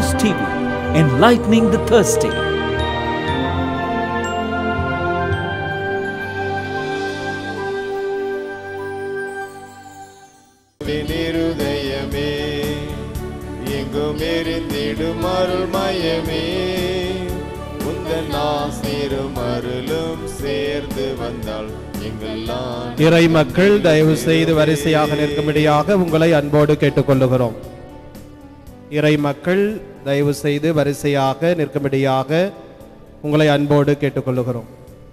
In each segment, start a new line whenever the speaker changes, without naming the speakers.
News TV, enlightening the thirsty.
இருதயமே எங்கும் எரிந்திடும் அருள் மயமே உந்தன் ஆசிரும் அருளும் சேர்ந்து வந்தால் எங்கெல்லாம்
இறை மக்கள் தயவு செய்து வரிசையாக நிற்கும்படியாக உங்களை அன்போடு கேட்டுக்கொள்ளுகிறோம் இறை மக்கள் தயவு செய்து வரிசையாக நிற்கும்படியாக உங்களை அன்போடு கேட்டுக்கொள்ளுகிறோம்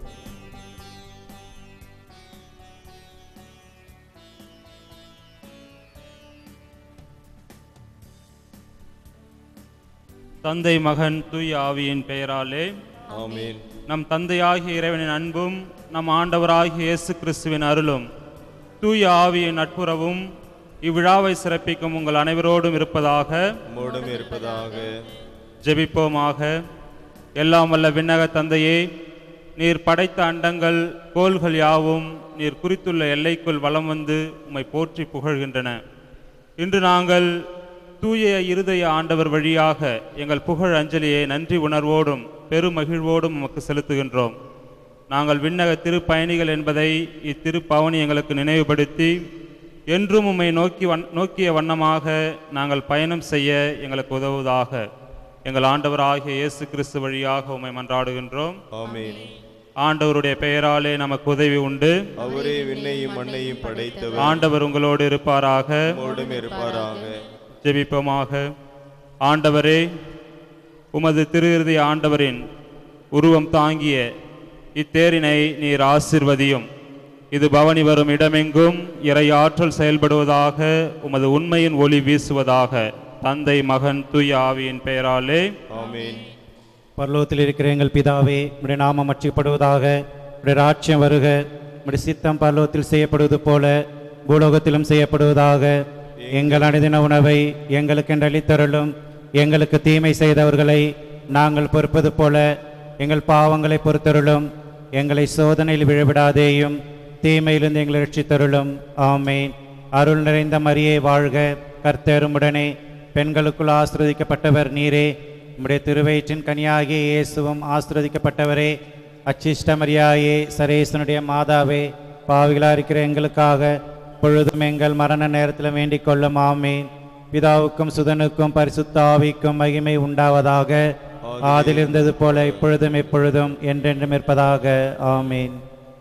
தந்தை மகன் தூய ஆவியின் பெயராலே
ஆமென்
நம் தந்தையாகிய இறைவனின் அன்பும் நம் ஆண்டவராகிய இயேசு கிறிஸ்துவின் அருளும் தூய ஆவியின் நட்புறவும் இவ்விழாவை சிறப்பிக்கும் உங்கள் அனைவரோடும் இருப்பதாக
மூடும் இருப்பதாக
ஜெபிப்போமாக எல்லாம் வல்ல விண்ணக தந்தையே நீர் படைத்த அண்டங்கள் கோள்கள் யாவும் நீர் குறித்துள்ள எல்லைக்குள் வலம் வந்து உம்மை போற்றி புகழ்கின்றன இன்று நாங்கள் தூய இருதய ஆண்டவர் வழியாக எங்கள் புகழ் அஞ்சலியை நன்றி உணர்வோடும் பெருமகிழ்வோடும் உமக்கு செலுத்துகின்றோம் நாங்கள் விண்ணக திருப்பயணிகள் என்பதை இத்திருப்பவனி எங்களுக்கு நினைவுபடுத்தி என்றும் உம்மை நோக்கி வன் நோக்கிய வண்ணமாக நாங்கள் பயணம் செய்ய எங்களுக்கு உதவுவதாக எங்கள் ஆண்டவராகிய இயேசு கிறிஸ்து வழியாக உம்மை மன்றாடுகின்றோம்
ஆமென்
ஆண்டவருடைய பெயராலே நமக்கு உதவி உண்டு
அவரே விண்ணையும் மண்ணையும் படைத்தவர்
ஆண்டவர் உங்களோடு இருப்பாராக
மூடும் இருப்பாராக
ஜெபிப்போமாக ஆண்டவரே உமது திரு ஆண்டவரின் உருவம் தாங்கிய இத்தேரினை நீர் ஆசிர்வதியும் இது பவனி வரும் இடமெங்கும் இறை ஆற்றல் செயல்படுவதாக உமது உண்மையின் ஒளி வீசுவதாக தந்தை மகன் தூய ஆவியின் பெயராலே
ஆமென்
பரலோகத்தில் இருக்கிற எங்கள் பிதாவே உடைய நாமம் அச்சிக்கப்படுவதாக உடைய ராட்சியம் வருக உடைய சித்தம் பரலோகத்தில் செய்யப்படுவது போல பூலோகத்திலும் செய்யப்படுவதாக எங்கள் அனுதின உணவை எங்களுக்கு அளித்தருளும் எங்களுக்கு தீமை செய்தவர்களை நாங்கள் பொறுப்பது போல எங்கள் பாவங்களை பொறுத்தருளும் எங்களை சோதனையில் விழவிடாதேயும் தீமையிலிருந்து எங்களை ரட்சித்தருளும் ஆமேன் அருள் நிறைந்த மரியே வாழ்க கர்த்தருமுடனே பெண்களுக்குள் ஆசிர்வதிக்கப்பட்டவர் நீரே உம்முடைய திருவயிற்றின் கனியாகிய இயேசுவும் ஆசிர்வதிக்கப்பட்டவரே அச்சிஷ்டமரியாயே சரேசனுடைய மாதாவே பாவிகளா இருக்கிற எங்களுக்காக பொழுதும் எங்கள் மரண நேரத்தில் வேண்டிக் கொள்ளும் ஆமேன் பிதாவுக்கும் சுதனுக்கும் பரிசுத்த ஆவிக்கும் மகிமை உண்டாவதாக ஆதில் இருந்தது போல இப்பொழுதும் எப்பொழுதும் என்றென்றும் இருப்பதாக ஆமேன்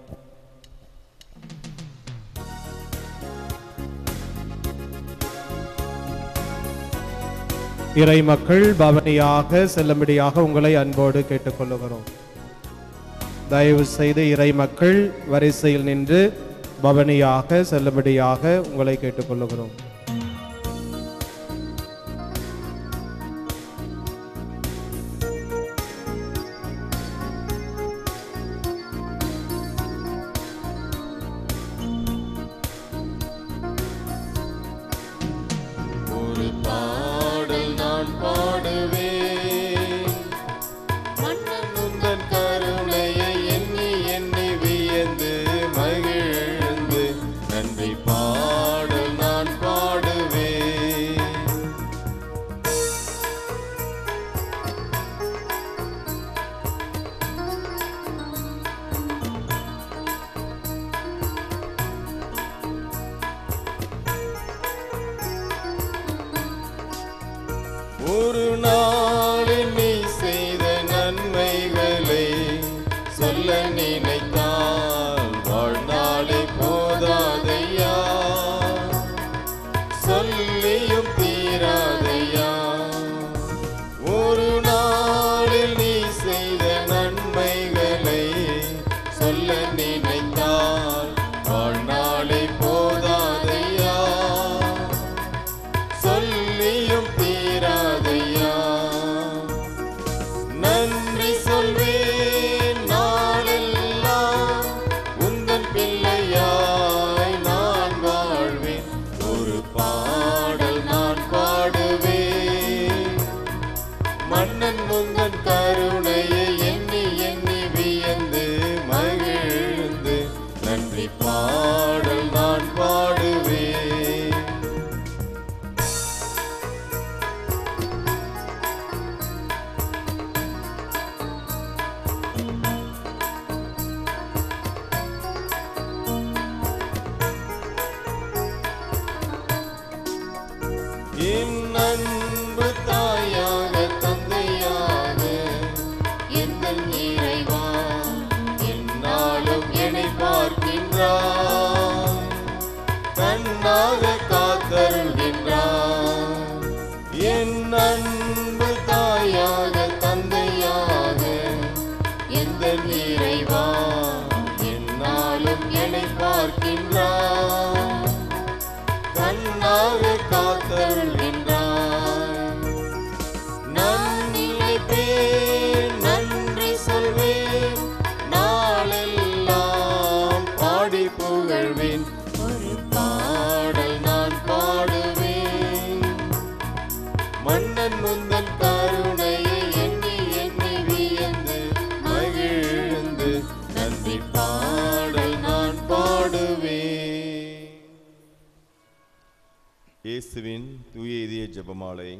இறை மக்கள் பவனியாக செல்லும்படியாக உங்களை அன்போடு கேட்டுக்கொள்ளுகிறோம் தயவு செய்து இறை மக்கள் வரிசையில் நின்று பவனியாக செல்லும்படியாக உங்களை கேட்டுக்கொள்ளுகிறோம்
ஒரு பாடல் நான் பாடுவேன் மன்னன் உந்தன் கருணையை எண்ணி எண்ணி வியந்து மகிழ்ந்து நன்றி பாடல் நான் பாடுவேன் ஒரு நாளில் நீ செய்த நன்மைகளை சொல்ல நினைத்தால் வாழ்நாளை போதாதையா சொல்லியும் தீராதையா ஒரு நாளில் நீ செய்த நன்மைகளை சொல்ல நினைத்தால் வாழ்நாளை போதாதையா சொல்லியும் தீராதையா நன்றி சொல்வேன் நாளெல்லாம் உந்தன் பிள்ளையாய் நான் வாழ்வேன் ஒரு பாடல் நான் பாடுவேன் மன்னன் முந்தன் கருணையை எண்ணி எண்ணி வியந்து மகிழ்ந்து நன்றி பாடல் நான் பாடுவேன் எந்தன் இறைவா என்னாலும் என்னை பார்க்கின்றார் கண்ணாக காத்தருள்கின்றார் நான் நினைப்பேன் நன்றி சொல்வேன் நாளெல்லாம் பாடி புகழ்வேன் ஒரு பாடல் நான் பாடுவேன் மன்னன் முந்தன் கருணையை எண்ணி எண்ணி வியந்து மகிழ்ந்து நன்றி பாடல் நான் பாடுவேன்
இயேசுவின் தூய இதய ஜெபமாலை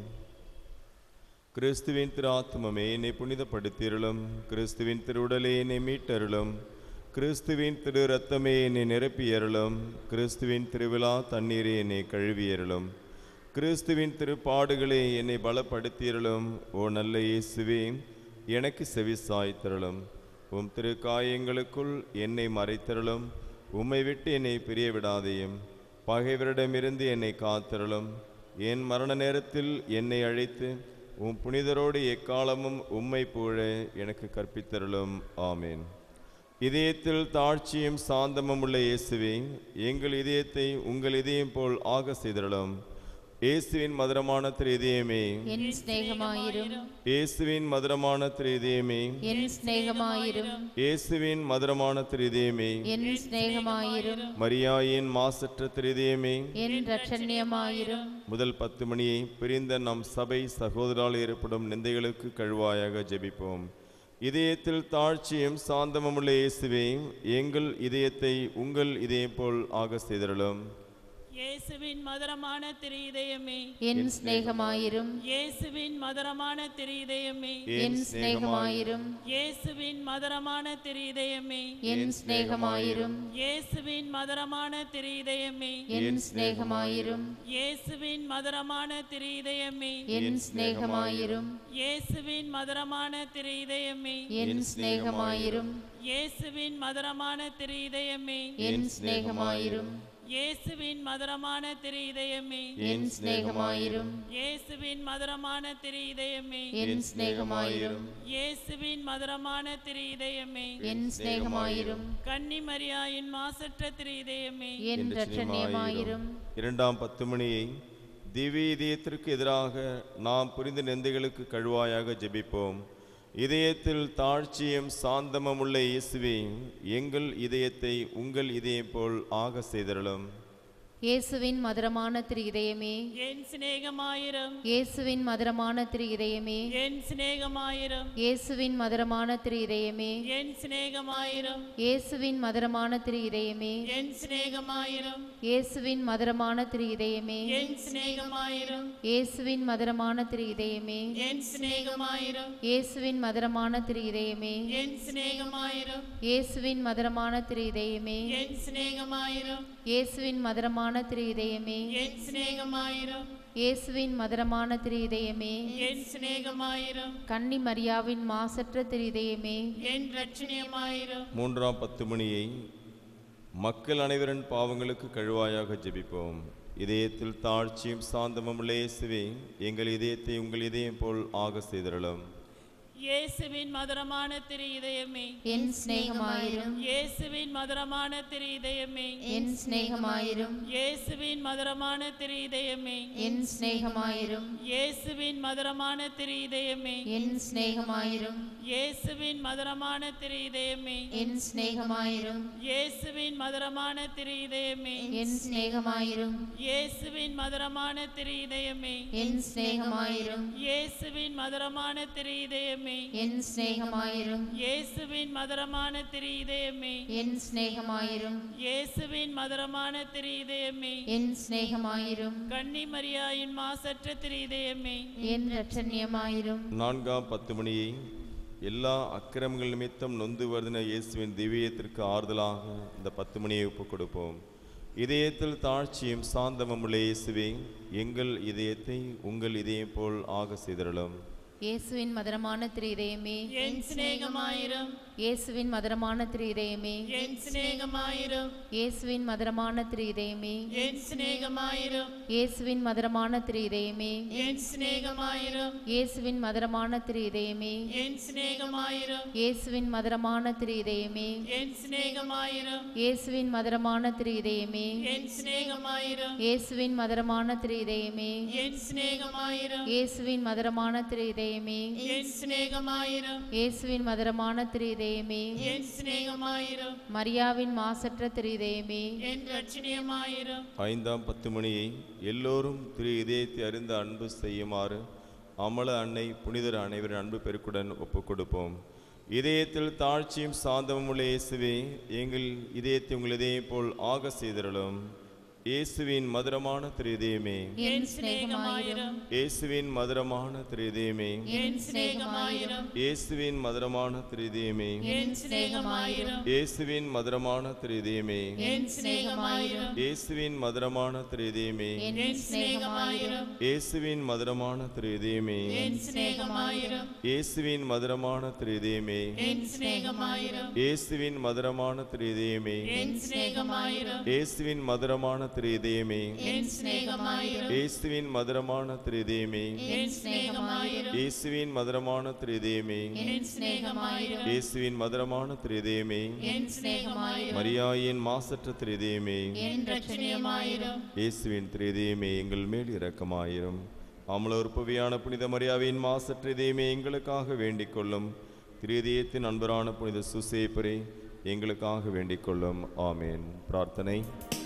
கிறிஸ்துவின் திரு ஆத்மமே என்னை புனிதப்படுத்தியருளும் கிறிஸ்துவின் திருவுடலே என்னை மீட்டருளும் கிறிஸ்துவின் திரு ரத்தமே என்னை நிரப்பியருளும் கிறிஸ்துவின் திருவிழா தண்ணீரே என்னை கழுவியருளும் கிறிஸ்துவின் திருப்பாடுகளே என்னை பலப்படுத்தியருளும் ஓ நல்ல இயேசுவே எனக்கு செவி சாய்த்தருளும் உம் திரு காயங்களுக்குள் என்னை மறைத்தருளும் உம்மை விட்டு என்னை பிரிய விடாதேயும் பகைவரிடமிருந்து என்னை காத்தருளும் என் மரண நேரத்தில் என்னை அழைத்து உம் புனிதரோடு எக்காலமும் உம்மை புகழ எனக்கு கற்பித்தருளும் ஆமேன் இதயத்தில் தாழ்ச்சியும் சாந்தமும் உள்ள இயேசுவே எங்கள் இதயத்தை உங்கள் இதயம் போல் ஆக செய்தருளும் இயேசுவின் மதுரமான திரு இதயமே
என் சிநேகமாயிரும்
இயேசுவின் மதுரமான திரு இதயமே
என் சிநேகமாயிரும்
இயேசுவின் மதுரமான திரு இதயமே
என் சிநேகமாயிரும்
மரியாயின் மாசற்ற திரு இதயமே
என் ரட்சண்யமாயிரும்
முதல் பத்து மணியை பிரிந்த நம் சபை சகோதரால் ஏற்படும் நிந்தைகளுக்கு கழுவாயாக ஜெபிப்போம் இதயத்தில் தாழ்ச்சியும் சாந்தமும் உள்ள இயேசுவே எங்கள் இதயத்தை உங்கள் இதயம் போல் ஆக செய்தருளும்
இயேசுவின் மதுரமான திரு இதயமே
என் சிநேகமாயிரும்
இயேசுவின் மதுரமான திரு இதயமே
என் சிநேகமாயிரும்
இயேசுவின் மதுரமான திரு இதயமே
என் சிநேகமாயிரும்
இயேசுவின் மதுரமான திரு இதயமே
என் சிநேகமாயிரும்
இயேசுவின் மதுரமான திரு இதயமே
என் சிநேகமாயிரும்
இயேசுவின் மதுரமான திரு இதயமே
என் சிநேகமாயிரும்
இயேசுவின் மதுரமான திரு இதயமே
என் சிநேகமாயிரும்
இயேசுவின் மதுரமான திரு இதயமே
என் சிநேகமாயிரும்
இயேசுவின் மதுரமான திரு இதயமே
என் சிநேகமாயிரும்
இயேசுவின் மதுரமான திரு இதயமே
என் சிநேகமாயிரும்
கன்னிமரியாயின் மாசற்ற திரு இதயமே
என் ரட்சண்யமாயிரும்
இரண்டாம் பத்து மணியை திவ்ய இதயத்திற்கு எதிராக நாம் புரிந்த நெந்தைகளுக்கு கழுவாயாக ஜெபிப்போம் இதயத்தில் தாழ்ச்சியும் சாந்தமும் உள்ள இயேசுவே எங்கள் இதயத்தை உங்கள் இதயம் போல் ஆக செய்தருளும்
இயேசுவின் மதுரமான திரு இதயமே
என் சிநேகமாயிரம்
இயேசுவின் மதுரமான திரு இதயமே
என் சிநேகமாயிரம்
இயேசுவின் மதுரமான திரு இதயமே
என் சிநேகமாயிரம்
இயேசுவின் மதுரமான திரு இதயமே
என் சிநேகமாயிரம்
இயேசுவின் மதுரமான திரு இதயமே
என் சிநேகமாயிரம்
இயேசுவின் மதுரமான திரு இதயமே
என் சிநேகமாயிரம்
இயேசுவின் மதுரமான திரு இதயமே
என் சிநேகமாயிரம்
இயேசுவின் மதுரமான திரு இதயமே
என் சிநேகமாயிரம்
இயேசுவின் மதுரமான திரு இதயமே
என் சிநேகமாயிரம்
இயேசுவின் மதுரமான திரு இதயமே
என் சிநேகமாயிரம்
கன்னி மரியாவின் மாசற்ற திரு இதயமே
என் ரட்சணியமாயிரம்
மூன்றாம் பத்து மணியை மக்கள் அனைவரின் பாவங்களுக்கு கழுவாயாக ஜெபிப்போம் இதயத்தில் தாழ்ச்சியும் சாந்தமும் உள்ள இயேசுவே எங்கள் இதயத்தை உங்கள் இதயம் போல் ஆக செய்தருளும்
இயேசுவின் மதுரமான திரு இதயமே
என் சிநேகமாயிரும்
இயேசுவின் மதுரமான திரு இதயமே
என் சிநேகமாயிரும்
இயேசுவின் மதுரமான திரு இதயமே
என் சிநேகமாயிரும்
இயேசுவின் மதுரமான திரு இதயமே
என் சிநேகமாயிரும்
இயேசுவின் மதுரமான திரு இதயமே
என் சிநேகமாயிரும்
இயேசுவின் மதுரமான திரு இதயமே
என் சிநேகமாயிரும்
இயேசுவின் மதுரமான திரு இதயமே
என் சிநேகமாயிரும்
இயேசுவின் மதுரமான திரு இதயமே
என் சிநேகமாயிரும்
இயேசுவின் மதுரமான திரு இதயமே
என் சிநேகமாயிரும்
இயேசுவின் மதுரமான திரு இதயமே
என் சிநேகமாயிரும்
கன்னி மரியாயின் மாசற்ற திரு இதயமே
என் ரட்சண்யமாயிரும்
நான்காம் பத்து மணியை எல்லா அக்கிரமங்கள் நிமித்தம் நொந்து வருதின இயேசுவின் திவ்யத்திற்கு ஆறுதலாக இந்த பத்து மணியை ஒப்புக் கொடுப்போம் இதயத்தில் தாழ்ச்சியும் சாந்தமும் உள்ள இயேசுவே எங்கள் இதயத்தை உங்கள் இதயம் போல் ஆக செய்தருளும்
இயேசுவின் மதுரமான திரு இதயமே
என் சிநேகமாயிரும்
இயேசுவின் மதுரமான திரு இதயமே
என் சிநேகமாயிரும்
இயேசுவின் மதுரமான திரு இதயமே
என் சிநேகமாயிரும்
இயேசுவின் மதுரமான திரு இதயமே
என் சிநேகமாயிரும்
இயேசுவின் மதுரமான திரு இதயமே
என் சிநேகமாயிரும்
இயேசுவின் மதுரமான திரு இதயமே
என் சிநேகமாயிரும்
இயேசுவின் மதுரமான திரு இதயமே
என் சிநேகமாயிரும்
இயேசுவின் மதுரமான திரு இதயமே
என் சிநேகமாயிரும்
இயேசுவின் மதுரமான திரு இதயமே
என் சிநேகமாயிரும்
இயேசுவின் மதுரமான திரு இதயமே
என் சிநேகமாயிரும்
மரியாவின் மாசற்ற திரு இதயமே
என் ரட்சணியமாயிரும்
ஐந்தாம் பத்து மணியை எல்லோரும் திரு இதயத்தை அறிந்து அன்பு செய்யுமாறு அமல அன்னை புனிதர் அனைவரின் அன்பு பெருக்குடன் ஒப்புக் கொடுப்போம் இதயத்தில் தாழ்ச்சியும் சாந்தமும் உள்ள இயேசுவே எங்கள் இதயத்தை உங்கள் இதயம் போல் ஆக செய்திருளும் இயேசுவின் மதுரமான திரு இதயமே
என் சிநேகமாயிரும்
இயேசுவின் மதுரமான திரு இதயமே
என் சிநேகமாயிரும்
இயேசுவின் மதுரமான திரு இதயமே
என் சிநேகமாயிரும்
இயேசுவின் மதுரமான திரு இதயமே
என் சிநேகமாயிரும்
இயேசுவின் மதுரமான திரு இதயமே
என் சிநேகமாயிரும்
இயேசுவின் மதுரமான திரு இதயமே
என் சிநேகமாயிரும்
இயேசுவின் மதுரமான திரு இதயமே
என் சிநேகமாயிரும்
இயேசுவின் மதுரமான திரு இதயமே
என் சிநேகமாயிரும்
இயேசுவின் மதுரமான திரு இதயமே
என் சிநேகமாயிரும்
இயேசுவின் மதுரமான திரு இதயமே
என் சிநேகமாயிரும்
இயேசுவின் மதுரமான திரு இதயமே
என் சிநேகமாயிரும்
இயேசுவின் மதுரமான திரு இதயமே
என் சிநேகமாயிரும்
மரியாயின் மாசற்ற திரு இதயமே
என் ரட்சணியமாயிரும்
இயேசுவின் திரு இதயமே எங்கள் மேல் இரக்கமாயிரும் அமலோர் புவியான புனித மரியாவின் மாசற்ற இதயமே எங்களுக்காக வேண்டிக் கொள்ளும் திரு இதயத்தின் அன்பரான புனித சுசேப்பரே எங்களுக்காக வேண்டிக் கொள்ளும் ஆமேன் பிரார்த்தனை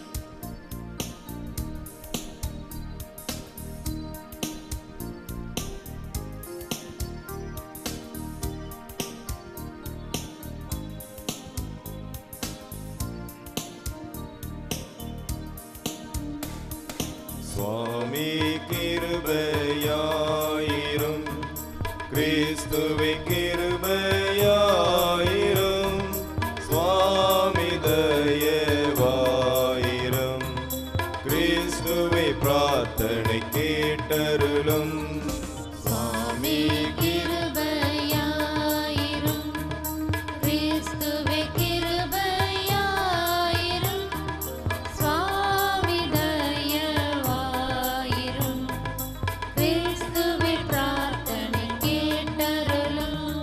சுவாமி கிருபையாயிரும் கிறிஸ்துவை கிருபையாயிரும் சுவாமி தயவாயிரும் கிறிஸ்துவை பிரார்த்தனை கேட்டருளும்
சுவாமி கிருபையாயிரும் கிறிஸ்துவே கிருபையாயிரும் சுவாமி தயவாயிரும் கிறிஸ்துவே பிரார்த்தனை கேட்டருளும்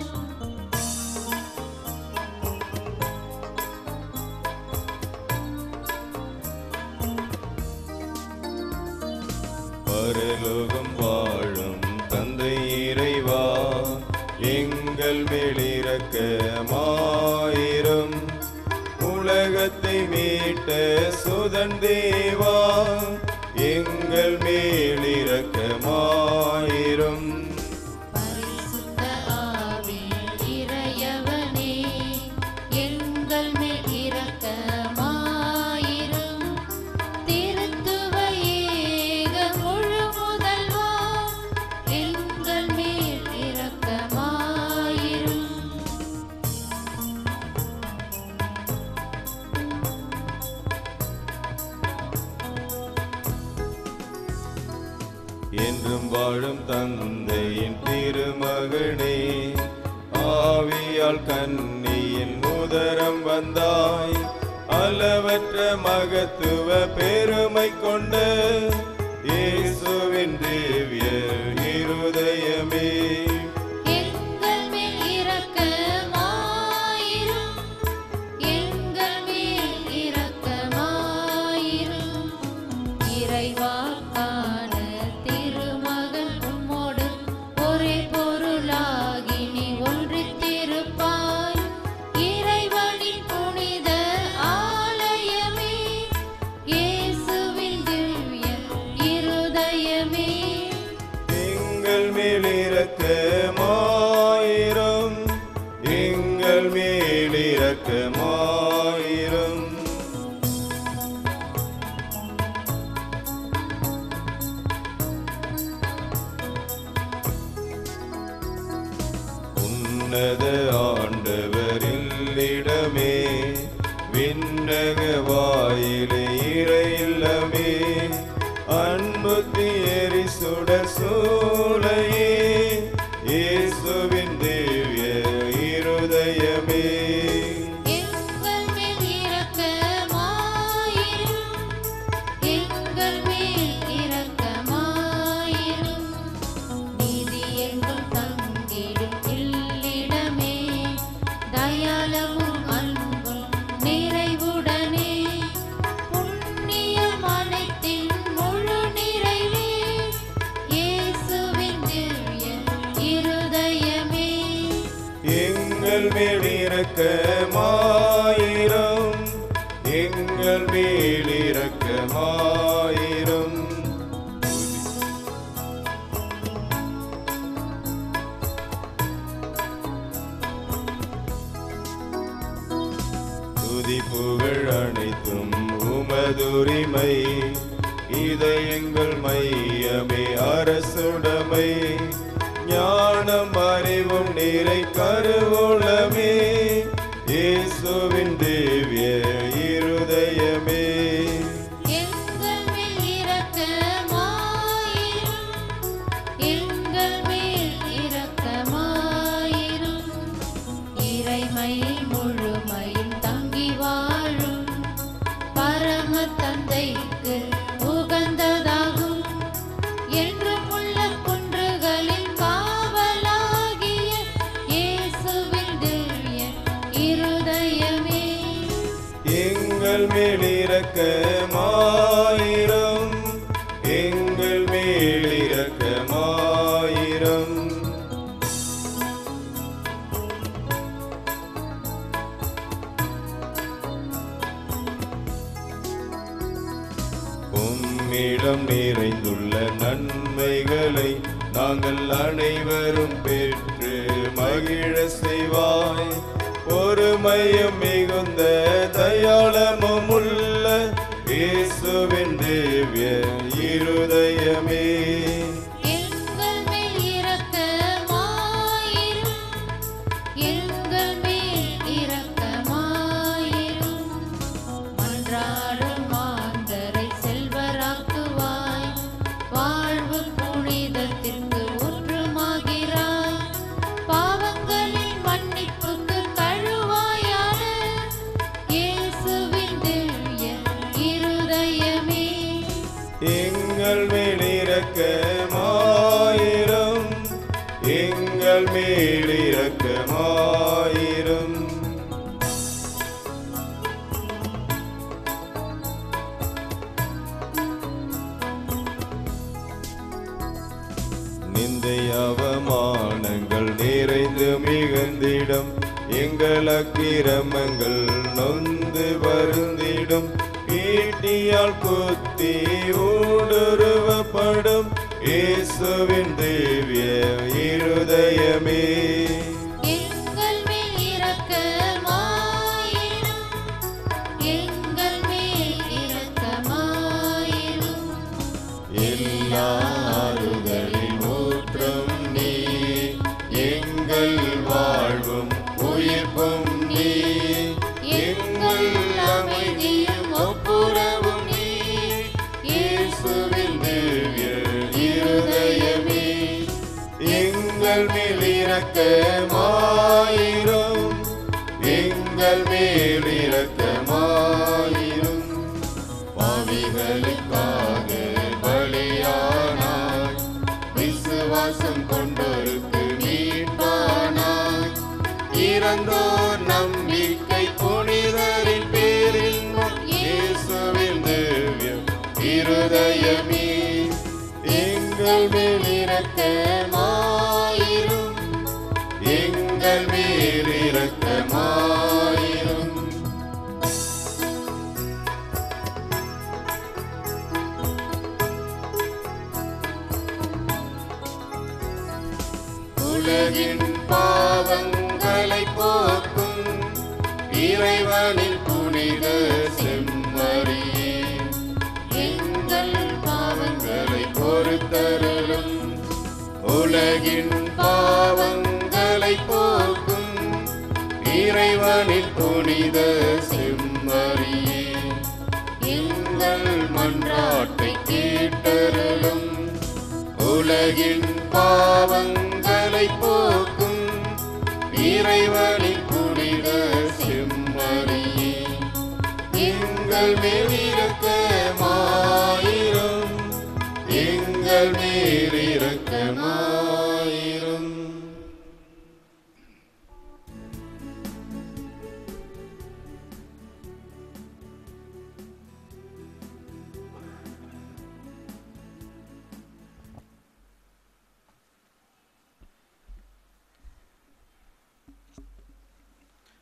பரலோகம் வாழும் தந்தை இறைவா எங்கள் மேலிரக்கமாயிரும் உலகத்தை மீட்ட சுதன் தேவா எங்கள் மேலிரக்கமாயிரும்
பரிசுத்த ஆவி இறையவனே எங்கள் மேல் இரக்கமாயிரும் திருத்துவ ஏக முழு முதல்வா எங்கள் மேல் இரக்கமாயிரும்
என்றும் வாழும் தந்தையின் திருமகனே ஆவியால் கன்னியின் உதரம் வந்தாய் அளவற்ற மகத்துவ பெருமை கொண்ட இயேசுவின் திவ்ய இருதயமே
எங்கள் மேல் இரக்கமாயிரும் எங்கள் மேல் இரக்கமாயிரும் இறைவாக்கான திருமகன் உம்மோடு ஒரே பொருளாகி நீ ஒன்றித்திருப்பாய் இறைவனின் புனித ஆலயமே இயேசுவின் திவ்ய இருதயமே
எங்கள் மேலிரக்கமாயிரும் எங்கள் மேலிரக்கமாயிரும் உன்னத ஆண்டவரில்லிடமே விண்ணக வாயிலே இறையில்லமே அன்பு தியரி சுடர் சூளையே
தயாளமும் அன்பும் நிறைவுடனே புண்ணியம் அனைத்தின் முழு நிறைவே இயேசுவின் திவ்ய இருதயமே
எங்கள் மேல் இரக்கமாயிரம் எங்கள் மேல் இரக்கமாயிரம் துதி புகழ் அனைத்தும் உமதுரிமை இதை எங்கள் மையமே அரசுடைமை ஞானம் அறிவும் நிறை கருவூலமே இயேசுவின் திவ்ய இருதயமே
எங்கள் மேல் இரக்கமாயிரும் எங்கள் மேல் இரக்கமாயிரும் இறைமை முழுமையில் தங்கி வாழும் பரம தந்தைக்கு உகந்ததாகும் என்றும் உள்ள குன்றுகளின் காவலாகிய இயேசுவின் திவ்ய இருதயமே
எங்கள் மேல் இரக்கமாயிரம் எங்கள் மேல் இரக்கமாயிரம் உம்மிடம் நிறைந்துள்ள நன்மைகளை நாங்கள் அனைவரும் பெற்று மகிழ செய்வாய் பொறுமையும் மிகுந்த தயாளமும் உள்ள இயேசுவின் திவ்ய இருதயமே
எங்கள் மேல் இரக்கமாயிரும் எங்கள் மேல் இரக்கமாயிரும் மன்றாடும் மாந்தரை செல்வராக்குவாய் வாழ்வு புனிதத்திற்கு ஊற்றுமாகிறாய் பாவங்களின் மன்னிப்புக்கு கழுவாயான இயேசுவின் திவ்ய இருதயமே
எங்கள் மேல் இரக்கமாயிரம் எங்கள் மேல் இரக்கமாயிரம் நிந்தை அவமானங்கள் நிறைந்து மிகுந்திடும் எங்கள் அக்கிரமங்கள் நொந்து வருந்திடும் ஈட்டியால் குத்தி ஊடுருவப்படும் இயேசுவின் திவ்ய இருதயமே
எங்கள் மேல் இரக்கமாயிரும் எங்கள் மேல் இரக்கமாயிரும்
எல்லா ஆறுதலின் ஊற்றும் நீ எங்கள் வாழ்வும் உயிர்ப்பும் நீ எங்கள் அமைதியும் ஒப்புரவும் நீ இயேசுவின் திவ்ய இருதயமே எங்கள் மேல் இரக்கமாயிரும் எங்கள் மேல் இரக்கமாயிரும் பாவிகளுக்காக பலியானாய் விசுவாசம் கொண்டோருக்கு மீட்பானாய் இறந்தோர் நம்பிக்கை புனிதரின் பேரில் இயேசுவின் திவ்ய இருதயமே எங்கள் மேல் இரக்கமாயிரும் எங்கள் மேல் இரக்கமாயிரும் உலகின் பாவங்களை போக்கும் இறைவனின் புனித செம்மறியே எங்கள் பாவங்களை பொறுத்தருளும் உலகின் பாவங்களை போக்கும் இறைவனின் புனித செம்மறியே எங்கள் மன்றாட்டை கேட்டருளும் உலகின் பாவங்களை போக்கும் இறைவனின் புனித செம்மறியே எங்கள் மேல் இரக்கமாயிரும் எங்கள் மேல் இரக்கமாயிரும்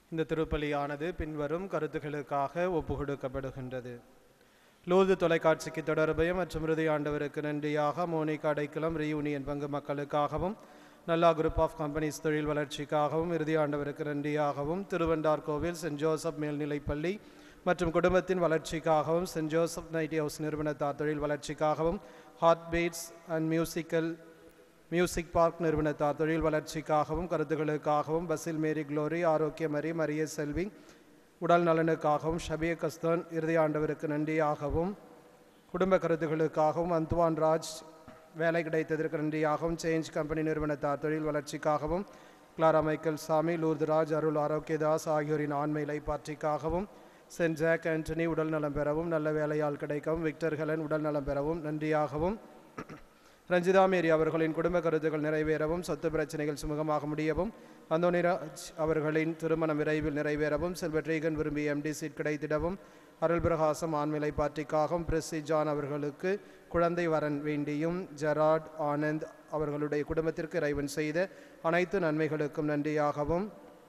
இந்த திருப்பலியானது பின்வரும் கருத்துக்களுக்காக ஒப்புக்கொடுக்கப்படுகின்றது லூது தொலைக்காட்சிக்கு தொடர்பையும் மற்றும் இறுதி ஆண்டவருக்கு நன்றியாக மோனிகா அடைக்கலம் ரீயூனியன் பங்கு மக்களுக்காகவும் நல்லா குரூப் ஆஃப் கம்பெனிஸ் தொழில் வளர்ச்சிக்காகவும் இறுதி ஆண்டவருக்கு நன்றியாகவும் திருவண்டார் கோவில் சென்ட் ஜோசப் மேல்நிலைப்பள்ளி மற்றும் குடும்பத்தின் வளர்ச்சிக்காகவும் சென்ட் ஜோசப் நைட்டி ஹவுஸ் நிறுவனத்தார் தொழில் வளர்ச்சிக்காகவும் heart beats and musical music park நிறுவனத்தார் தொழில் வளர்ச்சிக்காகவும் கருத்துக்களுக்காகவும் Basil Mary Glory Arokiyamari Mariya Selvi உடல் நலனுக்காகவும் ஷபிய கஸ்தான் இறுதி ஆண்டவருக்கு நன்றியாகவும் குடும்ப கருத்துக்களுக்காகவும் அந்துவான் ராஜ் வேலை கிடைத்ததற்கு நன்றியாகவும் சேஞ்ச் கம்பெனி நிறுவனத்தார் தொழில் வளர்ச்சிக்காகவும் கிளாரா மைக்கேல் சாமி லூர்துராஜ் அருள் ஆரோக்கியதாஸ் ஆகியோரின் ஆண்மை இலைப்பாற்றிக்காகவும் சென்ட் ஜாக் ஆண்டனி உடல் நலம் பெறவும் நல்ல வேலையால் கிடைக்கவும் விக்டர் ஹெலன் உடல் நலம் பெறவும் நன்றியாகவும் ரஞ்சிதா மேரி அவர்களின் குடும்ப கருத்துக்கள் நிறைவேறவும் சொத்து பிரச்சனைகள் சுமூகமாக முடியவும் அந்தோனிராஜ் அவர்களின் திருமணம் விரைவில் நிறைவேறவும் செல்வட்ரீகன் விரும்பிய எம்டி சீட் கிடைத்திடவும் அருள் பிரகாசம் ஆண்மிலை பாட்டிக்காகவும் பிரிசி ஜான் அவர்களுக்கு குழந்தை வரன் வேண்டியும் ஜெராட் ஆனந்த் அவர்களுடைய குடும்பத்திற்கு இறைவன் செய்த அனைத்து நன்மைகளுக்கும் நன்றியாகவும்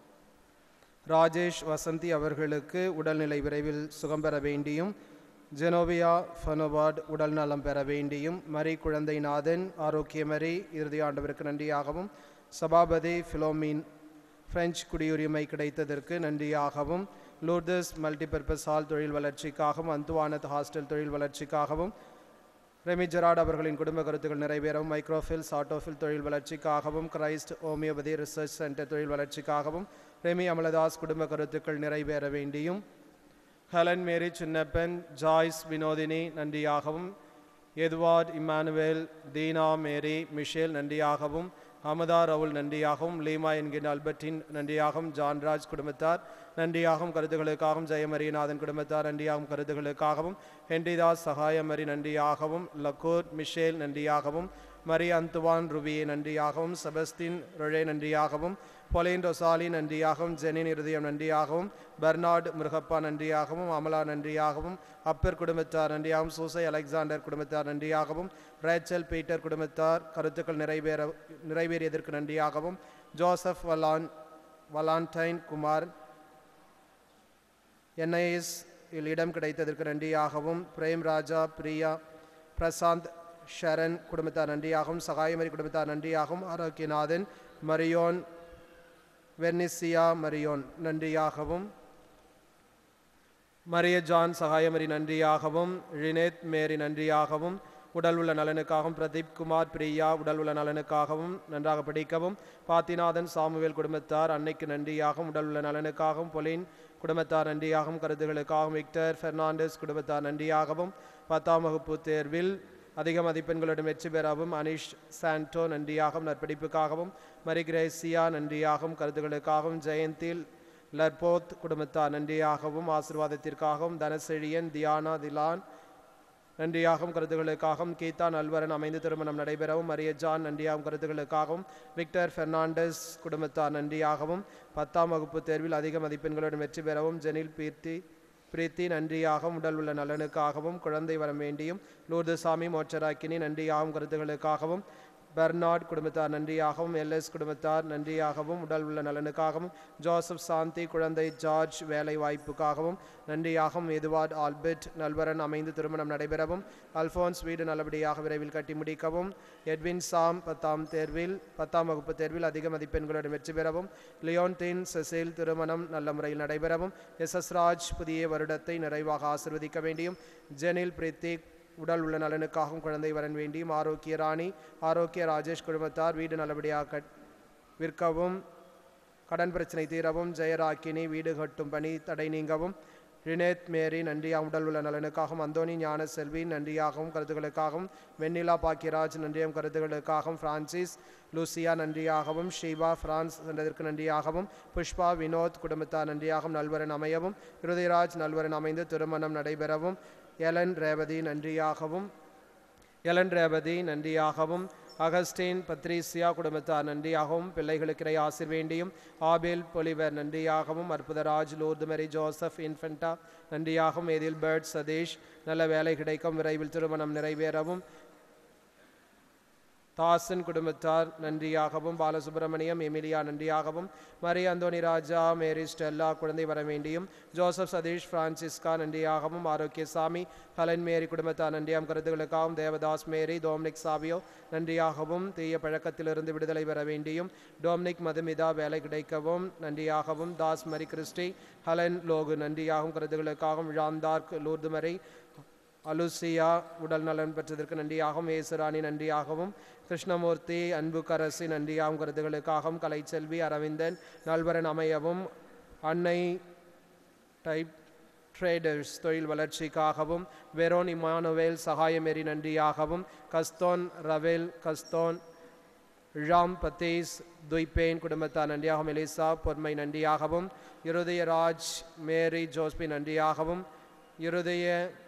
ராஜேஷ் வசந்தி அவர்களுக்கு உடல்நிலை விரைவில் சுகம் பெற வேண்டியும் ஜெனோவியா ஃபனோபாட் உடல் நலம் பெற வேண்டியும் மரி குழந்தைநாதன் ஆரோக்கியமரி இறுதி ஆண்டவருக்கு நன்றியாகவும் சபாபதி ஃபிலோமின் பிரெஞ்சு குடியுரிமை கிடைத்ததற்கு நன்றியாகவும் லூர்தஸ் மல்டிபர்பஸ் ஹால் தொழில் வளர்ச்சிக்காகவும் அந்துவானத் ஹாஸ்டல் தொழில் வளர்ச்சிக்காகவும் ரெமி ஜெராட் அவர்களின் குடும்ப கருத்துக்கள் நிறைவேறவும் மைக்ரோஃபில்ஸ் ஆட்டோஃபில் தொழில் வளர்ச்சிக்காகவும் கிரைஸ்ட் ஹோமியோபதி ரிசர்ச் சென்டர் தொழில் வளர்ச்சிக்காகவும் ரெமி அமலதாஸ் குடும்ப கருத்துக்கள் நிறைவேற வேண்டியும் Helen Mary Chinnappan Joyce Vinodhini நன்றியாகவும் Edouard Emmanuel Dina Mary Michel நன்றியாகவும் அமுதா ரவுல் நன்றியாகவும் லீமா என்கின்ற அல்பர்டின் நன்றியாகவும் ஜான்ராஜ் குடும்பத்தார் நன்றியாகவும் கருத்துகளுக்காகவும் ஜெயமரியநாதன் குடும்பத்தார் நன்றியாகவும் கருத்துகளுக்காகவும் ஹென்ரிதாஸ் சகாயமரி நன்றியாகவும் லக்கூர் மிஷேல் நன்றியாகவும் மரி அந்துவான் ருபியை நன்றியாகவும் செபஸ்தின் ரொழே நன்றியாகவும் பொலின் ரொசாலி நன்றியாகவும் ஜெனின் இருதயம் நன்றியாகவும் பெர்னார்டு முருகப்பா நன்றியாகவும் அமலா நன்றியாகவும் அப்பர் குடும்பத்தார் நன்றியாகவும் சூசை அலெக்சாண்டர் குடும்பத்தார் நன்றியாகவும் ரேச்சல் பீட்டர் குடும்பத்தார் கருத்துக்கள் நிறைவேற நிறைவேறியதற்கு நன்றியாகவும் ஜோசப் வலான் வலான்டைன் குமார் என்ஐஎஸ் இல் இடம் கிடைத்ததற்கு நன்றியாகவும் பிரேம் ராஜா பிரியா பிரசாந்த் ஷரண் குடும்பத்தார் நன்றியாகவும் சகாயமரி குடும்பத்தார் நன்றியாகவும் ஆரோக்கியநாதன் மரியோன் வெர்னிசியா மரியோன் நன்றியாகவும் மரிய ஜான் சகாயமரி நன்றியாகவும் ரினேத் மேரி நன்றியாகவும் உடல் உள்ள நலனுக்காகவும் பிரதீப் குமார் பிரியா உடல் உள்ள நலனுக்காகவும் நன்றாக படிக்கவும் பாத்திநாதன் சாமுவேல் குடும்பத்தார் அன்னைக்கு நன்றியாகவும் உடல் உள்ள நலனுக்காகவும் பொலின் குடும்பத்தார் நன்றியாகவும் கருத்துகளுக்காகவும் விக்டர் பெர்னாண்டஸ் குடும்பத்தார் நன்றியாகவும் பத்தாம் வகுப்பு தேர்வில் அதிக மதிப்பெண்களுடன் வெற்றி பெறவும் அனிஷ் சாண்டோ நன்றியாகவும் நற்படிப்புக்காகவும் மரி கிரேசியா நன்றியாகவும் கருத்துகளுக்காகவும் ஜெயந்தில் லர்போத் குடும்பத்தார் நன்றியாகவும் ஆசிர்வாதத்திற்காகவும் தனசெழியன் தியானா திலான் நன்றியாகவும் கருத்துகளுக்காகவும் கீதா நல்வரன் அமைந்து திருமணம் நடைபெறவும் மரிய ஜான் நன்றியாகவும் கருத்துகளுக்காகவும் விக்டர் பெர்னாண்டஸ் குடும்பத்தார் நன்றியாகவும் பத்தாம் வகுப்பு தேர்வில் அதிக மதிப்பெண்களுடன் வெற்றி பெறவும் ஜெனில் பீர்த்தி பிரீத்தி நன்றியாகவும் உடல் உள்ள நலனுக்காகவும் குழந்தை வரம் வேண்டியும் லூர்துசாமி மோட்சராக்கினி நன்றியாகவும் கருத்துகளுக்காகவும் பெர்னார்ட் குடும்பத்தார் நன்றியாகவும் எல்எஸ் குடும்பத்தார் நன்றியாகவும் உடல் உள்ள நலனுக்காகவும் ஜோசப் சாந்தி குழந்தை ஜார்ஜ் வேலை வாய்ப்புக்காகவும் நன்றியாகவும் எதுவார்ட் ஆல்பர்ட் நல்வரன் அமைந்து திருமணம் நடைபெறவும் அல்ஃபோன்ஸ் வீடு நல்லபடியாக விரைவில் கட்டி முடிக்கவும் எட்வின் சாம் பத்தாம் தேர்வில் பத்தாம் வகுப்பு தேர்வில் அதிக மதிப்பெண்களுடன் வெற்றி பெறவும் லியோன்டின் செசில் திருமணம் நல்ல முறையில் நடைபெறவும் எஸ் எஸ் ராஜ் புதிய வருடத்தை நிறைவாக ஆசிர்வதிக்க வேண்டியும் ஜெனில் பிரித்திக் உடல் உள்ள நலனுக்காகவும் குழந்தை வரன் வேண்டியும் ஆரோக்கிய ராணி ஆரோக்கிய ராஜேஷ் குடும்பத்தார் வீடு நல்லபடியாக கட் விற்கவும் கடன் பிரச்சனை தீரவும் ஜெயராக்கினி வீடு கட்டும் பணி தடை நீங்கவும் ரினேத் மேரி நன்றியாக உடல் உள்ள நலனுக்காகவும் அந்தோனி ஞான செல்வி நன்றியாகவும் கருத்துக்களுக்காகவும் வெண்ணிலா பாக்கியராஜ் நன்றியும் கருத்துக்களுக்காகவும் பிரான்சிஸ் லூசியா நன்றியாகவும் ஷீபா பிரான்ஸ் சென்றதற்கு நன்றியாகவும் புஷ்பா வினோத் குடும்பத்தார் நன்றியாகவும் நல்வரன் அமையவும் இருதயராஜ் நல்வரன் அமைந்து திருமணம் நடைபெறவும் எலன் ரேவதி நன்றியாகவும் எலன் ரேவதி நன்றியாகவும் அகஸ்டின் பத்ரீசியா குடும்பத்தார் நன்றியாகவும் பிள்ளைகளுக்கிறை ஆசிர் வேண்டியும் ஆபேல் பொலிவர் நன்றியாகவும் அற்புதராஜ் லூர்துமரி ஜோசப் இன்ஃபென்டா நன்றியாகவும் எதில் பேர்ட் சதீஷ் நல்ல வேலை கிடைக்கும் விரைவில் திருமணம் நிறைவேறவும் தாசன் குடும்பத்தார் நன்றியாகவும் பாலசுப்ரமணியம் எமிலியா நன்றியாகவும் Marie Anthony Raja Mary Stella குழந்தை வர வேண்டியும் ஜோசப் சதீஷ் பிரான்சிஸ்கா நன்றியாகவும் ஆரோக்கியசாமி ஹலன் மேரி குடும்பத்தார் நன்றியாம் கருத்துகளுக்காகவும் தேவதாஸ் மேரி டோம்னிக் சாவியோ நன்றியாகவும் தீய பழக்கத்திலிருந்து விடுதலை பெற வேண்டியும் டோம்னிக் மதுமிதா வேலை கிடைக்கவும் நன்றியாகவும் Das Marie Christy Helen Logu நன்றியாகவும் கருத்துகளுக்காகவும் ஜான்தார்க் லூர்து மரி அலுசியா உடல் நலன் பெற்றதற்கு நன்றியாகவும் ஏசுராணி நன்றியாகவும் கிருஷ்ணமூர்த்தி அன்புக்கரசி நன்றியாகும் கருத்துகளுக்காகவும் கலைச்செல்வி அரவிந்தன் நல்வரன் அமையவும் அன்னை டைப் ட்ரேடர்ஸ் தொழில் வளர்ச்சிக்காகவும் வெரோன் இமானுவேல் சகாயமேரி நன்றியாகவும் கஸ்தோன் ரவேல் கஸ்தோன் ழாம் பத்தேஸ் துய்பேன் குடும்பத்தார் நன்றியாகவும் எலிசா பொன்மை நன்றியாகவும் இருதயராஜ் மேரி ஜோஸ்பி நன்றியாகவும் இருதய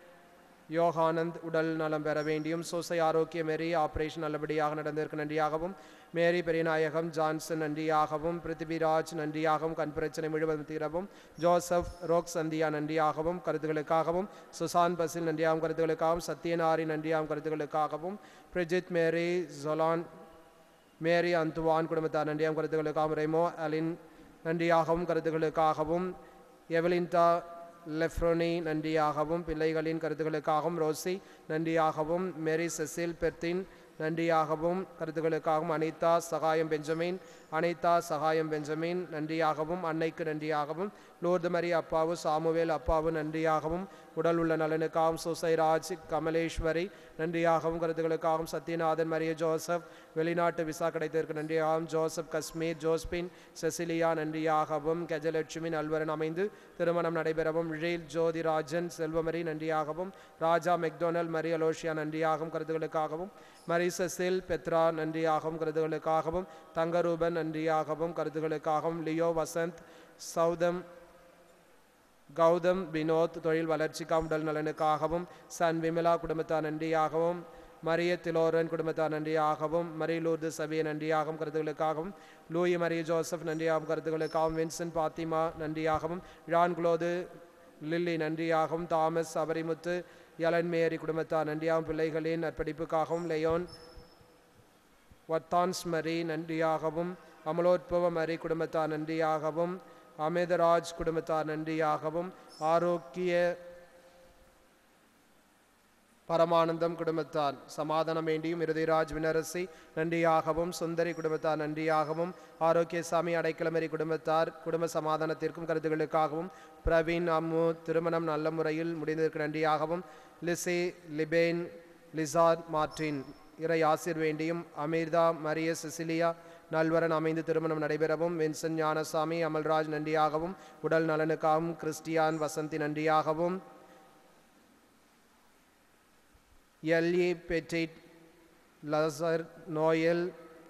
யோகானந்த் உடல் நலம் பெற வேண்டியும் சோசை ஆரோக்கிய மேரி ஆபரேஷன் நல்லபடியாக நடந்திருக்கு நன்றியாகவும் மேரி பெரியநாயகம் ஜான்சன் நன்றியாகவும் பிருத்திவிராஜ் நன்றியாகவும் கண் பிரச்சனை முழுவதும் தீரவும் ஜோசப் ரோக் சந்தியா நன்றியாகவும் கருத்துகளுக்காகவும் சுசான் பசில் நன்றியாகவும் கருத்துகளுக்காகவும் சத்யநாரி நன்றியாகவும் கருத்துகளுக்காகவும் பிரிஜித் மேரி ஜொலான் மேரி அந்துவான் குடும்பத்தார் நன்றியாகவும் கருத்துகளுக்காகவும் ரெமோ அலின் நன்றியாகவும் கருத்துகளுக்காகவும் எவலின்டா லெஃப்ரோனி நன்றியாகவும் பிள்ளைகளின் கருத்துக்களுக்காகவும் ரோசி நன்றியாகவும் மேரி செசில் பெர்தின் நன்றியாகவும் கருத்துக்களுக்காகவும் அனிதா சகாயம் பெஞ்சமின் அனிதா சகாயம் பெஞ்சமின் நன்றியாகவும் அன்னைக்கு நன்றியாகவும் லோர்து மரி அப்பாவு சாமுவேல் அப்பாவு நன்றியாகவும் உடல் உள்ள நலனுக்காகவும் சுசைராஜ் கமலேஸ்வரி நன்றியாகவும் கருத்துக்களுக்காகவும் சத்யநாதன் மரிய ஜோசப் வெளிநாட்டு விசா கிடைத்ததற்கு நன்றியாகவும் ஜோசப் கஸ்மீர் ஜோஸ்பின் செசிலியா நன்றியாகவும் கஜலட்சுமி நல்வரன் அமைந்து திருமணம் நடைபெறவும் ழீல் ஜோதிராஜன் செல்வமரி நன்றியாகவும் ராஜா மெக்டோனல் மரி அலோஷியா நன்றியாகவும் கருத்துக்களுக்காகவும் மரி செசில் பெத்ரா நன்றியாகவும் கருத்துக்களுக்காகவும் தங்கரூபன் நன்றியாகவும் கருத்துக்களுக்காகவும் லியோ வசந்த் சௌதம் கௌதம் வினோத் தொழில் வளர்ச்சிக்காகவும் உடல் நலனுக்காகவும் சன் விமலா குடும்பத்தார் நன்றியாகவும் மரிய திலோரன் குடும்பத்தார் நன்றியாகவும் மரியலூர்து சபிய நன்றியாகவும் கருத்துக்களுக்காகவும் லூயி மரிய ஜோசப் நன்றியாகவும் கருத்துக்களுக்காகவும் வின்சென்ட் பாத்திமா நன்றியாகவும் ஜான் குளோது லில்லி நன்றியாகவும் தாமஸ் அபரிமுத்து யலன் மேரி குடும்பத்தார் நன்றியாகவும் பிள்ளைகளின் நற்படிப்புக்காகவும் லெயோன் வத்தான்ஸ் மரி நன்றியாகவும் அமலோத்பவ மரி குடும்பத்தார் நன்றியாகவும் அமிர்தராஜ் குடும்பத்தார் நன்றியாகவும் ஆரோக்கிய பரமானந்தம் குடும்பத்தார் சமாதானம் வேண்டியும் இருதிராஜ் வினரசி நன்றியாகவும் சுந்தரி குடும்பத்தார் நன்றியாகவும் ஆரோக்கியசாமி அடைக்கலமரி குடும்பத்தார் குடும்ப சமாதானத்திற்கும் கருத்துக்களுக்காகவும் பிரவீன் அம்மு திருமணம் நல்ல முறையில் முடிந்ததற்கு நன்றியாகவும் லிசி லிபேன் லிசார் மார்டின் இறை ஆசிர் வேண்டியும் அமீர்தா மரிய சிசிலியா நல்வரன் அமைந்து திருமணம் நடைபெறவும் வின்சன் ஞானசாமி அமல்ராஜ் நன்றியாகவும் உடல் நலனுக்காகவும் கிறிஸ்டியான் வசந்தி நன்றியாகவும் எல்இ பெட்டிட் லசர் நோயல்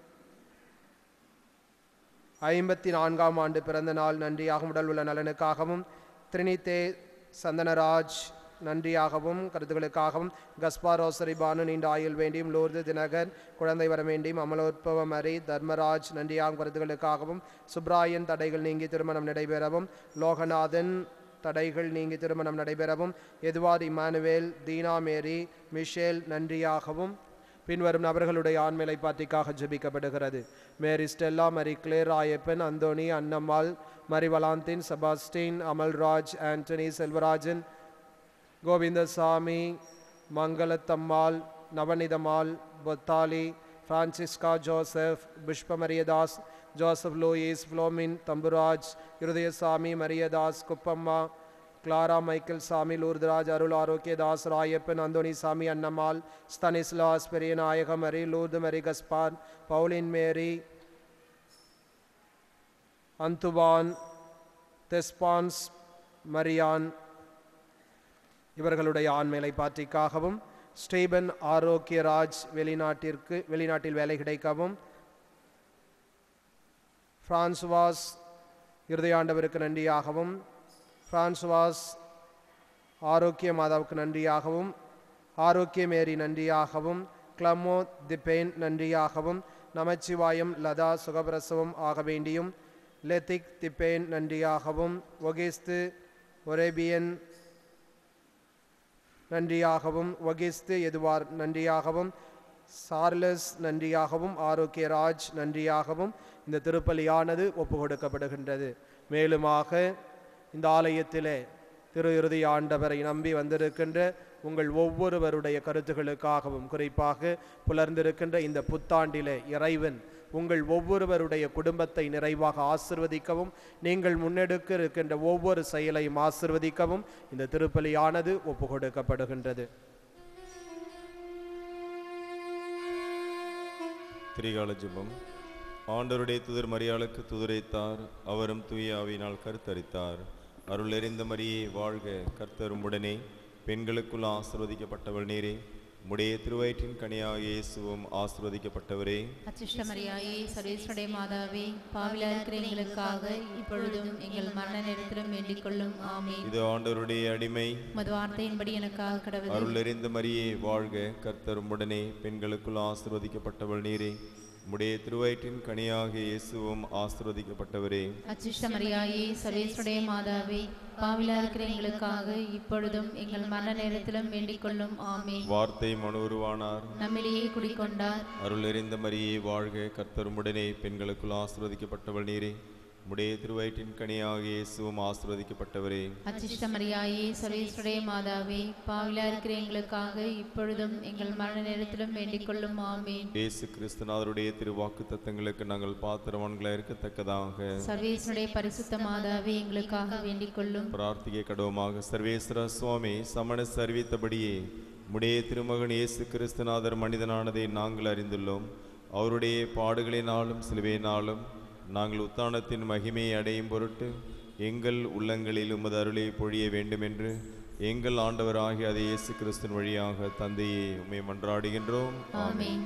ஐம்பத்தி நான்காம் ஆண்டு பிறந்த நாள் நன்றியாகவும் உடல் உள்ள நலனுக்காகவும் திரினிதே சந்தனராஜ் நன்றியாகவும் கருத்துக்களுக்காகவும் கஸ்பா ரோசரி பானு நீண்ட ஆயுள் வேண்டியும் லூர்து தினகர் குழந்தை வர வேண்டியும் அமலோத்பவ மரி தர்மராஜ் நன்றியாகும் கருத்துக்களுக்காகவும் சுப்ராயன் தடைகள் நீங்கி திருமணம் நடைபெறவும் லோகநாதன் தடைகள் நீங்கி திருமணம் நடைபெறவும் Edouard Emmanuel Dina Mary Michel நன்றியாகவும் பின்வரும் நபர்களுடைய ஆண்மையை பாட்டிக்காக ஜெபிக்கப்படுகிறது Mary Stella Marie Claire Rayappan Anthony Annammal Marie Valentin Sebastian Amalraj Antony Selvarajan Govindasamy Mangalathammal Navanithammal பொத்தாலி Francisca Joseph Pushpa Mariyadas Joseph Louis ஃப்ளோமின் Thamburaj Irudhayasamy Mariyadas Kuppamma Clara Michael Samy Lourdaraj Arul Arokkiyadas Rayappan Anthony Samy Annammal Stanislas Periyanayaga Marie Lourdu Marie கஸ்பான் பவுலின் மேரி அந்துவான் தெஸ்பான்ஸ் மரியான் இவர்களுடைய ஆண்மையை பாட்டிக்காகவும் ஸ்டீபன் ஆரோக்கியராஜ் வெளிநாட்டிற்கு வெளிநாட்டில் வேலை கிடைக்கவும் பிரான்சுவாஸ் இருதயாண்டவருக்கு நன்றியாகவும் பிரான்சுவாஸ் ஆரோக்கிய மாதாவுக்கு நன்றியாகவும் ஆரோக்கிய மேரி நன்றியாகவும் கிளமோ திபேன் நன்றியாகவும் நமச்சிவாயம் லதா சுகபிரசவம் ஆக வேண்டியும் லெத்திக் திபேன் நன்றியாகவும் ஒகேஸ்து ஒரேபியன் நன்றியாகவும் வகிஸ்து எதுவார் நன்றியாகவும் சார்லஸ் நன்றியாகவும் ஆரோக்கியராஜ் நன்றியாகவும் இந்த திருப்பலியானது ஒப்பு கொடுக்கப்படுகின்றது மேலுமாக இந்த ஆலயத்திலே திரு இறுதி ஆண்டவரை நம்பி வந்திருக்கின்ற உங்கள் ஒவ்வொருவருடைய கருத்துகளுக்காகவும் குறிப்பாக புலர்ந்திருக்கின்ற இந்த புத்தாண்டிலே இறைவன் உங்கள் ஒவ்வொருவருடைய குடும்பத்தை நிறைவாக ஆசிர்வதிக்கவும் நீங்கள் முன்னெடுக்க இருக்கின்ற ஒவ்வொரு செயலையும் ஆசிர்வதிக்கவும் இந்த திருப்பலியானது ஒப்பு கொடுக்கப்படுகின்றது
திரிகால ஜெபம் ஆண்டவருடைய துதர் மரியாளுக்கு துதுரைத்தார் அவரும் தூய ஆவியினால் கருத்தரித்தார் அருள் எறிந்த மரியே வாழ்க கர்த்தரும் உடனே பெண்களுக்குள் ஆசிர்வதிக்கப்பட்டவள் நீரே உடைய திருவயிற்றின் கனியாக இயேசுவும் ஆசிர்வதிக்கப்பட்டவரே
அச்சிஷ்டமரியாயே சர்வேஸ்வடைய மாதாவே பாவிலா இருக்கிற எங்களுக்காக இப்பொழுதும் எங்கள் மரண நேரத்திலும் வேண்டிக் கொள்ளும் ஆமென்
இது ஆண்டவருடைய அடிமை
மது வார்த்தையின்படி எனக்காக கடவுள்
அருள் எறிந்த மரியே வாழ்க கர்த்தரும் உடனே பெண்களுக்குள் ஆசிர்வதிக்கப்பட்டவள் நீரே உடைய திருவயிற்றின் கனியாக இயேசுவும் ஆசிர்வதிக்கப்பட்டவரே
அச்சிஷ்டமரியாயே சர்வேஸ்வடைய மாதாவே பாவிலா இருக்கிற எங்களுக்காக இப்பொழுதும் எங்கள் மரண நேரத்திலும் வேண்டிக் கொள்ளும் ஆமென்
வார்த்தை மனு உருவானார்
நம்மிலேயே குடிக்கொண்டார்
அருள் எறிந்த மரியே வாழ்க கர்த்தருமுடனே பெண்களுக்குள் ஆசிர்வதிக்கப்பட்டவள் நீரே உடைய திருவயிற்றின் கனியாக இயேசுவும் ஆசிர்வதிக்கப்பட்டவரே
அச்சிஷ்டமரியாயே சர்வேஸ்வடைய மாதாவே பாவிலா இருக்கிற எங்களுக்காக இப்பொழுதும் எங்கள் மரண நேரத்திலும் வேண்டிக் கொள்ளும் ஆமென்
இயேசு கிறிஸ்துநாதருடைய திருவாக்கு தத்தங்களுக்கு நாங்கள் பாத்திரவான்களாக இருக்கத்தக்கதாக
சர்வேஸ்வடைய பரிசுத்த மாதாவே எங்களுக்காக வேண்டிக் கொள்ளும்
பிரார்த்திகை கடவுமாக சர்வேஸ்வர சுவாமி சமண அறிவித்தபடியே உடைய திருமகன் இயேசு கிறிஸ்துநாதர் மனிதனானதை நாங்கள் அறிந்துள்ளோம் அவருடைய பாடுகளினாலும் சிலுவையினாலும் நாங்கள் உத்தானத்தின் மகிமையை அடையும் பொருட்டு எங்கள் உள்ளங்களில் உமது அருளை பொழிய வேண்டும் என்று எங்கள் ஆண்டவராகிய அதை இயேசு கிறிஸ்துவின் வழியாக தந்தையே உம்மை மன்றாடுகின்றோம்
ஆமென்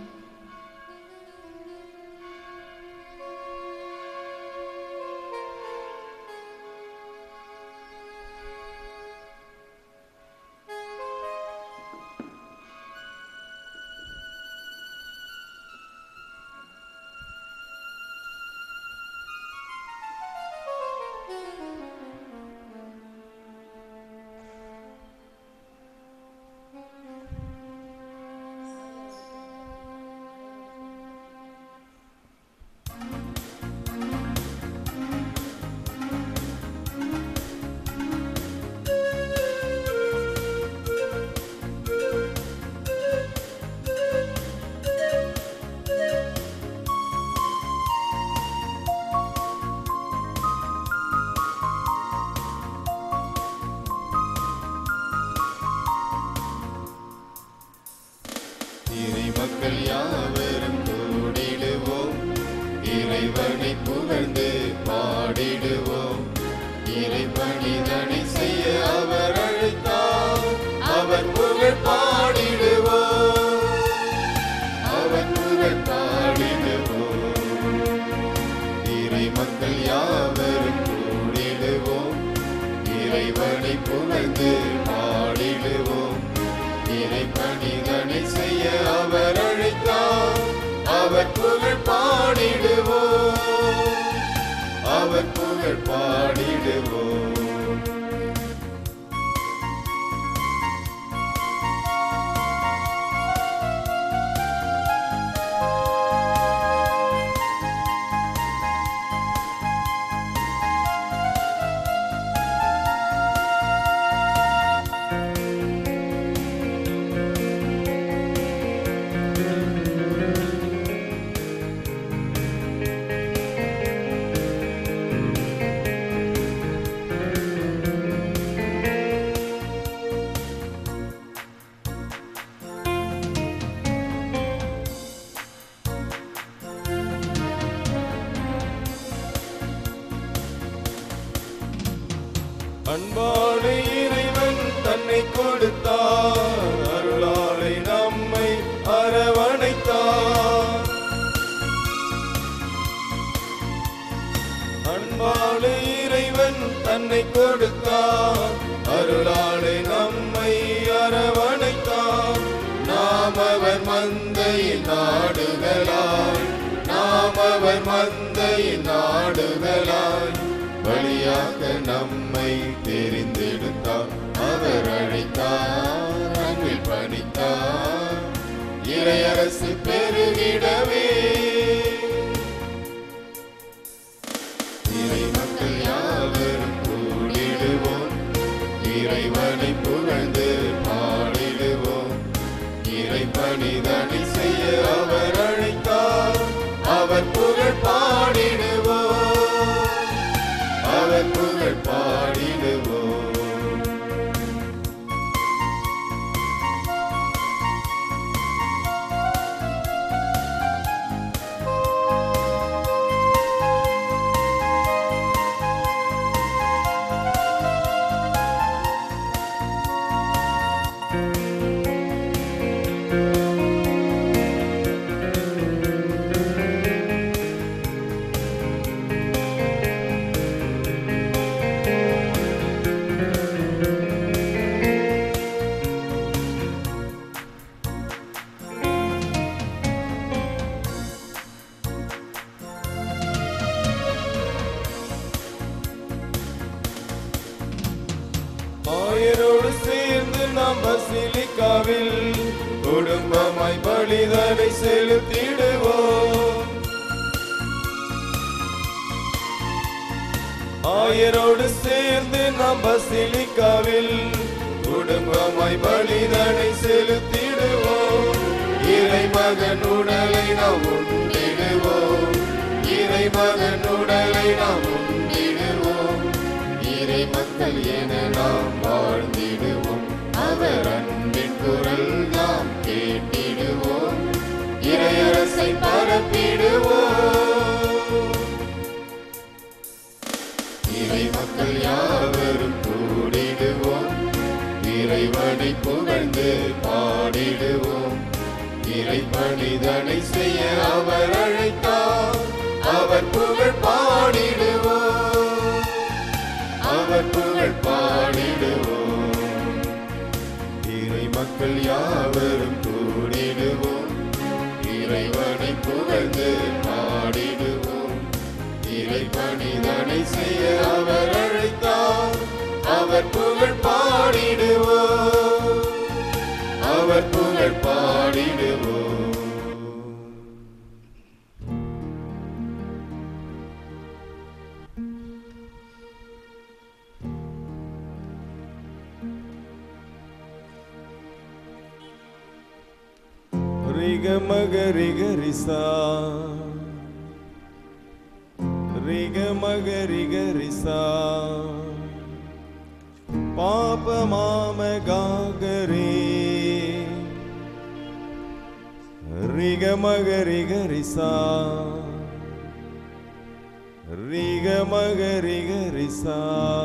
இறை மக்கள் யாவரும் கூடிடுவோம் இறைவனை புகழ்ந்து பாடிடுவோம் இறை பணிதனை செய்ய அவர் அழைத்தார் அவர் புகழ் பாடிடுவோம் அவர் புகழ் பாடிடுவோம் இறை மக்கள் யாவரும் கூடிடுவோம் இறைவனை புகழ்ந்து பாடிடுவோம் இறை பணிதனை செய்ய அவர் அழைத்தார் அவர் புகழ் பாடிடுவோம் அவர் புகழ் பாடிடுவோம் அன்பாடு இறைவன் தன்னை கொடுத்தார் அருளாலை நம்மை அரவணைத்தார் அன்பாடு இறைவன் தன்னை கொடுத்தார் அருளாலை நம்மை அரவணைத்தார் நாம் அவர் மந்தையின் நாடுகளாய் நாம் அவர் மந்தையின் நாடுகளாய் வழியாக நம்மை தெரிந்தெடுத்தார் அவர் அழைத்தார் அன்பில் பணித்தார் இறையரசு பெருகிடவே இறை மக்கள் யாவரும் கூடிடுவோம் இறைவனை புகழ்ந்து பாடிடுவோம் இறை பணிதனை செய்ய அவர் அழைத்தார் அவர் புகழ் பாடிடுவோம் அவர் புகழ் பாடிடுவோம் ஆயரோடு சேர்ந்து நாம் பசிலிக்காவில் குடும்பமாய் பலிதனை செலுத்திடுவோம் ஆயரோடு சேர்ந்து நாம் பசிலிக்காவில் குடும்பமாய் பலிதனை செலுத்திடுவோம் இறைமகன் உடலை நாம் உண்டிடுவோம் இறைமகன் உடலை நாம் உண்டிடுவோம் இறை மக்கள் என நாம் வாழ்ந்திடுவோம் அவர் அன்பின் குரல் நாம் கேட்டிடுவோம் இறையரசை பரப்பிடுவோம் இறை மக்கள் யாவரும் கூடிடுவோம் இறைவனை புகழ்ந்து பாடிடுவோம் இறை பணிதனை செய்ய அவர் அழைத்தார் அவர் புகழ் பாடிடுவோம் அவர் புகழ் பாடிடுவோம் இறை மக்கள் யாவரும் கூடிடுவோம் இறைவனை புகழ்ந்து பாடிடுவோம் இறை பணிதனை செய்ய அவர் அழைத்தார் அவர் புகழ் பாடிடுவோம் அவர் புகழ் பாடிடுவோம் ரிக மக ரிக ரிசா ரிக மக ரிக ரிசா பாப மாம காகரே ரிக மக ரிக ரிசா ரிக மக ரிக ரிசா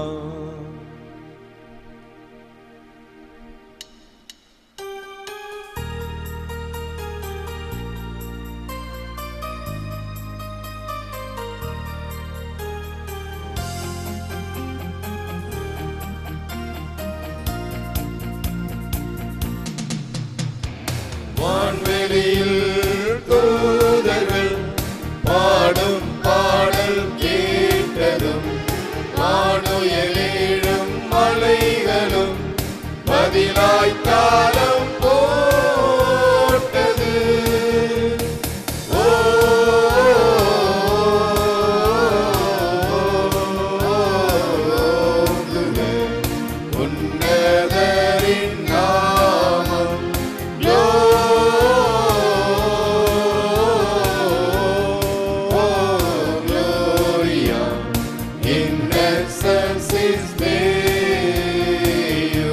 வான்வெளியில் தூதர்கள் பாடும் பாடல் கேட்டதும் வானுயலேழும் மலைகளும் பதிலாய் தாளம் போட்டது ஓ உன்னதரின் நாமம் Gloria in excelsis Deo.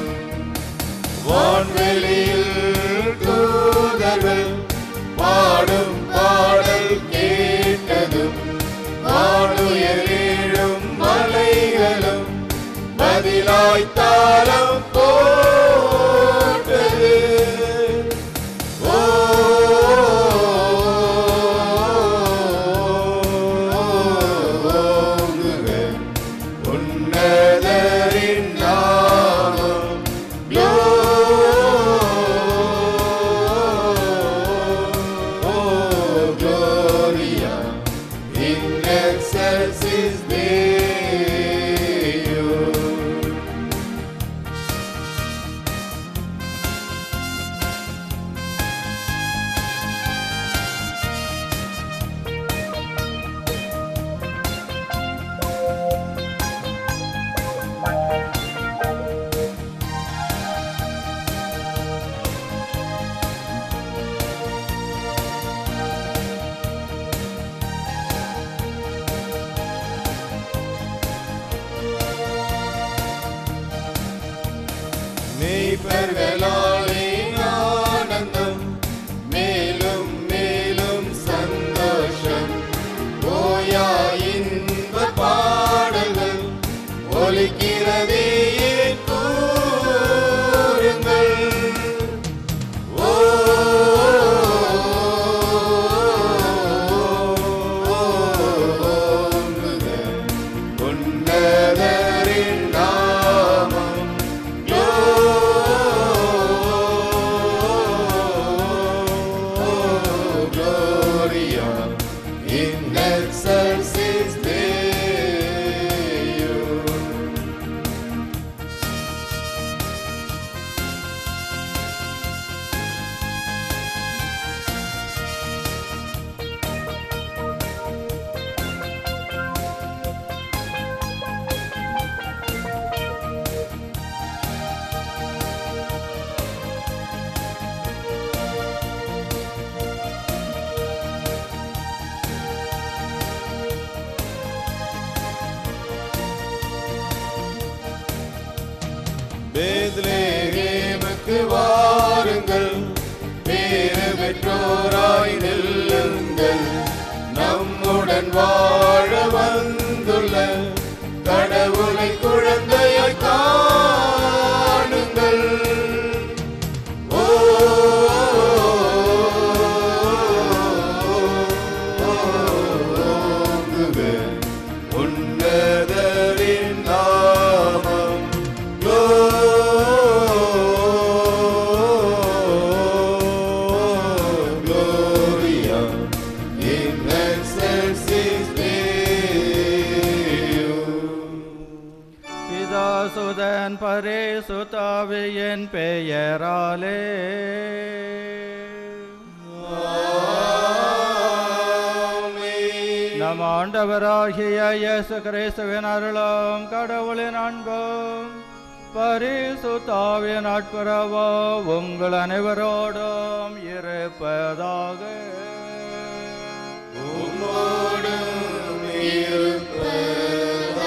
வான்வெளியில் தூதர்கள் பாடும் பாடல் கேட்டதும் வானுயரேழும் மலைகளும் பதிலாய் தாளம் போட்டது ஓ உன்னதரின் நாமம் Gloria in excelsis Deo. மீட்பர்களாலே ஆனந்தம் மேலும் மேலும் சந்தோஷம் ஓயா இன்ப பாடல்கள் ஒலிக்கிறதே கூறுங்கள் ஓ உன்னதரின் நாமம் Gloria in excelsis Deo. பெத்லேகேமுக்கு வாருங்கள் பேறு பெற்றோராய் நில்லுங்கள் நம்முடன் வாழ வந்துள்ள கடவுளை குழந்தையாய் காணுங்கள் ஓ உன்னதரின் நாமம் Gloria in excelsis Deo.
பிதாசுதன் பரேசுதாவியின் பெயராலே நம் ஆண்டவராகிய இயேசு கிறிஸ்துவின் அருளும் கடவுளின் அன்பும் பரிசுத்தாவின் நட்புறவோ உங்கள் அனைவரோடும் இருப்பதாக
உம்மோடும் இருப்பதாக.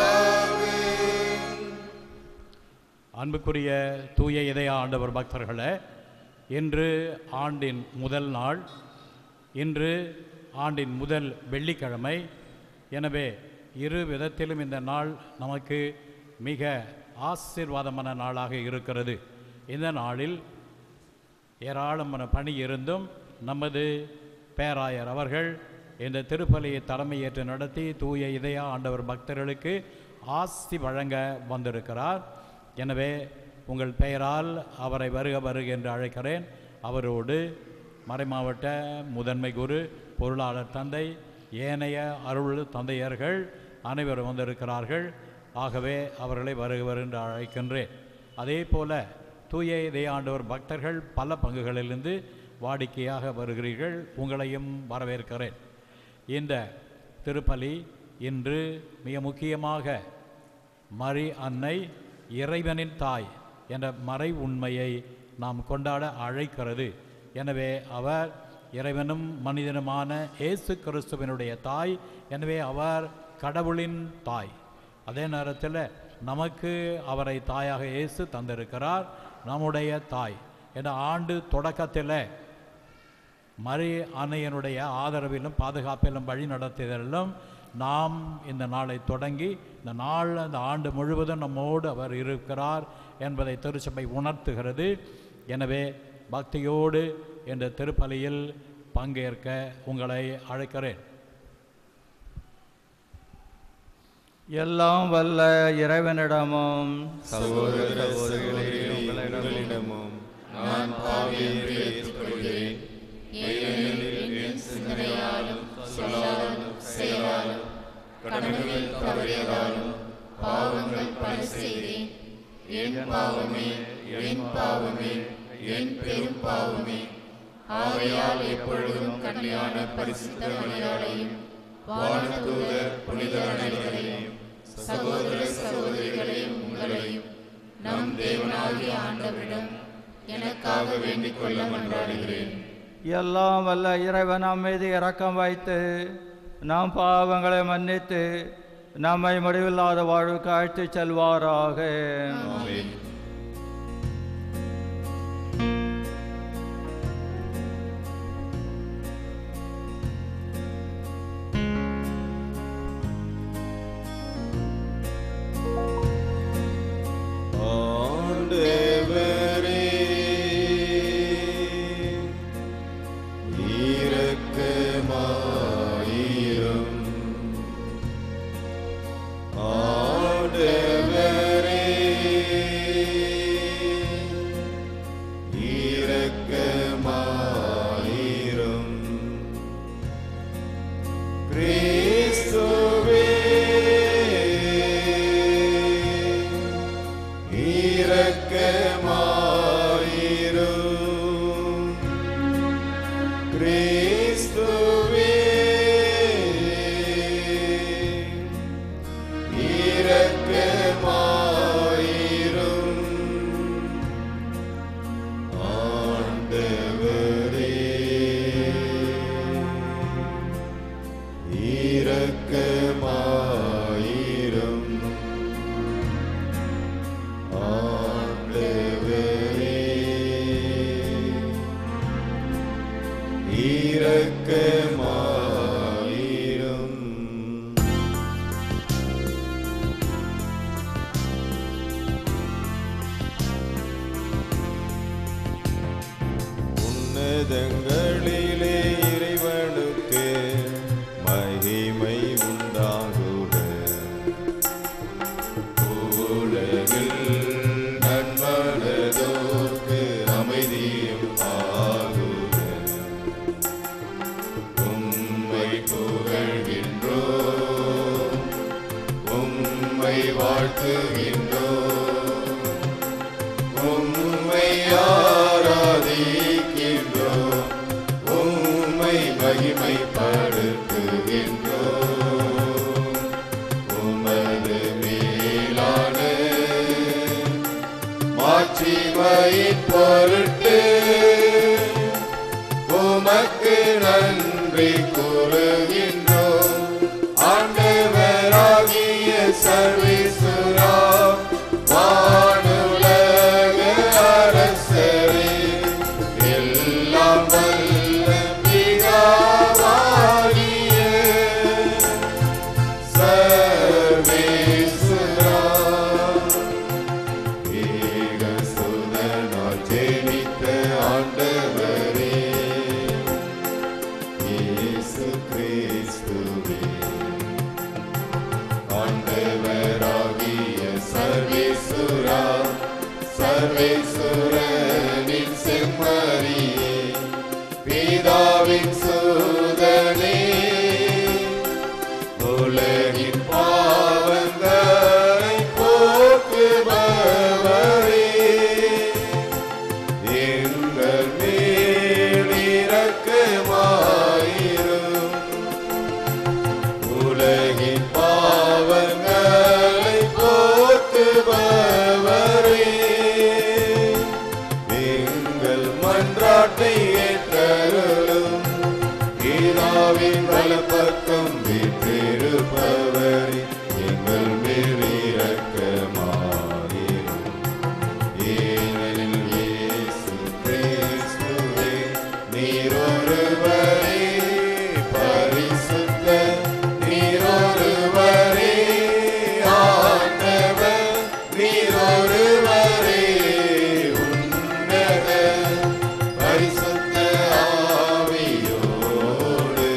அன்புக்குரிய தூய இதய ஆண்டவர் பக்தர்களே இன்று ஆண்டின் முதல் நாள் இன்று ஆண்டின் முதல் வெள்ளிக்கிழமை எனவே இரு விதத்திலும் இந்த நாள் நமக்கு மிக ஆசீர்வாதமான நாளாக இருக்கிறது இந்த நாளில் ஏராளமான பணி இருந்தும் நமது பேராயர் அவர்கள் இந்த திருப்பலியை தலைமையேற்று நடத்தி தூய இதய ஆண்டவர் பக்தர்களுக்கு ஆசி வழங்க வந்திருக்கிறார் எனவே உங்கள் பெயரால் அவரை வருக வருக என்று அழைக்கிறேன் அவரோடு மறைமாவட்ட முதன்மை குரு பொருளாளர் தந்தை ஏனைய அருள் தந்தையர்கள் அனைவரும் வந்திருக்கிறார்கள் ஆகவே அவர்களை வருக வருக என்று அழைக்கின்றேன் அதே போல தூய இதய ஆண்டவர் பக்தர்கள் பல பங்குகளிலிருந்து வாடிக்கையாக வருகிறீர்கள் உங்களையும் வரவேற்கிறேன் இந்த திருப்பலி இன்று மிக முக்கியமாக மரி அன்னை இறைவனின் தாய் என்ற மறை உண்மையை நாம் கொண்டாட அழைக்கிறது எனவே அவர் இறைவனும் மனிதனுமான இயேசு கிறிஸ்துவனுடைய தாய் எனவே அவர் கடவுளின் தாய் அதே நேரத்தில் நமக்கு அவரை தாயாக இயேசு தந்திருக்கிறார் நம்முடைய தாய் என்ற ஆண்டு தொடக்கத்தில் மரி அன்னையனுடைய ஆதரவிலும் பாதுகாப்பிலும் வழி நடத்துதலிலும் நாம் இந்த நாளை தொடங்கி இந்த நாள் அந்த ஆண்டு முழுவதும் நம்மோடு அவர் இருக்கிறார் என்பதை திருச்சபை உணர்த்துகிறது எனவே பக்தியோடு இந்த திருப்பலியில் பங்கேற்க உங்களை அழைக்கிறேன்
எல்லாம் வல்ல இறைவனிடமும்
சகோதர சகோதரிகளே உங்களிடமும் நான் பாவி என்று ஏற்றுக்கொள்கிறேன் ஏனெனில் என் சிந்தனையாலும் சொல்லாலும் செயலாலும் கடமைகள் தவறியதாலும் பாவங்கள் பல செய்தேன் என் பாவமே என் பாவமே என் பெரும் பாவமே ஆகையால் எப்பொழுதும் கல்யாண பரிசுத்த மரியாதையும் வானதூதர் புனிதர் அனைவரையும் சகோதர சகோதரிகளையும் உங்களையும் நம் தேவனாகிய ஆண்டவரிடம் எனக்காக வேண்டிக் கொள்ள மன்றாடுகிறேன்
எல்லாம் வல்ல இறைவன் நம் மீது இரக்கம் வைத்து நாம் பாவங்களை மன்னித்து நம்மை முடிவில்லாத வாழ்வுக்கு அழைத்துச் செல்வாராக
ஆமென்
ஆண்டவரே இரக்கமாயிரும் உன்னதங்களிலே இறைவனுக்கு மகிமை உண்டாகுக உலகில் நன்மனதோர்க்கு அமைதியும் ஆகுக உம்மை புகழ்கின்றோம் உம்மை வாழ்த்துகின்றோம் உம்மை ஆராதிக்கின்றோம் உம்மை மகிமைப்படுத்துகின்றோம் உமது மேலான மாட்சிமையின் பொருட்டு உமக்கு நன்றி கூறுகின்றோம் ஆண்டவராகிய சர்வேசுரா வானுலக அரசரே எல்லாம் வல்ல பிதாவாகிய சர்வேசுரா ஏகசுதனால் ஜெனித்த ஆண்டவரே இயேசு கிறிஸ்துவே ஆண்டவராகிய சர்வேசுரா சர்வேசுரனின் செம்மறியே பிதாவின் சூதனே உலகின் பாவங்களை போக்குபவரே எங்கள் மேல் இரக்கமாயிரும் உலகின் பாவங்களை போக்குபவரே எங்கள் மன்றாட்டை ஏற்றருளும் கீதாவின் வலப்பக்கம் வீற்றிருப்பவரே எங்கள் மேல் இரக்கமாயிரும் ஏனெனில் இயேசு கிறிஸ்துவே நீரொருவரே பரிசுத்த நீரொருவரே ஆண்டவர் நீரொருவரே உன்னத பரிசுத்த ஆவியோடு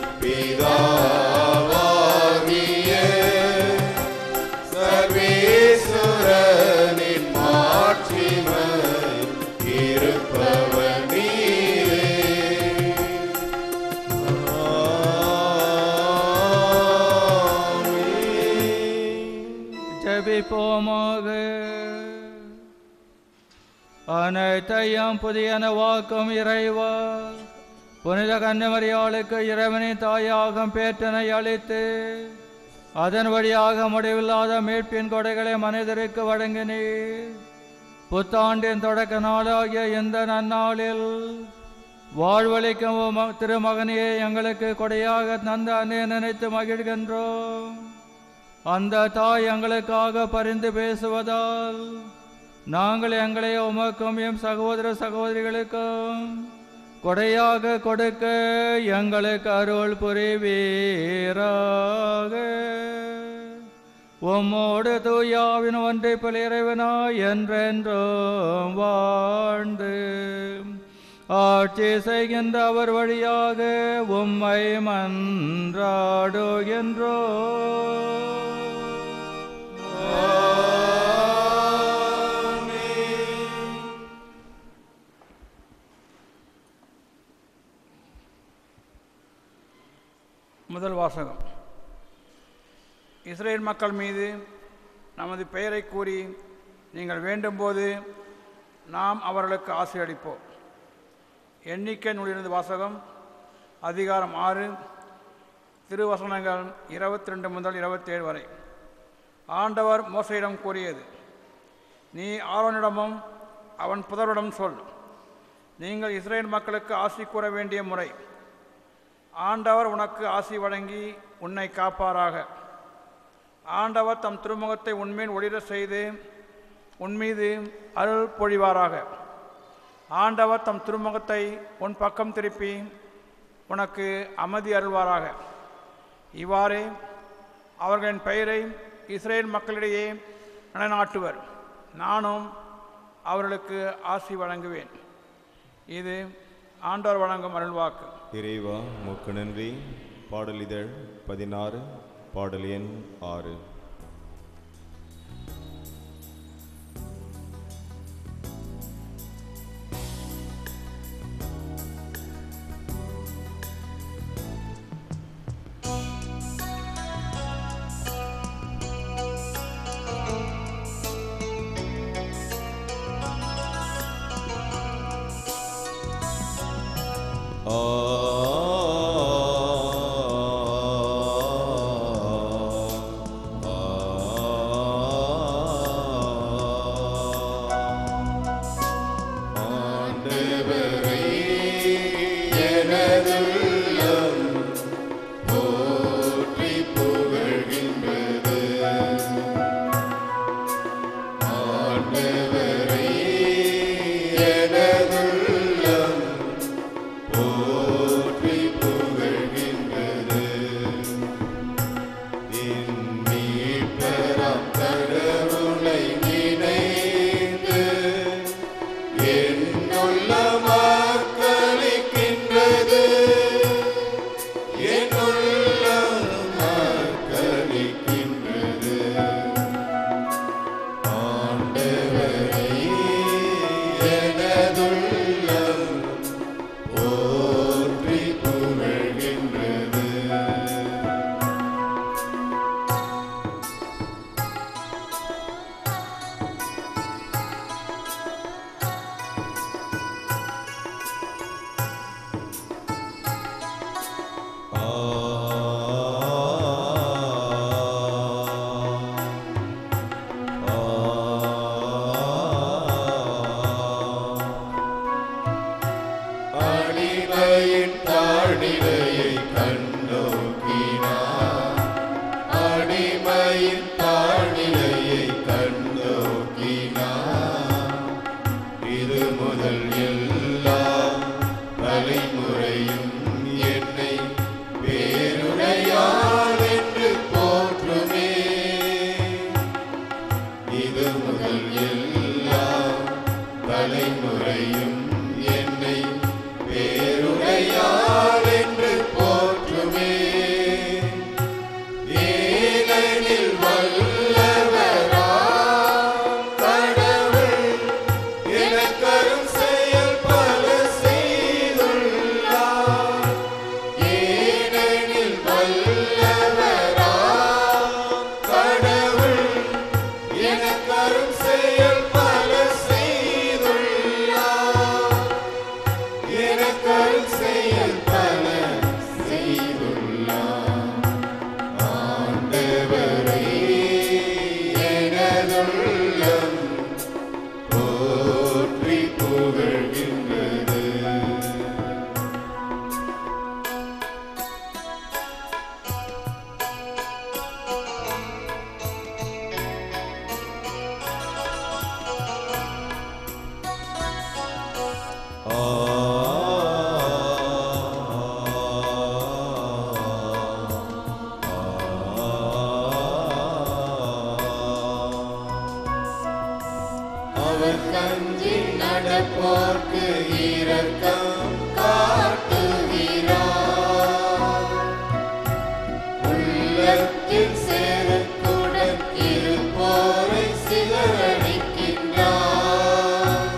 பிதாவாகிய சர்வேசுரனின் மாட்சிமை இருப்பவர் நீரே
ஜெபிப்போமாக அனைத்தையும் புதியனவாக்கும் இறைவா புனித கன்னிமரியாளுக்கு இறைவனின் தாயாகும் பேற்றனை அளித்து அதன் வழியாக முடிவில்லாத மீட்பின் கொடைகளை மனிதருக்கு வழங்கினீர் புத்தாண்டின் தொடக்க நாளாகிய இந்த நன்னாளில் வாழ்வளிக்கும் உம- திருமகனையே எங்களுக்கு கொடையாக தந்த அன்னை நினைத்து மகிழ்கின்றோம் அந்த தாய் எங்களுக்காக பரிந்து பேசுவதால் நாங்கள் எங்களை உமக்கும் எம் சகோதர சகோதரிகளுக்கும் கொடையாக கொடுக்க எங்களுக்கு அருள் புரிவீராக உம்மோடு தூயாவின் ஒன்றைப்பில் இறைவனாய் என்றென்றும் வாழ்ந்து ஆட்சி செய்கின்ற அவர் வழியாக உம்மை மன்றாடுகின்றோ
முதல் வாசகம் இஸ்ரேல் மக்கள் மீது நமது பெயரை கூறி நீங்கள் வேண்டும்போது நாம் அவர்களுக்கு ஆசையளிப்போம் எண்ணிக்கை நூலிலிருந்து வாசகம் அதிகாரம் ஆறு திருவசனங்கள் இருபத்தி ரெண்டு முதல் இருபத்தேழு வரை ஆண்டவர் மோசையிடம் கூறியது நீ ஆரோனிடமும் அவன் புதரிடம் சொல் நீங்கள் இஸ்ரேல் மக்களுக்கு ஆசி கூற வேண்டிய முறை ஆண்டவர் உனக்கு ஆசி வழங்கி உன்னை காப்பாராக ஆண்டவர் தம் திருமுகத்தை உன்மேல் ஒளிரச் செய்து உன் மீது அருள் பொழிவாராக ஆண்டவர் தம் திருமுகத்தை உன் பக்கம் திருப்பி உனக்கு அமைதி அருள்வாராக இவ்வாறே அவர்களின் பெயரை இஸ்ரேல் மக்களிடையே நிலைநாட்டுவர் நானும் அவர்களுக்கு ஆசி வழங்குவேன் இது ஆண்டவர் வழங்கும் அருள்வாக்கு
இறைவா உமக்கு நன்றி பாடலிதழ் பதினாறு பாடல் எண் ஆறு
ஆண்டவரே எனதுள்ளம் போற்றி புகழ்கின்றது ஆண்டவரே எனதுள்ளம் போற்றி புகழ்கின்றது என் மீட்பராம் கடவுளை நினைந்து என்னுள்ள மக்களிக்கின்றது என்னுள்ள மக்களிக்கின்றது ஆண்டவரை எனதுள்ளம் போற்றி புகழ்கின்றது அடிமையின் தாழ்நிலையை கண்டோக்கினார் அடிமையின் தாழ்நிலையை கண்டோக்கினார் இது முதல் எல்லா தலைமுறையும் என்னை பேருடையார் என்று போற்றுமே இது முதல் எல்லா தலைமுறையும் என்னை பேருடையார் என்று போற்றுமே ஏனெனில் வல்லவராம் கடவுள் எனக்கரும் செயல் பல செய்துள்ளார் ஏனெனில் வல்லவராம் கடவுள் எனக்கரும் செயல் பல செய்துள்ளார் எனக்கரும் செயல் பல செய்துள்ளார் ஆண்டவரே எனதுள்ளம் போற்றி புகழ்கின்றது அவர் கஞ்சி நடப்போர்க்கு இரக்கம் காட்டுகிறார் உள்ளத்தில் செருக்குடன் இருப்போரை சிதறடிக்கின்றார்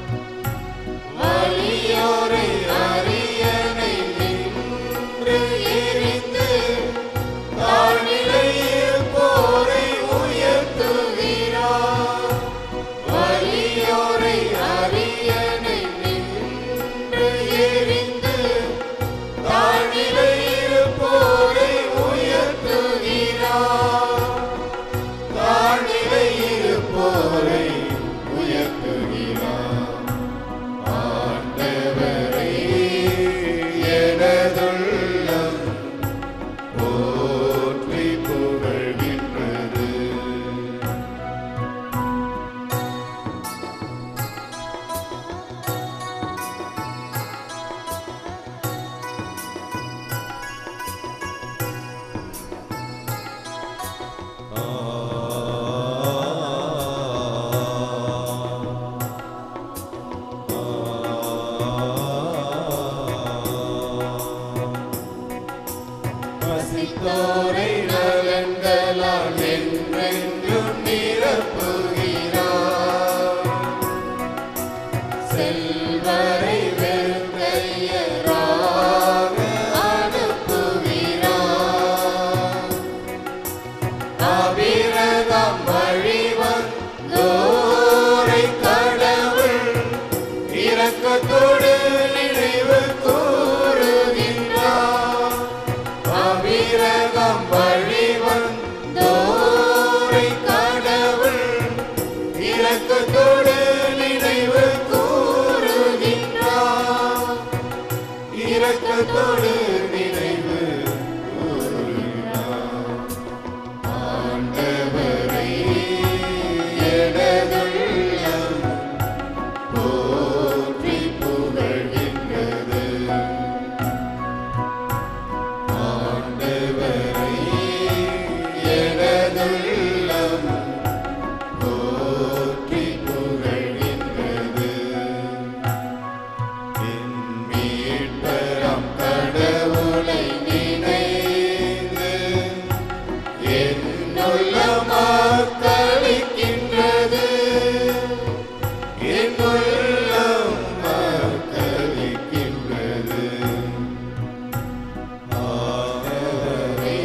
வலியோரை அரியணை நின்று எரிந்து தாழ்நிலையில் போரை உயர்த்துகிறார் வலியோரை அரியணை நின்று எரிந்து தாழ்நிலையில் போரை உயர்த்துகிறார் தாழ்நிலையில் போரை உயர்த்துகிறார் ஆண்டவரை எனதுள்ளம் போற்றி புகழ்கின்றது இரக்கத்தோடு நினைவு கூறுகின்றார் இரக்கத்தோடு நினைவு கூறுகின்றார் ஆண்டவரை எனதுள்ளம் போற்றி புகழ்கின்றது ஆண்டவரை எனதுள்ளம் போற்றி புகழ்கின்றது என் மீட்பராம் கடவுளை நினைந்து என்னுள்ளம் மக்களிக்கின்றது என்னுள்ளம் மக்களிக்கின்றது ஆண்டவரை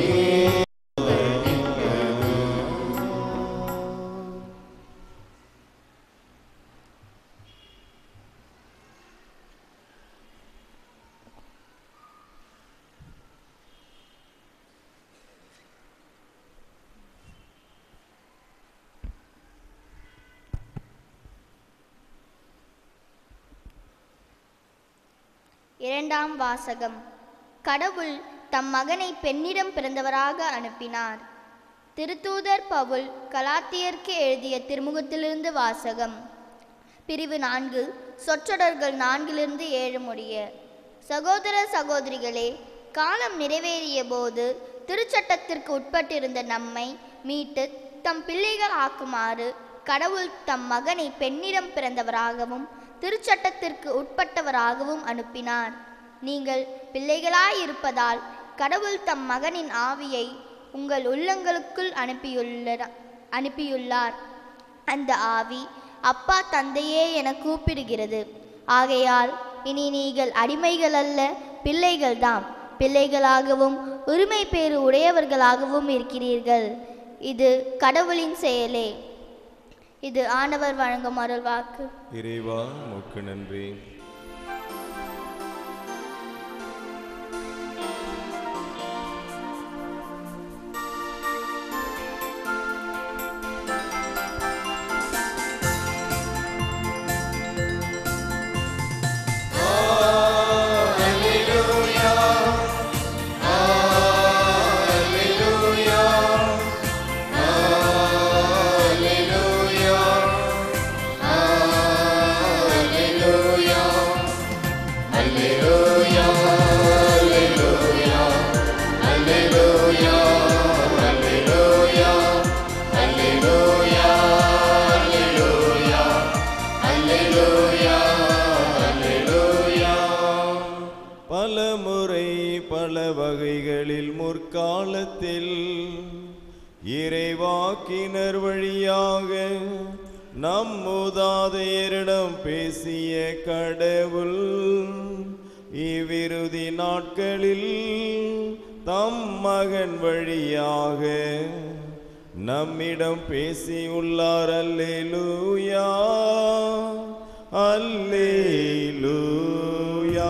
இரண்டாம் வாசகம் கடவுள் தம் மகனை பெண்ணிடம் பிறந்தவராக அனுப்பினார் திருத்தூதர் பவுல் கலாத்தியர்க்கு எழுதிய திருமுகத்திலிருந்து வாசகம் பிரிவு நான்கு சொற்றொடர்கள் நான்கிலிருந்து ஏழு முடிய சகோதர சகோதரிகளே காலம் நிறைவேறிய போது திருச்சட்டத்திற்கு உட்பட்டிருந்த நம்மை மீட்டு தம் பிள்ளைகள் ஆக்குமாறு கடவுள் தம் மகனை பெண்ணிடம் பிறந்தவராகவும் திருச்சட்டத்திற்கு உட்பட்டவராகவும் அனுப்பினார் நீங்கள் பிள்ளைகளாயிருப்பதால் கடவுள் தம் மகனின் ஆவியை உங்கள் உள்ளங்களுக்குள் அனுப்பியுள்ள அனுப்பியுள்ளார் அந்த ஆவி அப்பா தந்தையே என கூப்பிடுகிறது ஆகையால் இனி நீங்கள் அடிமைகள் அல்ல பிள்ளைகள்தாம் பிள்ளைகளாகவும் உரிமை பேறு உடையவர்களாகவும் இருக்கிறீர்கள் இது கடவுளின் செயலே இது ஆண்டவர் வழங்கும் அருள் வாக்கு
இறைவா உமக்கு நன்றி பல முறை பல வகைகளில் முற்காலத்தில் இறைவாக்கினர் வழியாக நம் மூதாதையரிடம் பேசிய கடவுள் இவ்விருதி நாட்களில் தம் மகன் வழியாக நம்மிடம் பேசியுள்ளார் அல்லேலூயா அல்லேலூயா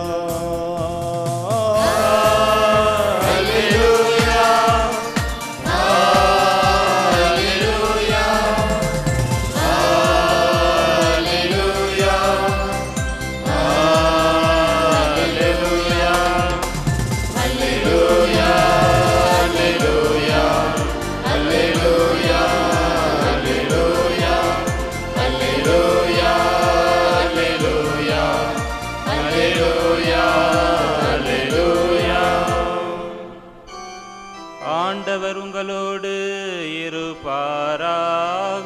ஆண்டவர் உங்களோடு இருப்பாராக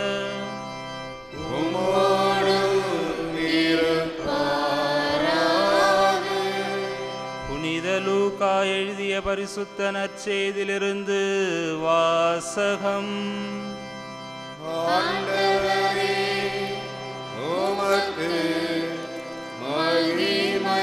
புனித லூக்கா எழுதிய பரிசுத்த நற்செய்திலிருந்து வாசகம்
ஆண்டவரே உமக்கு மகிமை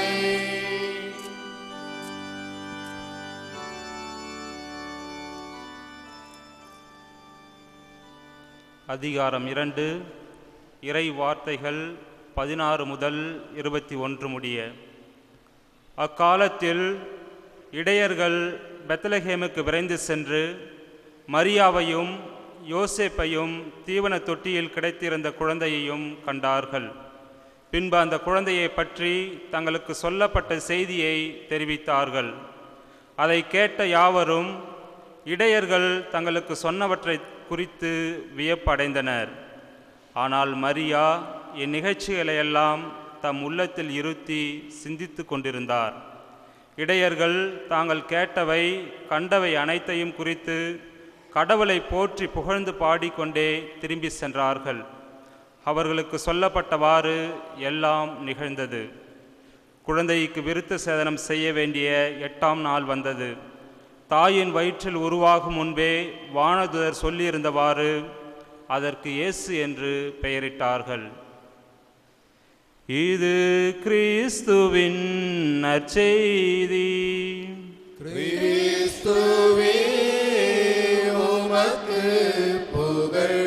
அதிகாரம் இரண்டு இறை வார்த்தைகள் பதினாறு முதல் இருபத்தி ஒன்று முடிய அக்காலத்தில் இடையர்கள் பெத்லஹேமுக்கு விரைந்து சென்று மரியாவையும் யோசேப்பையும் தீவன தொட்டியில் கிடைத்திருந்த குழந்தையையும் கண்டார்கள் பின்பு அந்த குழந்தையை பற்றி தங்களுக்கு சொல்லப்பட்ட செய்தியை தெரிவித்தார்கள் அதை கேட்ட யாவரும் இடையர்கள் தங்களுக்கு சொன்னவற்றை குறித்து வியப்படைந்தனர் ஆனால் மரியா இந்நிகழ்ச்சிகளை எல்லாம் தம் உள்ளத்தில் இருத்தி சிந்தித்து கொண்டிருந்தார் இடையர்கள் தாங்கள் கேட்டவை கண்டவை அனைத்தையும் குறித்து கடவுளை போற்றி புகழ்ந்து பாடிக்கொண்டே திரும்பி சென்றார்கள் அவர்களுக்கு சொல்லப்பட்டவாறு எல்லாம் நிகழ்ந்தது குழந்தைக்கு விருத்த சேதனம் செய்ய வேண்டிய எட்டாம் நாள் வந்தது தாயின் வயிற்றில் உருவாகும் முன்பே வானதுதர் சொல்லியிருந்தவாறு அதற்கு இயேசு என்று பெயரிட்டார்கள் இது கிறிஸ்துவின் நற்செய்தி
கிறிஸ்துவே உமக்கு புகழ்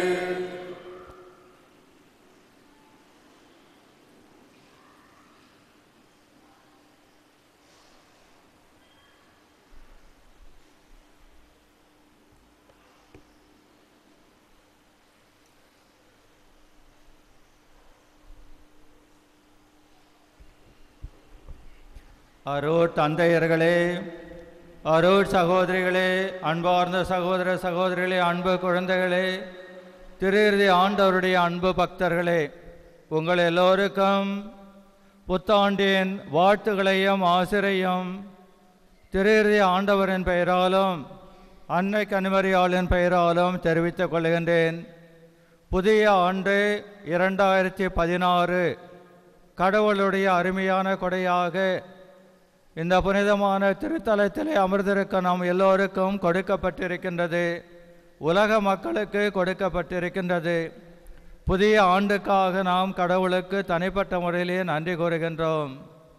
அருட் தந்தையர்களே அருட் சகோதரிகளே அன்பார்ந்த சகோதர சகோதரிகளே அன்பு குழந்தைகளே திருயிறுதி ஆண்டவருடைய அன்பு பக்தர்களே உங்கள் எல்லோருக்கும் புத்தாண்டின் வாழ்த்துகளையும் ஆசிரையும் திருயிறுதி ஆண்டவரின் பெயராலும் அன்னை கனிமறியாளின் பெயராலும் தெரிவித்துக் கொள்கின்றேன் புதிய ஆண்டு இரண்டாயிரத்தி பதினாறு கடவுளுடைய அருமையான கொடையாக இந்த புனிதமான திருத்தலத்திலே அமர்ந்திருக்க நாம் எல்லோருக்கும் கொடுக்கப்பட்டிருக்கின்றது உலக மக்களுக்கு கொடுக்கப்பட்டிருக்கின்றது புதிய ஆண்டுக்காக நாம் கடவுளுக்கு தனிப்பட்ட முறையிலே நன்றி கூறுகின்றோம்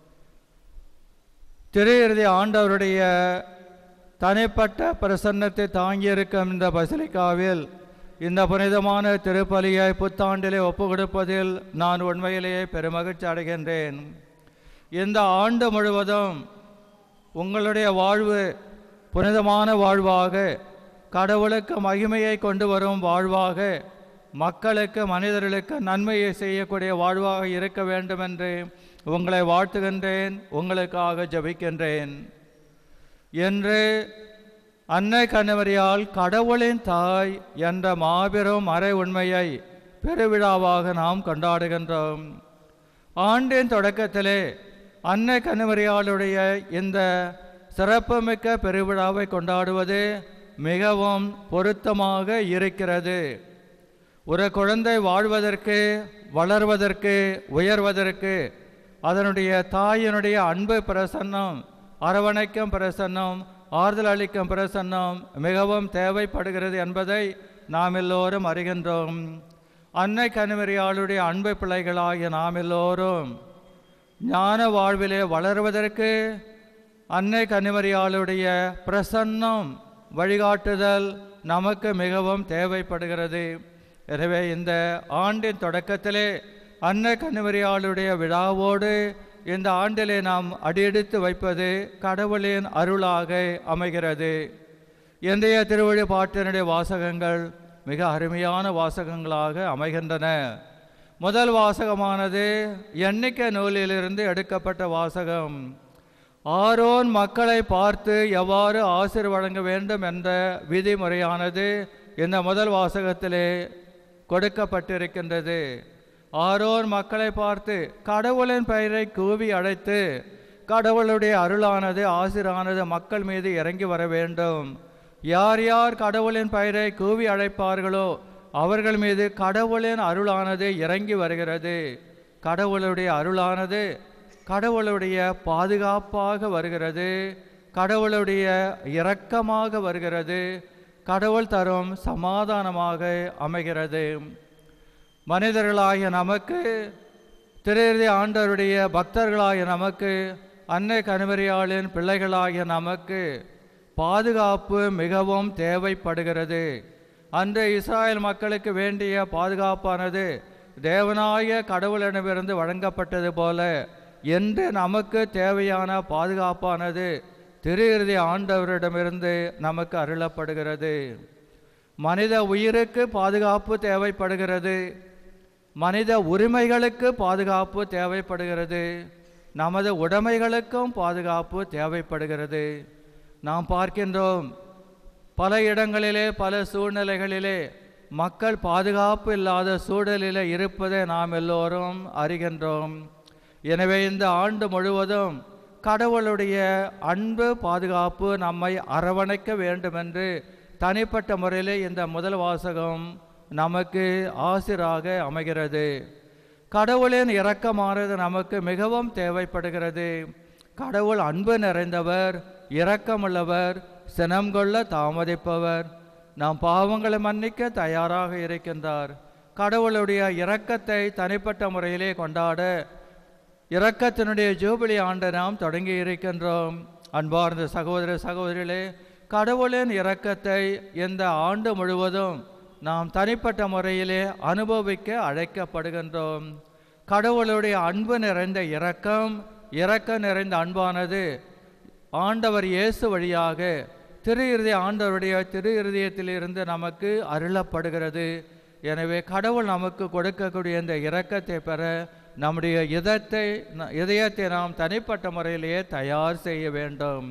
திரு இறுதி ஆண்டவருடைய தனிப்பட்ட பிரசன்னத்தை தாங்கியிருக்கும் இந்த பசிலிக்காவில் இந்த புனிதமான திருப்பலியை புத்தாண்டிலே ஒப்பு கொடுப்பதில் நான் உண்மையிலேயே பெருமகிழ்ச்சி அடைகின்றேன் இந்த ஆண்டு முழுவதும் உங்களுடைய வாழ்வு புனிதமான வாழ்வாக கடவுளுக்கு மகிமையை கொண்டு வரும் வாழ்வாக மக்களுக்கு மனிதர்களுக்கு நன்மையை செய்யக்கூடிய வாழ்வாக இருக்க வேண்டும் என்று உங்களை வாழ்த்துகின்றேன் உங்களுக்காக ஜெபிக்கின்றேன் என்று அன்னை கணவரியால் கடவுளின் தாய் என்ற மாபெரும் மறை உண்மையை பெருவிழாவாக நாம் கொண்டாடுகின்றோம் ஆண்டின் தொடக்கத்திலே அன்னை கணவரியாளுடைய இந்த சிறப்புமிக்க பெருவிழாவை கொண்டாடுவது மிகவும் பொருத்தமாக இருக்கிறது ஒரு குழந்தை வாழ்வதற்கு வளர்வதற்கு உயர்வதற்கு அதனுடைய தாயினுடைய அன்பு பிரசன்னம் அரவணைக்கும் பிரசன்னம் ஆறுதல் அளிக்கும் பிரசன்னம் மிகவும் தேவைப்படுகிறது என்பதை நாம் எல்லோரும் அறிகின்றோம் அன்னை கனிமறியாளுடைய அன்பு பிள்ளைகளாகிய நாம் எல்லோரும் ஞான வாழ்விலே வளர்வதற்கு அன்னை கனிமறியாளுடைய பிரசன்னம் வழிகாட்டுதல் நமக்கு மிகவும் தேவைப்படுகிறது எனவே இந்த ஆண்டின் தொடக்கத்திலே அன்னை கன்னிமரியாளுடைய விழாவோடு இந்த ஆண்டிலே நாம் அடியெடுத்து வைப்பது கடவுளின் அருளாக அமைகிறது இன்றைய திருவழி பாட்டினுடைய வாசகங்கள் மிக அருமையான வாசகங்களாக அமைகின்றன முதல் வாசகமானது எண்ணிக்கை நூலிலிருந்து எடுக்கப்பட்ட வாசகம் ஆரோன் மக்களை பார்த்து எவ்வாறு ஆசிர் வழங்க வேண்டும் என்ற விதிமுறையானது இந்த முதல் வாசகத்திலே கொடுக்கப்பட்டிருக்கின்றது ஆரோன் மக்களை பார்த்து கடவுளின் பெயரை கூவி அழைத்து கடவுளுடைய அருளானது ஆசிரானது மக்கள் மீது இறங்கி வர வேண்டும் யார் யார் கடவுளின் பெயரை கூவி அழைப்பார்களோ அவர்கள் மீது கடவுளின் அருளானது இறங்கி வருகிறது கடவுளுடைய அருளானது கடவுளுடைய பாதுகாப்பாக வருகிறது கடவுளுடைய இரக்கமாக வருகிறது கடவுள் தரும் சமாதானமாக அமைகிறது மனிதர்களாகிய நமக்கு திரு ஆண்டவருடைய பக்தர்களாகிய நமக்கு அன்னை கனிமறியாளின் பிள்ளைகளாகிய நமக்கு பாதுகாப்பு மிகவும் தேவைப்படுகிறது அன்று இஸ்ராயல் மக்களுக்கு வேண்டிய பாதுகாப்பானது தேவனாய கடவுளிடமிருந்து வழங்கப்பட்டது போல என்று நமக்கு தேவையான பாதுகாப்பானது திரு இறுதி ஆண்டவரிடமிருந்து நமக்கு அருளப்படுகிறது மனித உயிருக்கு பாதுகாப்பு தேவைப்படுகிறது மனித உரிமைகளுக்கு பாதுகாப்பு தேவைப்படுகிறது நமது உடைமைகளுக்கும் பாதுகாப்பு தேவைப்படுகிறது நாம் பார்க்கின்றோம் பல இடங்களிலே பல சூழ்நிலைகளிலே மக்கள் பாதுகாப்பு இல்லாத சூழலில் இருப்பதை நாம் எல்லோரும் அறிகின்றோம் எனவே இந்த ஆண்டு முழுவதும் கடவுளுடைய அன்பு பாதுகாப்பு நம்மை அரவணைக்க வேண்டும் என்று தனிப்பட்ட முறையிலே இந்த முதல் வாசகம் நமக்கு ஆசிராக அமைகிறது கடவுளின் இரக்கமானது நமக்கு மிகவும் தேவைப்படுகிறது கடவுள் அன்பு நிறைந்தவர் இரக்கமுள்ளவர் சினம் கொள்ள தாமதிப்பவர் நாம் பாவங்களை மன்னிக்க தயாராக இருக்கின்றார் கடவுளுடைய இரக்கத்தை தனிப்பட்ட முறையிலே கொண்டாட இரக்கத்தினுடைய ஜூபிலி ஆண்டை நாம் தொடங்கி இருக்கின்றோம் அன்பார்ந்த சகோதர சகோதரிகளே கடவுளின் இரக்கத்தை இந்த ஆண்டு முழுவதும் நாம் தனிப்பட்ட முறையிலே அனுபவிக்க அழைக்கப்படுகின்றோம் கடவுளுடைய அன்பு நிறைந்த இரக்கம் இரக்க நிறைந்த அன்பானது ஆண்டவர் இயேசு வழியாக திரு இருதய ஆண்டவருடைய திரு இருதயத்திலிருந்து நமக்கு அருளப்படுகிறது எனவே கடவுள் நமக்கு கொடுக்கக்கூடிய இந்த இரக்கத்தை பெற நம்முடைய இதத்தை இதயத்தை நாம் தனிப்பட்ட முறையிலேயே தயார் செய்ய வேண்டும்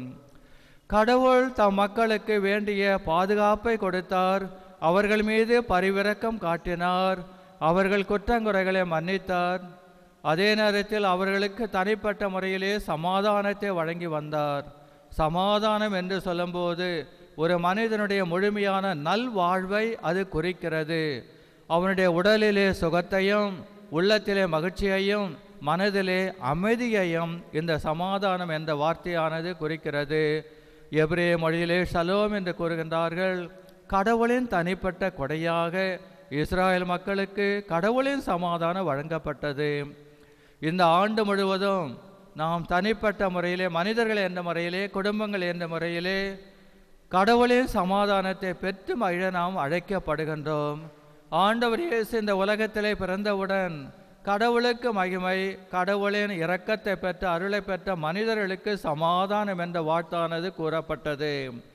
கடவுள் தம் மக்களுக்கு வேண்டிய பாதுகாப்பை கொடுத்தார் அவர்கள் மீது பரிவிரக்கம் காட்டினார் அவர்கள் குற்றங்குறைகளை மன்னித்தார் அதே நேரத்தில் அவர்களுக்கு தனிப்பட்ட முறையிலே சமாதானத்தை வழங்கி வந்தார் சமாதானம் என்று சொல்லும்போது ஒரு மனிதனுடைய முழுமையான நல்வாழ்வை அது குறிக்கிறது அவனுடைய உடலிலே சுகத்தையும் உள்ளத்திலே மகிழ்ச்சியையும் மனதிலே அமைதியையும் இந்த சமாதானம் என்ற வார்த்தையானது குறிக்கிறது எபிரே மொழியிலே ஷலோம் என்று கூறுகின்றார்கள் கடவுளின் தனிப்பட்ட கொடையாக இஸ்ராயல் மக்களுக்கு கடவுளின் சமாதானம் வழங்கப்பட்டது இந்த ஆண்டு முழுவதும் நாம் தனிப்பட்ட முறையிலே மனிதர்கள் என்ற முறையிலே குடும்பங்கள் என்ற முறையிலே கடவுளின் சமாதானத்தை பெற்று மகிழ நாம் அழைக்கப்படுகின்றோம் ஆண்டவர் இயேசு இந்த உலகத்திலே பிறந்தவுடன் கடவுளுக்கு மகிமை கடவுளின் இரக்கத்தை பெற்ற அருளை பெற்ற மனிதர்களுக்கு சமாதானம் என்ற வார்த்தானது கூறப்பட்டது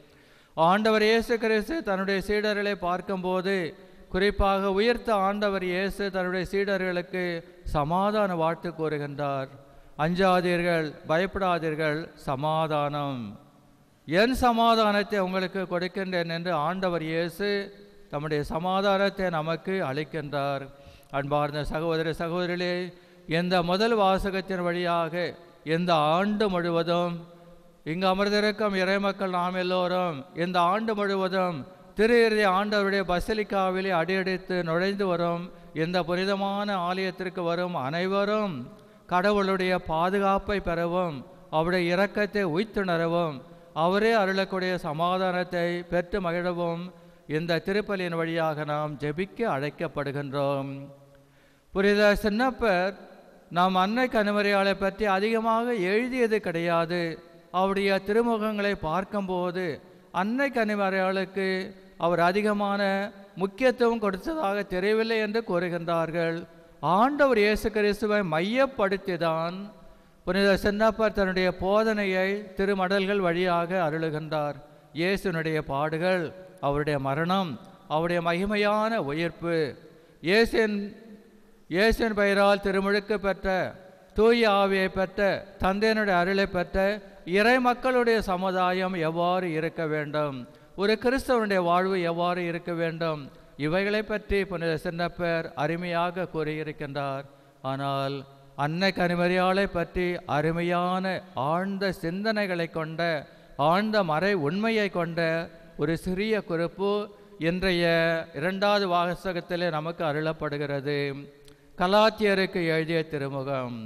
ஆண்டவர் இயேசு கிறிஸ்து தன்னுடைய சீடர்களை பார்க்கும்போது குறிப்பாக உயிர்த்த ஆண்டவர் இயேசு தன்னுடைய சீடர்களுக்கு சமாதான வாழ்த்து கூறுகின்றார் அஞ்சாதீர்கள் பயப்படாதீர்கள் சமாதானம் என் சமாதானத்தை உங்களுக்கு கொடுக்கின்றேன் என்று ஆண்டவர் இயேசு தம்முடைய சமாதானத்தை நமக்கு அளிக்கின்றார் அன்பார்ந்த சகோதர சகோதரிகளே இந்த முதல் வாசகத்தின் வழியாக இந்த ஆண்டு முழுவதும் இங்கு அமர்ந்திருக்கும் இறைமக்கள் நாம் எல்லோரும் இந்த ஆண்டு முழுவதும் திரு இறுதி ஆண்டவருடைய பசலிக்காவிலே அடியெடுத்து நுழைந்து வரும் இந்த புனிதமான ஆலயத்திற்கு வரும் அனைவரும் கடவுளுடைய பாதுகாப்பை பெறவும் அவருடைய இரக்கத்தை உய்த்துணரவும் அவரே அருளக்கூடிய சமாதானத்தை பெற்று மகிழவும் இந்த திருப்பலியின் வழியாக நாம் ஜெபிக்க அழைக்கப்படுகின்றோம் புரித சின்னப்பர் நாம் அன்னை கணுமறையாளை பற்றி அதிகமாக எழுதியது கிடையாது அவருடைய திருமுகங்களை பார்க்கும்போது அன்னை கனிமறையாளுக்கு அவர் அதிகமான முக்கியத்துவம் கொடுத்ததாக தெரியவில்லை என்று கூறுகின்றார்கள் ஆண்டவர் இயேசு கிறிஸ்துவை மையப்படுத்திதான் புனித சின்னப்பர் தன்னுடைய போதனையை திருமடல்கள் வழியாக அருளுகின்றார் இயேசுனுடைய பாடுகள் அவருடைய மரணம் அவருடைய மகிமையான உயிர்ப்பு இயேசின் இயேசுவின் பெயரால் திருமுழுக்கு பெற்ற தூய ஆவியை பெற்ற தந்தையினுடைய அருளை பெற்ற இறை மக்களுடைய சமுதாயம் எவ்வாறு இருக்க வேண்டும் ஒரு கிறிஸ்தவனுடைய வாழ்வு எவ்வாறு இருக்க வேண்டும் இவைகளை பற்றி புனித சின்னப்பர் அருமையாக கூறியிருக்கின்றார் ஆனால் அன்னை கனிமறியாளை பற்றி அருமையான ஆழ்ந்த சிந்தனைகளை கொண்ட ஆழ்ந்த மறை உண்மையை கொண்ட ஒரு சிறிய குறிப்பு இன்றைய இரண்டாவது வாசகத்திலே நமக்கு அருளப்படுகிறது கலாத்தியருக்கு எழுதிய திருமுகம்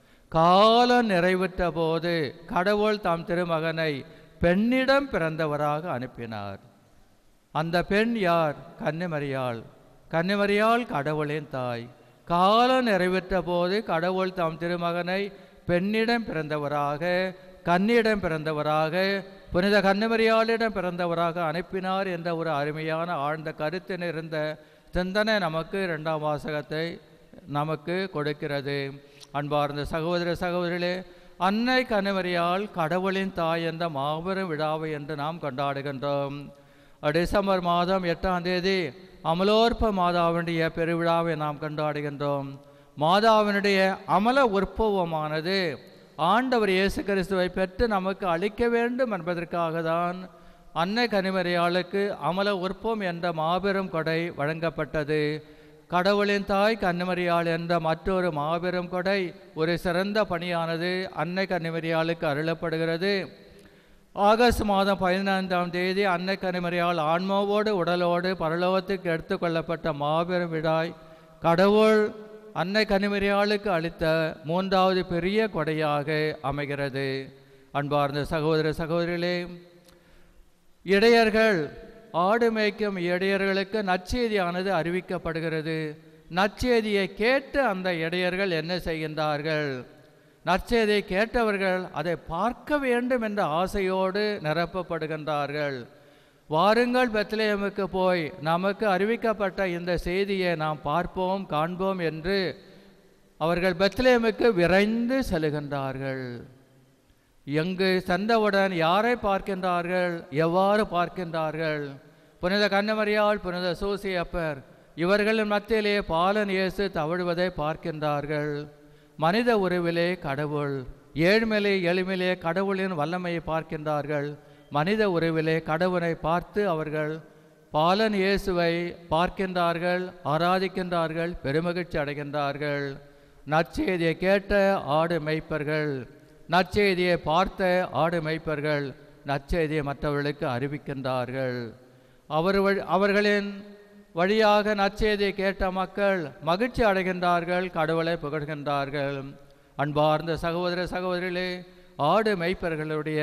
காலம் நிறைவுற்ற போது கடவுள் தாம் திருமகனை பெண்ணிடம் பிறந்தவராக அனுப்பினார் அந்த பெண் யார் கன்னிமரியாள் கன்னிமரியாள் கடவுளின் தாய் காலம் நிறைவுற்ற போது கடவுள் தாம் திருமகனை பெண்ணிடம் பிறந்தவராக கன்னியிடம் பிறந்தவராக புனித கன்னிமரியாளிடம் பிறந்தவராக அனுப்பினார் என்ற ஒரு அருமையான ஆழ்ந்த கருத்தின் இருந்த சிந்தனை நமக்கு இரண்டாம் வாசகத்தை நமக்கு கொடுக்கிறது அன்பார்ந்த சகோதர சகோதரிகளே அன்னை கணவரியால் கடவுளின் தாய் என்ற மாபெரும் விழாவை என்று நாம் கொண்டாடுகின்றோம் டிசம்பர் மாதம் எட்டாம் தேதி அமலோற்ப மாதாவினுடைய பெருவிழாவை நாம் கொண்டாடுகின்றோம் மாதாவினுடைய அமல உற்பவமானது ஆண்டவர் இயேசு கிறிஸ்துவை பெற்று நமக்கு அளிக்க வேண்டும் என்பதற்காக தான் அன்னை கனிமறையாளுக்கு அமல உற்பம் என்ற மாபெரும் கொடை வழங்கப்பட்டது கடவுளின் தாய் கன்னிமரியாள் என்ற மற்றொரு மாபெரும் கொடை ஒரு சிறந்த பணியானது அன்னை கன்னிமரியாளுக்கு அருளப்படுகிறது ஆகஸ்ட் மாதம் பதினைந்தாம் தேதி அன்னை கனிமறையால் ஆன்மாவோடு உடலோடு பரலோகத்துக்கு எடுத்துக்கொள்ளப்பட்ட மாபெரும் விழாய் கடவுள் அன்னை கனிமறையாளுக்கு அளித்த மூன்றாவது பெரிய கொடையாக அமைகிறது அன்பார்ந்த சகோதர சகோதரிகளே இடையர்கள் ஆடு மேய்க்கும் இடையர்களுக்கு நற்செய்தியானது அறிவிக்கப்படுகிறது நற்செய்தியை கேட்டு அந்த இடையர்கள் என்ன செய்கின்றார்கள் நற்செய்தியை கேட்டவர்கள் அதை பார்க்க வேண்டும் என்ற ஆசையோடு நிரப்பப்படுகின்றார்கள் வாருங்கள் பெத்லேயமுக்கு போய் நமக்கு அறிவிக்கப்பட்ட இந்த செய்தியை நாம் பார்ப்போம் காண்போம் என்று அவர்கள் பெத்லேயமுக்கு விரைந்து செல்கின்றார்கள் எங்கு சென்றவுடன் யாரை பார்க்கின்றார்கள் எவ்வாறு பார்க்கின்றார்கள் புனித கண்ணமரியாள் புனித சூசியப்பர் இவர்களின் மத்தியிலே பாலன் இயேசு தவழுவதை பார்க்கின்றார்கள் மனித உருவிலே கடவுள் ஏழ்மையிலே எளிமையிலே கடவுளின் வல்லமையை பார்க்கின்றார்கள் மனித உருவிலே கடவுளை பார்த்து அவர்கள் பாலன் இயேசுவை பார்க்கின்றார்கள் ஆராதிக்கின்றார்கள் பெருமகிழ்ச்சி அடைகின்றார்கள் நற்செய்தியை கேட்ட ஆடு மேய்ப்பர்கள் நற்செய்தியை பார்த்த ஆடு மேய்ப்பர்கள் நற்செய்தியை மற்றவர்களுக்கு அறிவிக்கின்றார்கள் அவர் வழி அவர்களின் வழியாக நற்செய்தியை கேட்ட மக்கள் மகிழ்ச்சி அடைகின்றார்கள் கடவுளை புகழ்கின்றார்கள் அன்பார்ந்த சகோதர சகோதரிகளே ஆடு மேய்ப்பர்களுடைய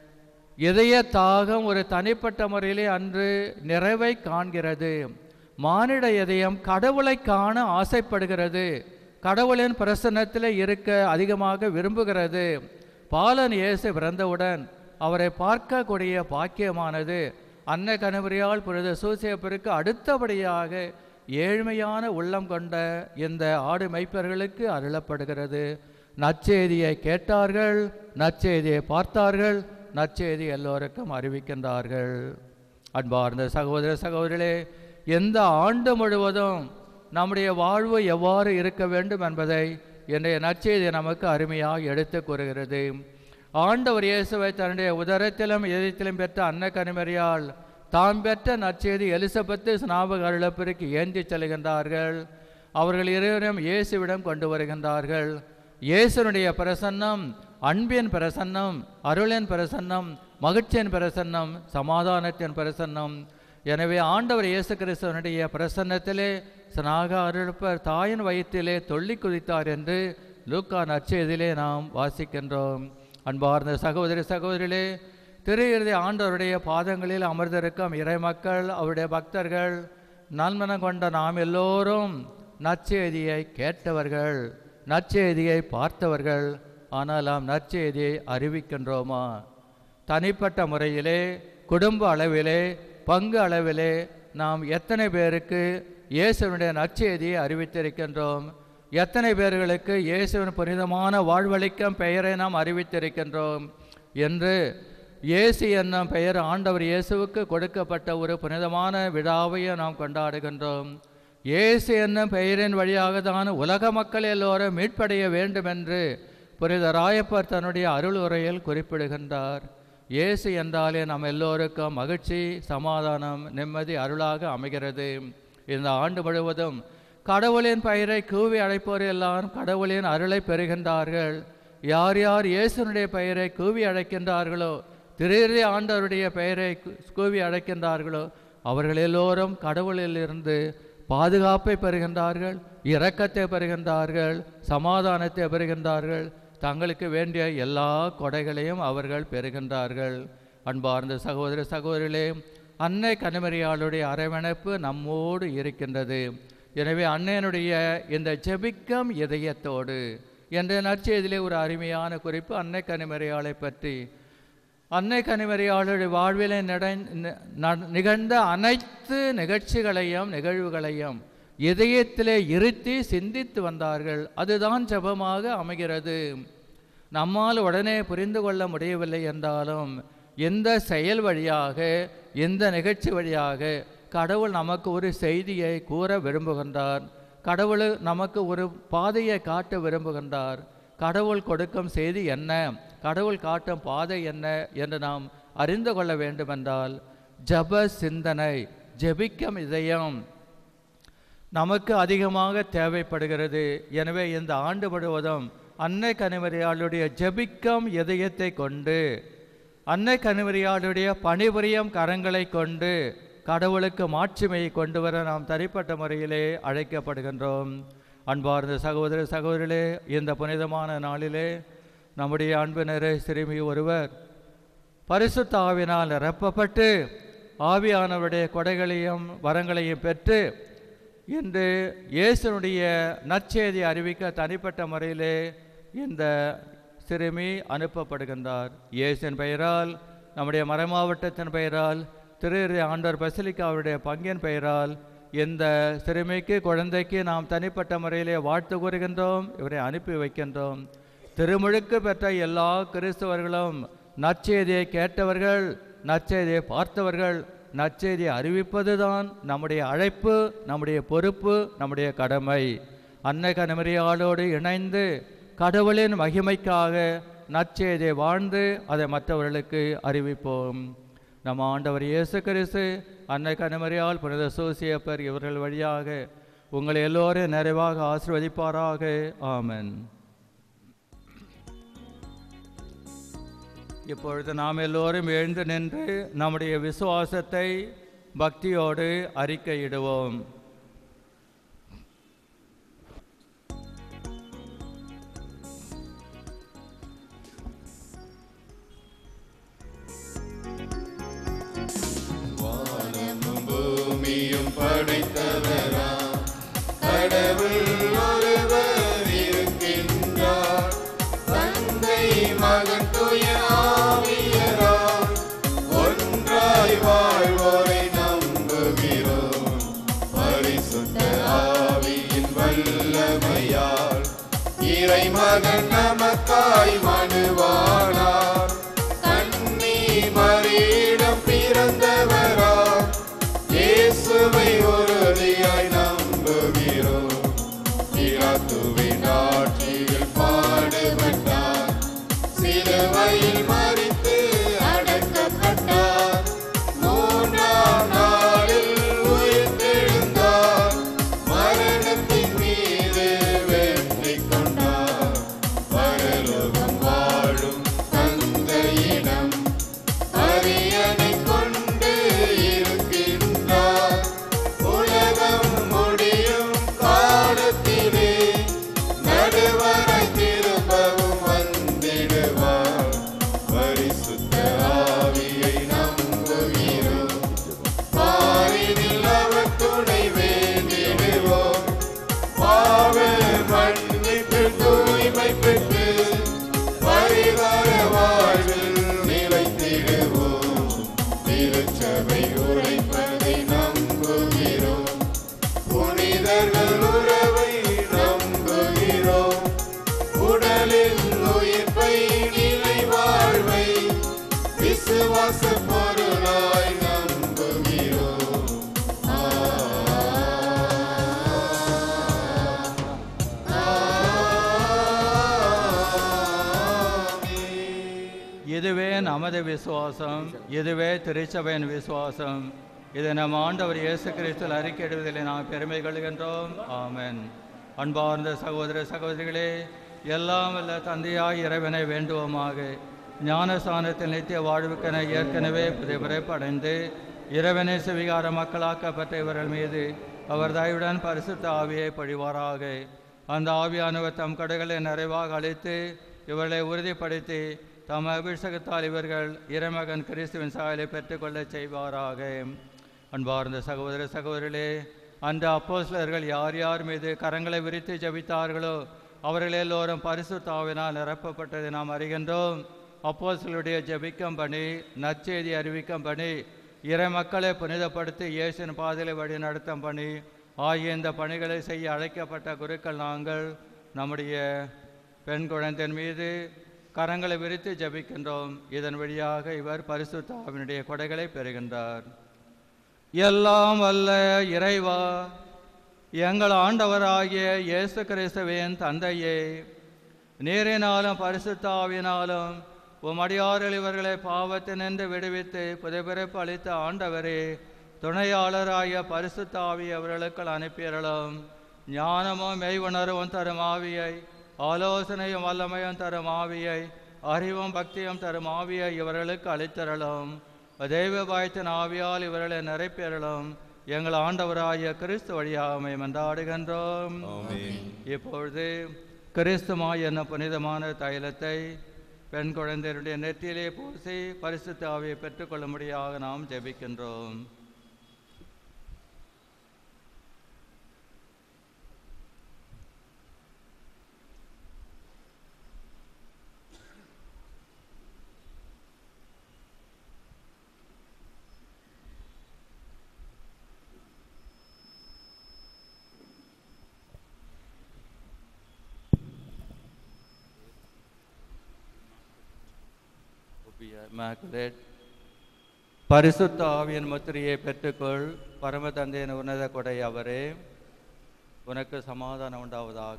இதய தாகம் ஒரு தனிப்பட்ட முறையிலே அன்று நிறைவை காண்கிறது மானிட இதயம் கடவுளை காண ஆசைப்படுகிறது கடவுளின் பிரசன்னத்தில் இருக்க அதிகமாக விரும்புகிறது பாலன் இயேசு பிறந்தவுடன் அவரை பார்க்கக்கூடிய பாக்கியமானது அன்னை கணவரியால் புனித சூசியப்பருக்கு அடுத்தபடியாக ஏழ்மையான உள்ளம் கொண்ட இந்த ஆடு மைப்பர்களுக்கு அருளப்படுகிறது நற்செய்தியை கேட்டார்கள் நற்செய்தியை பார்த்தார்கள் நற்செய்தி எல்லோருக்கும் அறிவிக்கின்றார்கள் அன்பார்ந்த சகோதர சகோதரிகளே எந்த ஆண்டு முழுவதும் நம்முடைய வாழ்வு எவ்வாறு இருக்க வேண்டும் என்பதை இன்றைய நற்செய்தி நமக்கு அருமையாக எடுத்து கூறுகிறது ஆண்டவர் இயேசுவை தன்னுடைய உதரத்திலும் இதயத்திலும் பெற்ற அன்ன கனிமறியால் தாம் பெற்ற நற்செய்தி எலிசபெத்து ஸ்நாபக அருளப்பிற்கு ஏந்தி செல்கின்றார்கள் அவர்கள் இருவரும் இயேசுவிடம் கொண்டு வருகின்றார்கள் இயேசுனுடைய பிரசன்னம் அன்பின் பிரசன்னம் அருளின் பிரசன்னம் மகிழ்ச்சியின் பிரசன்னம் சமாதானத்தின் பிரசன்னம் எனவே ஆண்டவர் இயேசு கிறிஸ்துவனுடைய பிரசன்னத்திலே சனாக அருள்பர் தாயின் வயிற்றிலே தொல்லி குதித்தார் என்று லூக்கா நற்செய்தியிலே நாம் வாசிக்கின்றோம் அன்பார்ந்த சகோதரி சகோதரிகளே திரு இறுதி ஆண்டவருடைய பாதங்களில் அமர்ந்திருக்கும் இறைமக்கள் அவருடைய பக்தர்கள் நல்மனம் கொண்ட நாம் எல்லோரும் நற்செய்தியை கேட்டவர்கள் நற்செய்தியை பார்த்தவர்கள் ஆனால் நாம் நற்செய்தியை அறிவிக்கின்றோமா தனிப்பட்ட முறையிலே குடும்ப அளவிலே பங்கு அளவிலே நாம் எத்தனை பேருக்கு இயேசுவினுடைய நற்செய்தியை அறிவித்திருக்கின்றோம் எத்தனை பேர்களுக்கு இயேசுவின் புனிதமான வாழ்வழிக்கும் பெயரை நாம் அறிவித்திருக்கின்றோம் என்று இயேசு என்னும் பெயர் ஆண்டவர் இயேசுவுக்கு கொடுக்கப்பட்ட ஒரு புனிதமான விழாவையும் நாம் கொண்டாடுகின்றோம் இயேசு என்னும் பெயரின் வழியாக தான் உலக மக்கள் எல்லோரும் மீட்படைய வேண்டும் என்று புனித ராயப்பர் தன்னுடைய அருள் உரையில் குறிப்பிடுகின்றார் இயேசு என்றாலே நம் எல்லோருக்கும் மகிழ்ச்சி சமாதானம் நிம்மதி அருளாக அமைகிறது இந்த ஆண்டு முழுவதும் கடவுளின் பெயரை கூவி அழைப்போர் எல்லாம் கடவுளின் அருளை பெறுகின்றார்கள் யார் யார் இயேசுனுடைய பெயரை கூவி அழைக்கின்றார்களோ திரு ஆண்டவருடைய பெயரை கு- கூவி அழைக்கின்றார்களோ அவர்கள் எல்லோரும் கடவுளிலிருந்து பாதுகாப்பை பெறுகின்றார்கள் இரக்கத்தை பெறுகின்றார்கள் சமாதானத்தை பெறுகின்றார்கள் தங்களுக்கு வேண்டிய எல்லா கொடைகளையும் அவர்கள் பெறுகின்றார்கள் அன்பார்ந்த சகோதர சகோதரிகளே அன்னை கனிமறியாளுடைய அரவணைப்பு நம்மோடு இருக்கின்றது எனவே அன்னையனுடைய இந்த ஜெபிக்கம் இதயத்தோடு என்ற நற்செய்தியிலே ஒரு அருமையான குறிப்பு அன்னை கனிமறியாளை பற்றி அன்னை கனிமறியாளுடைய வாழ்விலே நடை ந- ந- நிகழ்ந்த அனைத்து நிகழ்ச்சிகளையும் நிகழ்வுகளையும் இதயத்திலே இருத்தி சிந்தித்து வந்தார்கள் அதுதான் ஜெபமாக அமைகிறது நம்மால் உடனே புரிந்து கொள்ள முடியவில்லை என்றாலும் எந்த செயல் வழியாக எந்த நிகழ்ச்சி வழியாக கடவுள் நமக்கு ஒரு செய்தியை கூற விரும்புகின்றார் கடவுள் நமக்கு ஒரு பாதையை காட்ட விரும்புகின்றார் கடவுள் கொடுக்கும் செய்தி என்ன கடவுள் காட்டும் பாதை என்ன என்று நாம் அறிந்து கொள்ள வேண்டுமென்றால் ஜப சிந்தனை ஜெபிக்கும் இதயம் நமக்கு அதிகமாக தேவைப்படுகிறது எனவே இந்த ஆண்டு முழுவதும் அன்னை கனிமறியாளுடைய ஜெபிக்கும் இதயத்தை கொண்டு அன்னை கனிமறியாளுடைய பணிபுரியும் கரங்களை கொண்டு கடவுளுக்கு மாட்சிமையை கொண்டு வர நாம் தனிப்பட்ட முறையிலே அழைக்கப்படுகின்றோம் அன்பார்ந்த சகோதர சகோதரிகளே இந்த புனிதமான நாளிலே நம்முடைய அன்பு நிறை சிறுமி ஒருவர் பரிசுத்த ஆவினால் நிரப்பப்பட்டு ஆவியானவருடைய கொடைகளையும் வரங்களையும் பெற்று இன்று இயேசுனுடைய நற்செய்தி அறிவிக்க தனிப்பட்ட முறையிலே இந்த சிறுமி அனுப்பப்படுகின்றார் இயேசின் பெயரால் நம்முடைய மறைமாவட்டத்தின் பெயரால் திரு ஆண்டவர் பசிலிக்காவுடைய பங்கின் பெயரால் இந்த சிறுமிக்கு குழந்தைக்கு நாம் தனிப்பட்ட முறையிலே வாழ்த்து கூறுகின்றோம் இவரை அனுப்பி வைக்கின்றோம் திருமுழுக்கு பெற்ற எல்லா கிறிஸ்தவர்களும் நற்செய்தியை கேட்டவர்கள் நற்செய்தியை பார்த்தவர்கள் நற்செய்தியை அறிவிப்பதுதான் நம்முடைய அழைப்பு நம்முடைய பொறுப்பு நம்முடைய கடமை அன்னை கனமரியாளோடு இணைந்து கடவுளின் மகிமைக்காக நற்செய்தியை வாழ்ந்து அதை மற்றவர்களுக்கு அறிவிப்போம் நம் ஆண்டவர் இயேசு கிறிஸ்து அன்னை கனமரியால் புனித சூசியப்பர் இவர்கள் வழியாக உங்களை எல்லோரும் நிறைவாக ஆசிர்வதிப்பாராக ஆமென் இப்பொழுது நாம் எல்லோரும் எழுந்து நின்று நம்முடைய விசுவாசத்தை பக்தியோடு அறிக்கையிடுவோம்
வானமும் பூமியும் படைத்தவரா கடவுள் ஒருவர் இருக்கின்றார் தந்தை மகன் தூய ஆவியராய் ஒன்றாய் வாழ்வோரை நம்புகிறோம் பரிசுத்த ஆவியின் வல்லமையால் இறைமகன் நமக்காய் மனுவானார் கண்ணி மறியிடம் பிறந்தவரா இயேசுவை உறுதியாய் நம்புகிறோம் பிலாத்துவின் ஆட்சியில் பாடுபட்டார் சிலுவையில் மறித்து அடக்கப்பட்டார் மூன்றாம் நாளில் உயிர்த்தெழுந்தார் மரணத்தின் மீது வெற்றி கொண்டார் பரலோகம் வாழும் தந்தையிடம் அரியணை கொண்டு இருக்கின்றார் உலகம் முடியும் காலத்திலே நடுவரை திரும்பவும் வந்திடுவார் பரிசுத்த ஆவியை நம்புகிறோம் பாரினில் அவர் துணை வேண்டிடுவோம் பாவ மன்னிப்பு தூய்மை பெற்று பரிவார வாழ்வில் நிலைத்திடுவோம் திருச்சபை உரைப்பதை நம்புகிறோம் புனிதர்கள் உறவை நம்புகிறோம் உடலில் உயிர்ப்பை நிலை வாழ்வை விசுவாச பொருளாய் நம்புகிறோம்
இதுவே நமது விசுவாசம் இதுவே திருச்சபையின் விசுவாசம் இதை நம் ஆண்டவர் இயேசு கிறிஸ்துவில் அறிக்கையிடுவதில் நாம் பெருமை கொள்கின்றோம் ஆமென் அன்பார்ந்த சகோதர சகோதரிகளே எல்லாம் வல்ல தந்தையாய் இறைவனை வேண்டுவோமாக ஞானஸ்தானத்தில் நித்திய வாழ்வுக்கென ஏற்கனவே புதைபடைந்து இறைவனை செவிகார மக்களாக்கப்பட்ட இவர்கள் மீது அவர் தயவுடன் பரிசுத்த ஆவியை பொழிவாராக அந்த ஆவியானவர் தம் கடைகளை நிறைவாக அளித்து இவர்களை உறுதிப்படுத்தி தம் அபிஷேகத்தால் இவர்கள் இறைமகன் கிறிஸ்துவின் சாயலை பெற்றுக்கொள்ளச் செய்வாராக அன்பார்ந்த சகோதர சகோதரிகளே அந்த அப்போஸ்லர்கள் யார் யார் மீது கரங்களை விரித்து ஜெபித்தார்களோ அவர்கள் எல்லோரும் பரிசுத்தாவினால் நிரப்பப்பட்டதை நாம் அறிகின்றோம் அப்போஸ்தலருடைய ஜெபிக்கும் பணி நற்செய்தி அறிவிக்கும் பணி இறை மக்களை புனிதப்படுத்தி இயேசுவின் பாதையில் வழி நடத்தும் பணி ஆகிய இந்த பணிகளை செய்ய அழைக்கப்பட்ட குருக்கள் நாங்கள் நம்முடைய பெண் குழந்தையின் மீது கரங்களை விரித்து ஜெபிக்கின்றோம் இதன் வழியாக இவர் பரிசுத்த ஆவினுடைய கொடைகளை பெறுகின்றார் எல்லாம் வல்ல இறைவா எங்கள் ஆண்டவராகிய இயேசு கிறிஸ்துவின் தந்தையே நீரினாலும் பரிசுத்தாவினாலும் உமடியாரில் இவர்களை பாவத்தினின்று விடுவித்து புதைபிறப்பு அளித்த ஆண்டவரே துணையாளராகிய பரிசுத்தாவி அவர்களுக்கு அனுப்பியறலும் ஞானமும் மெய்வுணர்வும் தரும் ஆவியை ஆலோசனையும் வல்லமையும் தரும் ஆவியை அறிவும் பக்தியும் தரும் ஆவியை இவர்களுக்கு அளித்தரலும் தெய்வ பயத்தின் ஆவியால் இவர்களை நிரப்பியறலும் எங்கள் ஆண்டவராகிய கிறிஸ்து வழியாமை மன்றாடுகின்றோம் இப்பொழுது கிறிஸ்துமாய் என்ன புனிதமான தைலத்தை பெண் குழந்தையருடைய நெற்றியிலே பூசி பரிசுத்த ஆவியை பெற்றுக்கொள்ளும்படியாக நாம் ஜெபிக்கின்றோம் Immaculate. பரிசுத்த ஆவியின் முத்திரையை பெற்றுக்கொள் பரம தந்தையின் உன்னத கொடை அவரே உனக்கு சமாதானம் உண்டாவதாக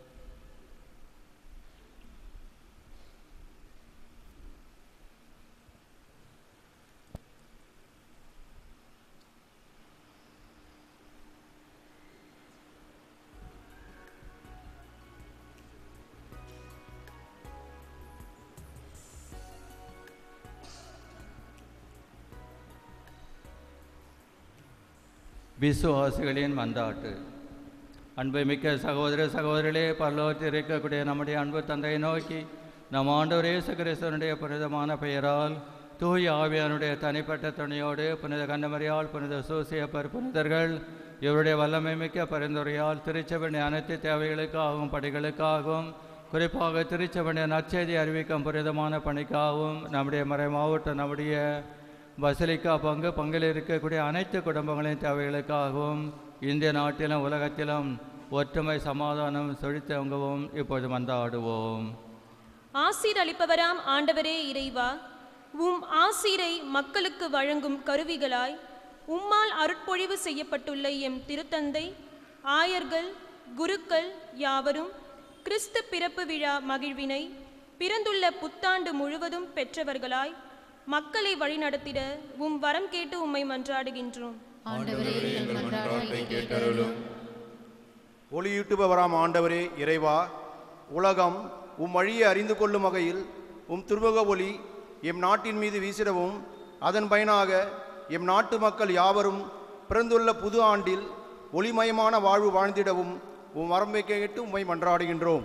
விசுவாசிகளின் மன்றாட்டு அன்புமிக்க சகோதர சகோதரிகளே பரலோகத்தில் இருக்கக்கூடிய நம்முடைய அன்பு தந்தையை நோக்கி நம் ஆண்டவர் இயேசு கிறிஸ்துவனுடைய புனிதமான பெயரால் தூய ஆவியானுடைய தனிப்பட்ட துணையோடு புனித கண்ணமரியால் புனித சூசியப்பர் புனிதர்கள் இவருடைய வல்லமை மிக்க பரிந்துரையால் திருச்சபை அனைத்து தேவைகளுக்காகவும் பணிகளுக்காகவும் குறிப்பாக திருச்சபை நற்செய்தி அறிவிக்கும் புனிதமான பணிக்காகவும் நம்முடைய மறை மாவட்டம் நம்முடைய பசலிக்கா பங்கு பங்கில் இருக்கக்கூடிய அனைத்து குடும்பங்களின் தேவைகளுக்காகவும் இந்திய நாட்டிலும் உலகத்திலும் ஒற்றுமை சமாதானம் செழித்தவங்கவும் இப்போது மன்றாடுவோம்
ஆசீர் அளிப்பவராம் ஆண்டவரே இறைவா உம் ஆசீரை மக்களுக்கு வழங்கும் கருவிகளாய் உம்மால் அருட்பொழிவு செய்யப்பட்டுள்ள எம் திருத்தந்தை ஆயர்கள் குருக்கள் யாவரும் கிறிஸ்து பிறப்பு விழா மகிழ்வினை பிறந்துள்ள புத்தாண்டு முழுவதும் பெற்றவர்களாய் மக்களை வழிநடத்திட உம் வரம் கேட்டு உம்மை மன்றாடுகின்றோம்
ஒளியூட்டுபவராம் ஆண்டவரே இறைவா உலகம் உம் வழியை அறிந்து கொள்ளும் வகையில் உம் திருமுக ஒளி எம் நாட்டின் மீது வீசிடவும் அதன் பயனாக எம் நாட்டு மக்கள் யாவரும் பிறந்துள்ள புது ஆண்டில் ஒளிமயமான வாழ்வு வாழ்ந்திடவும் உம் வரம்பை கேட்டு உம்மை மன்றாடுகின்றோம்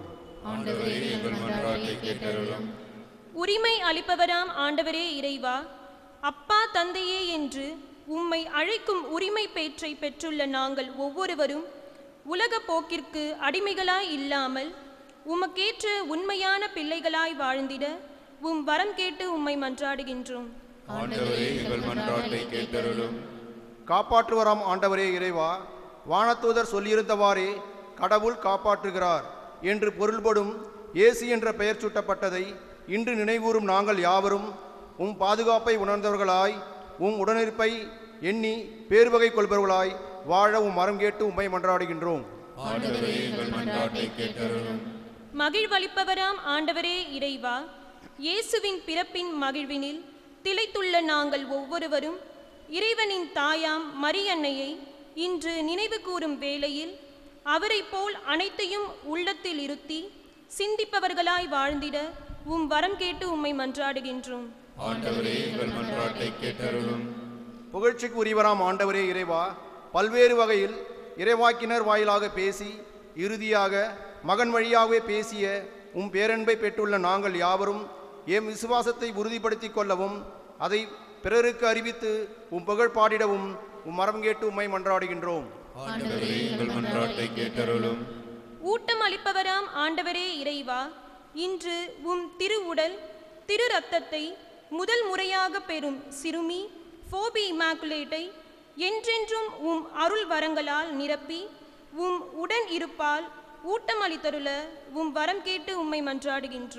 உரிமை அளிப்பவராம் ஆண்டவரே இறைவா அப்பா தந்தையே என்று உம்மை அழைக்கும் உரிமை பேற்றை பெற்றுள்ள நாங்கள் ஒவ்வொருவரும் உலக போக்கிற்கு அடிமைகளாய் இல்லாமல் உமக்கேற்ற உண்மையான பிள்ளைகளாய் வாழ்ந்திட உம் வரம் கேட்டு உம்மை மன்றாடுகின்றோம்
ஆண்டவரே எங்கள் மன்றாட்டை கேட்டருளும்
காப்பாற்றுவராம் ஆண்டவரே இறைவா வானதூதர் சொல்லியிருந்தவாறே கடவுள் காப்பாற்றுகிறார் என்று பொருள்படும் இயேசு என்ற பெயர் சூட்டப்பட்டதை இன்று நினைவூறும் நாங்கள் யாவரும் உம் பாதுகாப்பை உணர்ந்தவர்களாய் உம் உடனிருப்பை எண்ணி பேர்வகை கொள்பவர்களாய் வாழ உம் மரம் கேட்டு உம்மை மன்றாடுகின்றோம்
ஆண்டவரே எங்கள் மன்றாட்டை கேட்டருளும்
மகிழ்வளிப்பவராம் ஆண்டவரே இறைவா இயேசுவின் பிறப்பின் மகிழ்வினில் திளைத்துள்ள நாங்கள் ஒவ்வொருவரும் இறைவனின் தாயாம் மரியன்னையை இன்று நினைவு கூறும் வேளையில் அவரைப் போல் அனைத்தையும் உள்ளத்தில் இருத்தி சிந்திப்பவர்களாய் வாழ்ந்திட உம் வரம் கேட்டு உம்மை மன்றாடுகின்றோம்
ஆண்டவரே எங்கள் மன்றாட்டை கேட்டருளும்
புகழ்ச்சிக்கு உரியவராம் ஆண்டவரே இறைவா பல்வேறு வகையில் இறைவாக்கினர் வாயிலாக பேசி இறுதியாக மகன் வழியாகவே பேசிய உம் பேரன்பை பெற்றுள்ள நாங்கள் யாவரும் எம் விசுவாசத்தை உறுதிப்படுத்திக் கொள்ளவும் அதை பிறருக்கு அறிவித்து உம் புகழ் பாடிடவும் உம் மரம் கேட்டு உம்மை மன்றாடுகின்றோம்
ஆண்டவரே எங்கள் மன்றாட்டை கேட்டருளும்
ஊட்டம் அளிப்பவராம் ஆண்டவரே இறைவா இன்று உம் திருவுடல் திரு ரத்தத்தை முதல் முறையாக பெறும் சிறுமி ஃபோபி இமாக்குலேட்டை என்றென்றும் உம் அருள் வரங்களால் நிரப்பி உம் உடன் இருப்பால் ஊட்டம் அளித்தருள உம் வரம் கேட்டு உம்மை மன்றாடுகின்றோம்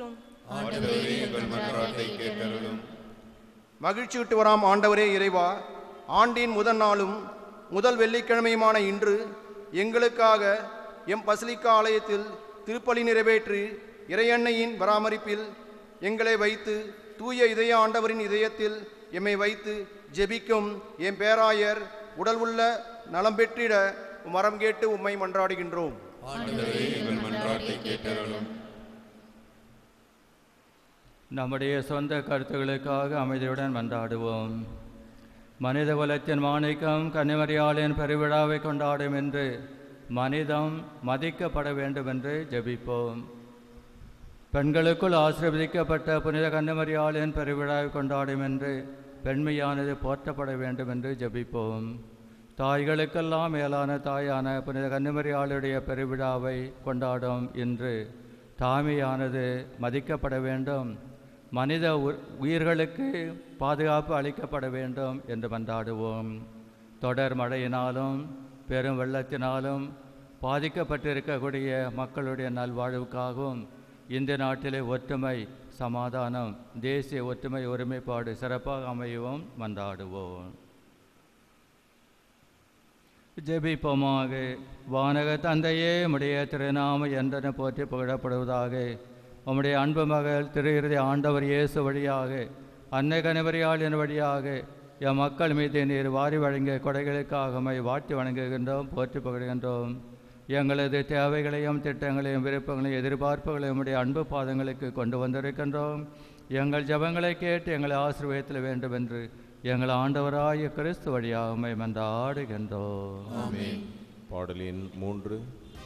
ஆண்டவரே எங்கள் மன்றாட்டை கேட்டருளும்
மகிழ்ச்சியூட்டு வராம் ஆண்டவரே இறைவா ஆண்டின் முதல் நாளும் முதல் வெள்ளிக்கிழமையுமான இன்று எங்களுக்காக எம் பசிலிக்கா ஆலயத்தில் திருப்பலி நிறைவேற்றி இறையன்னையின் பராமரிப்பில் எங்களை வைத்து தூய இதய ஆண்டவரின் இதயத்தில் எம்மை வைத்து ஜெபிக்கும் எம் பேராயர் உடல் உள்ள நலம் பெற்றிட மரம் கேட்டு உம்மை மன்றாடுகின்றோம்
ஆண்டவரே எங்கள் மன்றாட்டை கேட்டருளும்
நம்முடைய சொந்த கருத்துக்களுக்காக அமைதியுடன் மன்றாடுவோம் மனித குலத்தின் மாணிக்கம் கன்னிமரியாளின் பெருவிழாவை கொண்டாடும் என்று மனிதம் மதிக்கப்பட வேண்டும் என்று ஜெபிப்போம் பெண்களுக்குள் ஆசீர்வதிக்கப்பட்ட புனித கன்னிமரியாளின் பெருவிழாவை கொண்டாடும் என்று பெண்மையானது போற்றப்பட வேண்டும் என்று ஜெபிப்போம் தாய்களுக்கெல்லாம் மேலான தாயான புனித கன்னிமரியாளுடைய பெருவிழாவை கொண்டாடும் இன்று தாய்மையானது மதிக்கப்பட வேண்டும் மனித உ- உயிர்களுக்கு பாதுகாப்பு அளிக்கப்பட வேண்டும் என்று மன்றாடுவோம் தொடர் மழையினாலும் பெரும் வெள்ளத்தினாலும் பாதிக்கப்பட்டிருக்கக்கூடிய மக்களுடைய நல்வாழ்வுக்காகவும் இந்த நாட்டிலே ஒற்றுமை சமாதானம் தேசிய ஒற்றுமை ஒருமைப்பாடு சிறப்பாக அமையவும் மன்றாடுவோம் ஜெபிப்போமாக வானக தந்தையே உம்முடைய திருநாம என்றென போற்றி புகழப்படுவதாக உம்முடைய அன்பு மகள் திரு இறுதி ஆண்டவர் இயேசு வழியாக அன்னை கணவரியாளின் வழியாக எம் மக்கள் மீது நீர் வாரி வழங்கிய கொடைகளுக்காக உம்மை வாழ்த்தி வணங்குகின்றோம் போற்றி புகழ்கின்றோம் எங்களது தேவைகளையும் திட்டங்களையும் விருப்பங்களையும் எதிர்பார்ப்புகளையும் உம்முடைய அன்பு பாதங்களுக்கு கொண்டு வந்திருக்கின்றோம் எங்கள் ஜெபங்களை கேட்டு எங்களை ஆசீர்வதித்தல் வேண்டும் என்று எங்கள் ஆண்டவராய கிறிஸ்து வழியாக உம்மை மன்றாடுகின்றோம்
பாடலின் மூன்று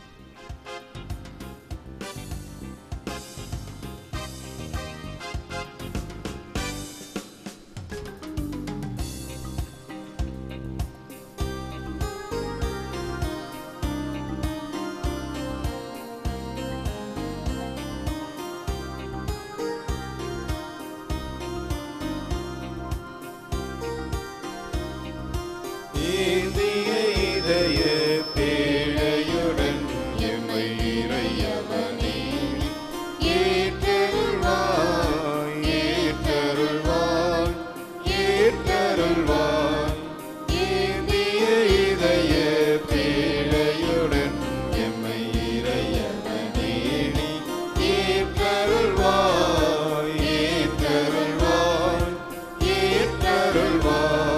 ஏந்திய இதய பேழையுடன் எம்மை இறையவனே ஏற்றருள்வாய் ஏற்றருள்வாய் ஏற்றருள்வாய் ஏந்திய இதய பேழையுடன் எம்மை இறையவனே ஏற்றருள்வாய் ஏற்றருள்வாய் ஏற்றருள்வாய்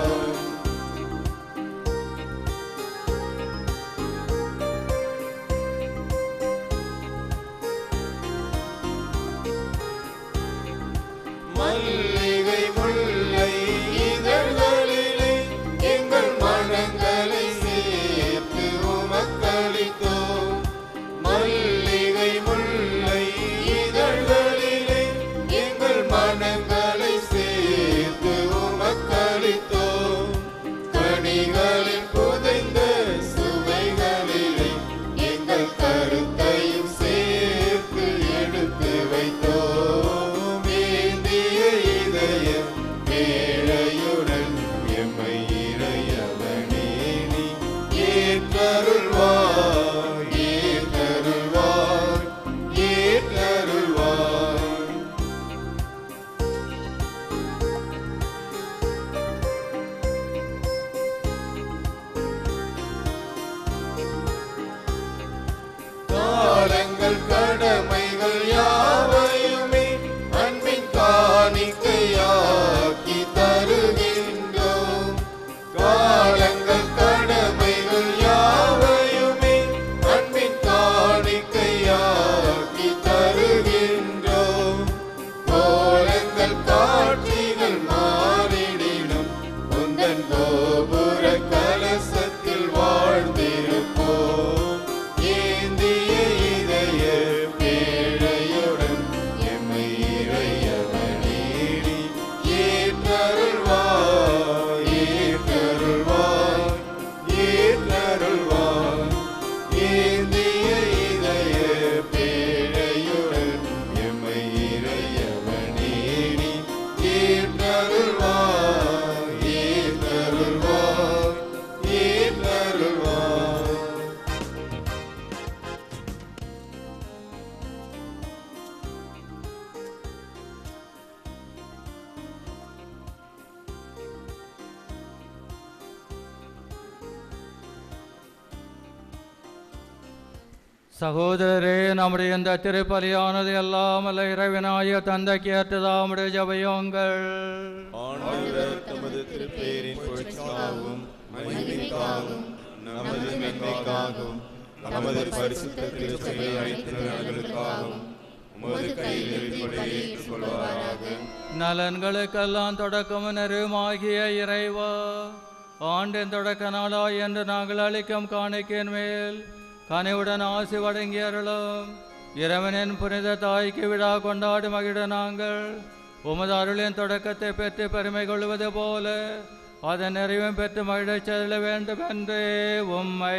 சகோதரரே நம்முடைய இந்த திருப்பலியானது எல்லாமல்ல இறைவனாய தந்தைக்கு ஏற்றதாமுடைய ஜபயோங்கள்
ஆண்டவர் தமது திருப்பெயரின் புகழ்ச்சிக்காகவும் மகிமைக்காகவும் நமது நன்மைக்காகவும் நமது பரிசுத்த திருச்சபை அழைத்தினர்களுக்காகவும் உமது கையில் வெளிப்படை ஏற்றுக்கொள்வாராக
நலன்களுக்கெல்லாம் தொடக்கமும் நெருமாகிய இறைவா ஆண்டின் தொடக்க நாளா என்று நாங்கள் அளிக்கும் காணிக்கையின் மேல் கனிவுடன் ஆசி வழங்கியருளும் இறைவனின் புனித தாய்க்கு விழா கொண்டாடி மகிழ நாங்கள் உமது அருளின் தொடக்கத்தை பெற்று பெருமை கொள்வது போல அதன் நிறைவும் பெற்று மகிழச் செல்ல வேண்டும் என்று உம்மை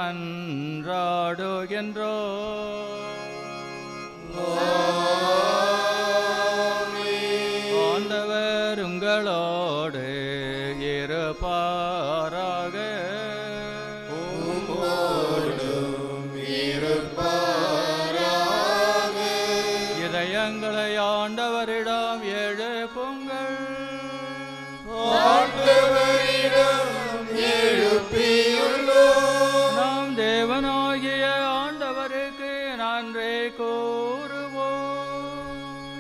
மன்றாடுகின்றோம் ஆண்டவர் உங்களோடு இருப்பாராக இதயங்களை ஆண்டவரிடம் ஏழு பொங்கல் நாம் தேவனாகிய ஆண்டவருக்கு நன்றி கூறுவோம்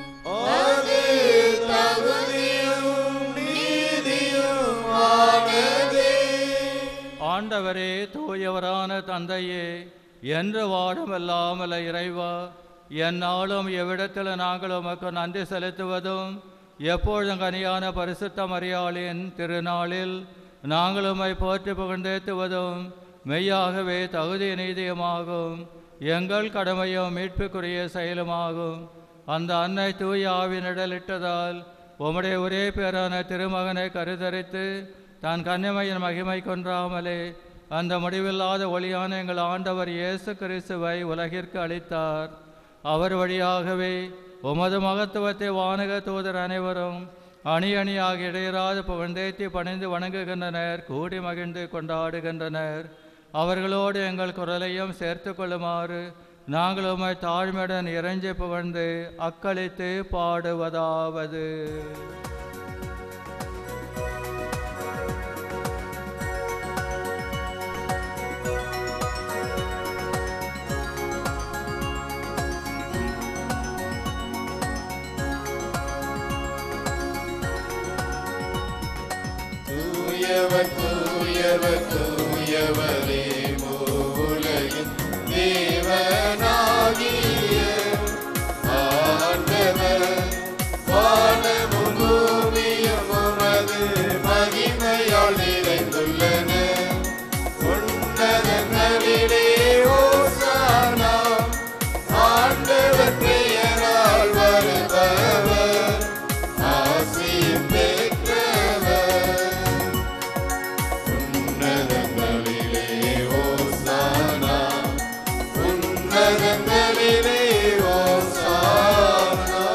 ஆண்டவரே தூயவரான தந்தையே என்று வாழுமல்லாமல இறைவா எந்நாளும் எவ்விடத்தில் நாங்கள் உமக்கு நன்றி செலுத்துவதும் எப்பொழுதும் கனியான பரிசுத்த மரியாளின் திருநாளில் நாங்கள் உம்மை போற்றி புகழ்ந்தேத்துவதும் மெய்யாகவே தகுதி நீதியுமாகும் எங்கள் கடமையும் மீட்புக்குரிய செயலுமாகும் அந்த அன்னை தூய ஆவினிடலிட்டதால் உம்முடைய ஒரே பேரான திருமகனை கருதரித்து தான் கன்னிமையின் மகிமை கொன்றாமலே அந்த முடிவில்லாத ஒளியான எங்கள் ஆண்டவர் இயேசு கிறிஸ்துவை உலகிற்கு அளித்தார் அவர் வழியாகவே உமது மகத்துவத்தை வானக தூதர் அனைவரும் அணி அணியாக இடையராது புகழ்ந்தேத்தி பணிந்து வணங்குகின்றனர் கூடி மகிழ்ந்து கொண்டாடுகின்றனர் அவர்களோடு எங்கள் குரலையும் சேர்த்து கொள்ளுமாறு நாங்கள் உம்மை தாழ்மையுடன் இறைஞ்சி புகழ்ந்து அக்களித்து பாடுவதாவது
தூயவர் தூயவர் தூயவரே மூலகின் தேவனாகிய ஆண்டவர் வானமும் பூமியும் உமது மகிமையால் நிறைந்துள்ளன உன்னதங்களிலே ஓசானா ஆண்டவர் பெயரால் வருபவர் ஆசியும் பெற்றவர் உன்னதங்களிலே ஓசானா உன்னதங்களிலே ஓசானா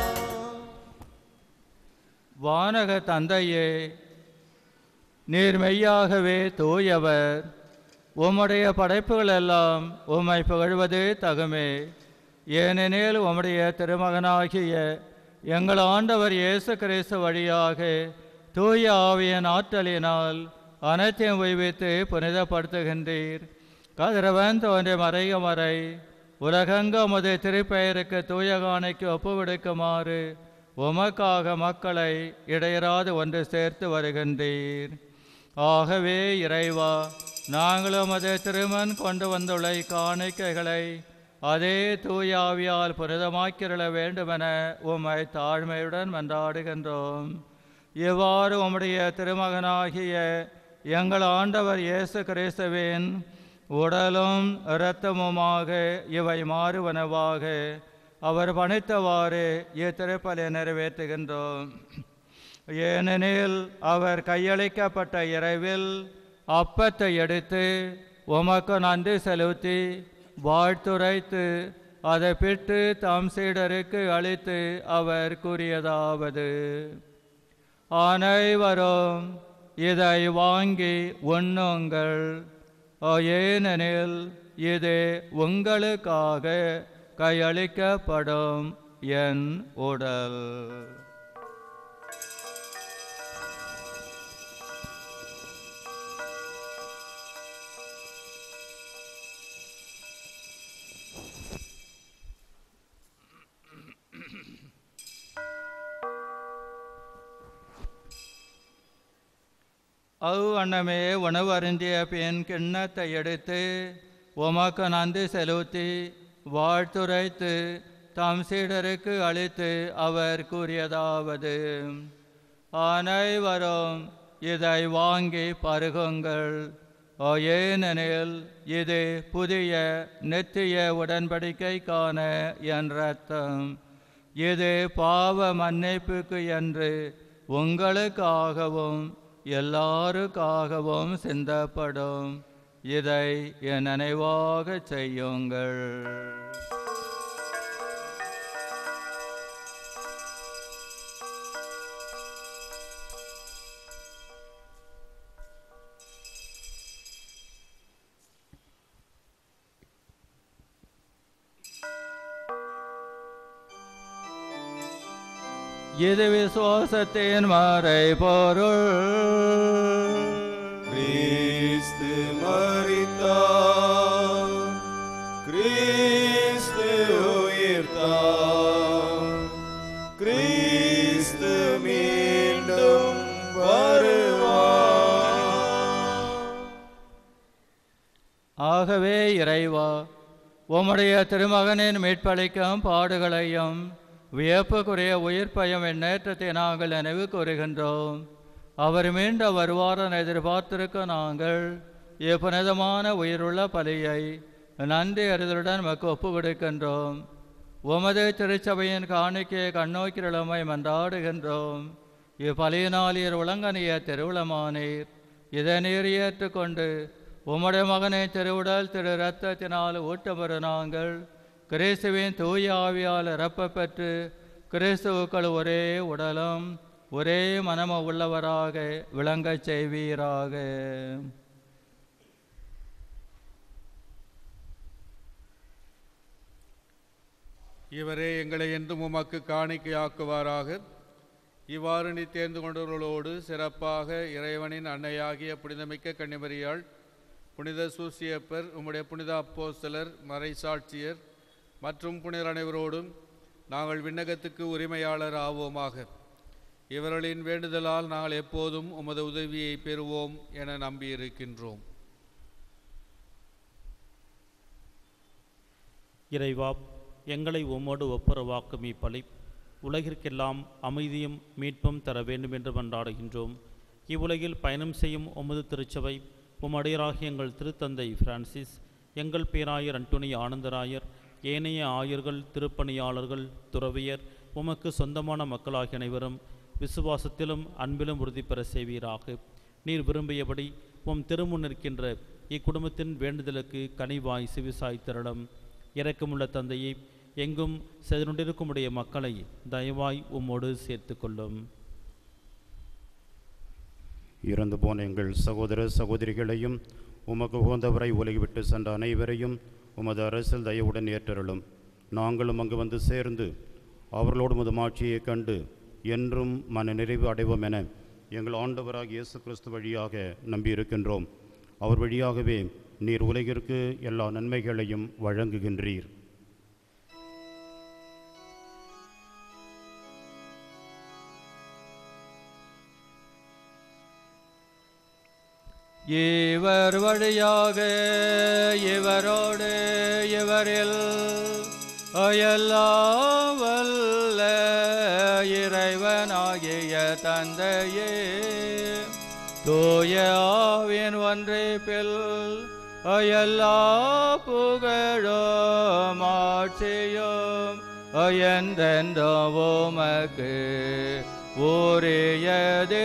வானக தந்தையே நீர் மெய்யாகவே தூயவர் உம்முடைய படைப்புகள் எல்லாம் உம்மை புகழ்வது தகுமே ஏனெனில் உம்முடைய திருமகனாகிய எங்கள் ஆண்டவர் இயேசு கிறிஸ்து வழியாக தூய ஆவியின் ஆற்றலினால் அனைத்தையும் உய்வித்து புனிதப்படுத்துகின்றீர் கதிரவன் தோன்றிய மறைக மறை உலகங்க உமது திருப்பெயருக்கு தூயகானைக்கு ஒப்புவிடுக்குமாறு உமக்காக மக்களை இடையராது ஒன்று சேர்த்து வருகின்றீர் ஆகவே இறைவா நாங்களும் அது திருமன் கொண்டு வந்துள்ள காணிக்கைகளை அதே தூயாவியால் புனிதமாக்கிரள வேண்டுமென உம்மை தாழ்மையுடன் மன்றாடுகின்றோம் இவ்வாறு உம்முடைய திருமகனாகிய எங்கள் ஆண்டவர் இயேசு கிறிஸ்துவின் உடலும் இரத்தமுமாக இவை மாறுவனவாக அவர் பணித்தவாறு இத்திருப்பலை நிறைவேற்றுகின்றோம் ஏனெனில் அவர் கையளிக்கப்பட்ட இரவில் அப்பத்தை எடுத்து உமக்கு நன்றி செலுத்தி வாழ்த்துரைத்து அதை பிட்டு தம் சீடருக்கு அளித்து அவர் கூறியதாவது அனைவரும் இதை வாங்கி உண்ணுங்கள் ஏனெனில் இது உங்களுக்காக கையளிக்கப்படும் என் உடல் அவ் வண்ணமே உணவு அருந்திய பின் கிண்ணத்தை எடுத்து உமக்கு நன்றி செலுத்தி வாழ்த்துரைத்து தம் சீடருக்கு அளித்து அவர் கூறியதாவது அனைவரும் இதை வாங்கி பருகுங்கள் ஏனெனில் இது புதிய நித்திய உடன்படிக்கைக்கான என் ரத்தம் இது பாவ மன்னிப்புக்கு என்று உங்களுக்காகவும் எல்லாருக்காகவும் சிந்தப்படும் இதை என் நினைவாக செய்யுங்கள் இது விசுவாசத்தின் மறை பொருள்
கிறிஸ்து மரித்தார் கிறிஸ்து உயிர்த்தார் கிறிஸ்து மீண்டும் வருவார்
ஆகவே இறைவா உம்முடைய திருமகனின் மீட்பளிக்கும் பாடுகளையும் வியப்புக்குரிய உயிர் பயம் எண்ணேற்றத்தை நாங்கள் நினைவு கூறுகின்றோம் அவர் மீண்ட வருவாரன் எதிர்பார்த்திருக்க நாங்கள் இப்புனிதமான உயிருள்ள பலியை நன்றி அறிதலுடன் மக்கு ஒப்பு கொடுக்கின்றோம் உமது திருச்சபையின் காணிக்கையை கண்ணோக்கிரளமை மன்றாடுகின்றோம் இப்பலியினாலியர் உலங்கனிய திருவுளமானீர் இதை நீர் ஏற்றுக்கொண்டு உம்முடைய மகனை திருவுடல் திரு இரத்தத்தினால் ஊட்டமறு நாங்கள் கிறிஸ்துவின் தூய ஆவியால் இறப்ப பெற்று கிறிஸ்துவுக்கள் ஒரே உடலும் ஒரே மனம உள்ளவராக விளங்கச் செய்வீராக
இவரே எங்களை என்றும் உமக்கு காணிக்கையாக்குவாராக இவ்வாறு நீ தேர்ந்து கொண்டவர்களோடு சிறப்பாக இறைவனின் அன்னையாகிய புனிதமிக்க கன்னிமரியாள் புனித சூசியப்பர் உம்முடைய புனித அப்போஸ்தலர் மறைசாட்சியர் மற்றும் புனிதர் அனைவரோடும் நாங்கள் விண்ணகத்துக்கு உரிமையாளர் ஆவோமாக இவர்களின் வேண்டுதலால் நாங்கள் எப்போதும் உமது உதவியை பெறுவோம் என நம்பியிருக்கின்றோம்
இறைவா எங்களை உம்மோடு ஒப்புரவாக்கும் இப்பலி உலகிற்கெல்லாம் அமைதியும் மீட்பும் தர வேண்டும் என்று மன்றாடுகின்றோம் இவ்வுலகில் பயணம் செய்யும் உமது திருச்சபை உம்மடையராகிய எங்கள் திருத்தந்தை பிரான்சிஸ் எங்கள் பேராயர் அன்டோனி ஆனந்தராயர் ஏனைய ஆயர்கள் திருப்பணியாளர்கள் துறவியர் உமக்கு சொந்தமான மக்களாகிய அனைவரும் விசுவாசத்திலும் அன்பிலும் உறுதி பெற செய்வீராக நீர் விரும்பியபடி உம் திருமுன் நிற்கின்ற இக்குடும்பத்தின் வேண்டுதலுக்கு கனிவாய் சிவிசாய் திரளும் இரக்கமுள்ள தந்தையை எங்கும் செதனுண்டிருக்கும் உடைய மக்களை தயவாய் உம்மோடு சேர்த்து கொள்ளும்
இறந்து போன எங்கள் சகோதர சகோதரிகளையும் உமக்கு உகந்தவரை உலகி விட்டு சென்ற அனைவரையும் உமது அரசில் தயவுடன் ஏற்றருளும் நாங்களும் அங்கு வந்து சேர்ந்து அவர்களோடு உமது மாட்சியைக் கண்டு என்றும் மன நிறைவு அடைவோம் என எங்கள் ஆண்டவராக இயேசு கிறிஸ்து வழியாக நம்பியிருக்கின்றோம் அவர் வழியாகவே நீர் உலகிற்கு எல்லா நன்மைகளையும் வழங்குகின்றீர்
இவர் வழியாக இவரோடு இவரில் எல்லாம் வல்ல இறைவனாகிய தந்தையே தூய ஆவின் ஒன்றிப்பில் எல்லா புகழும் ஆட்சியும் எந்தெந்த உமக்கு உரியதே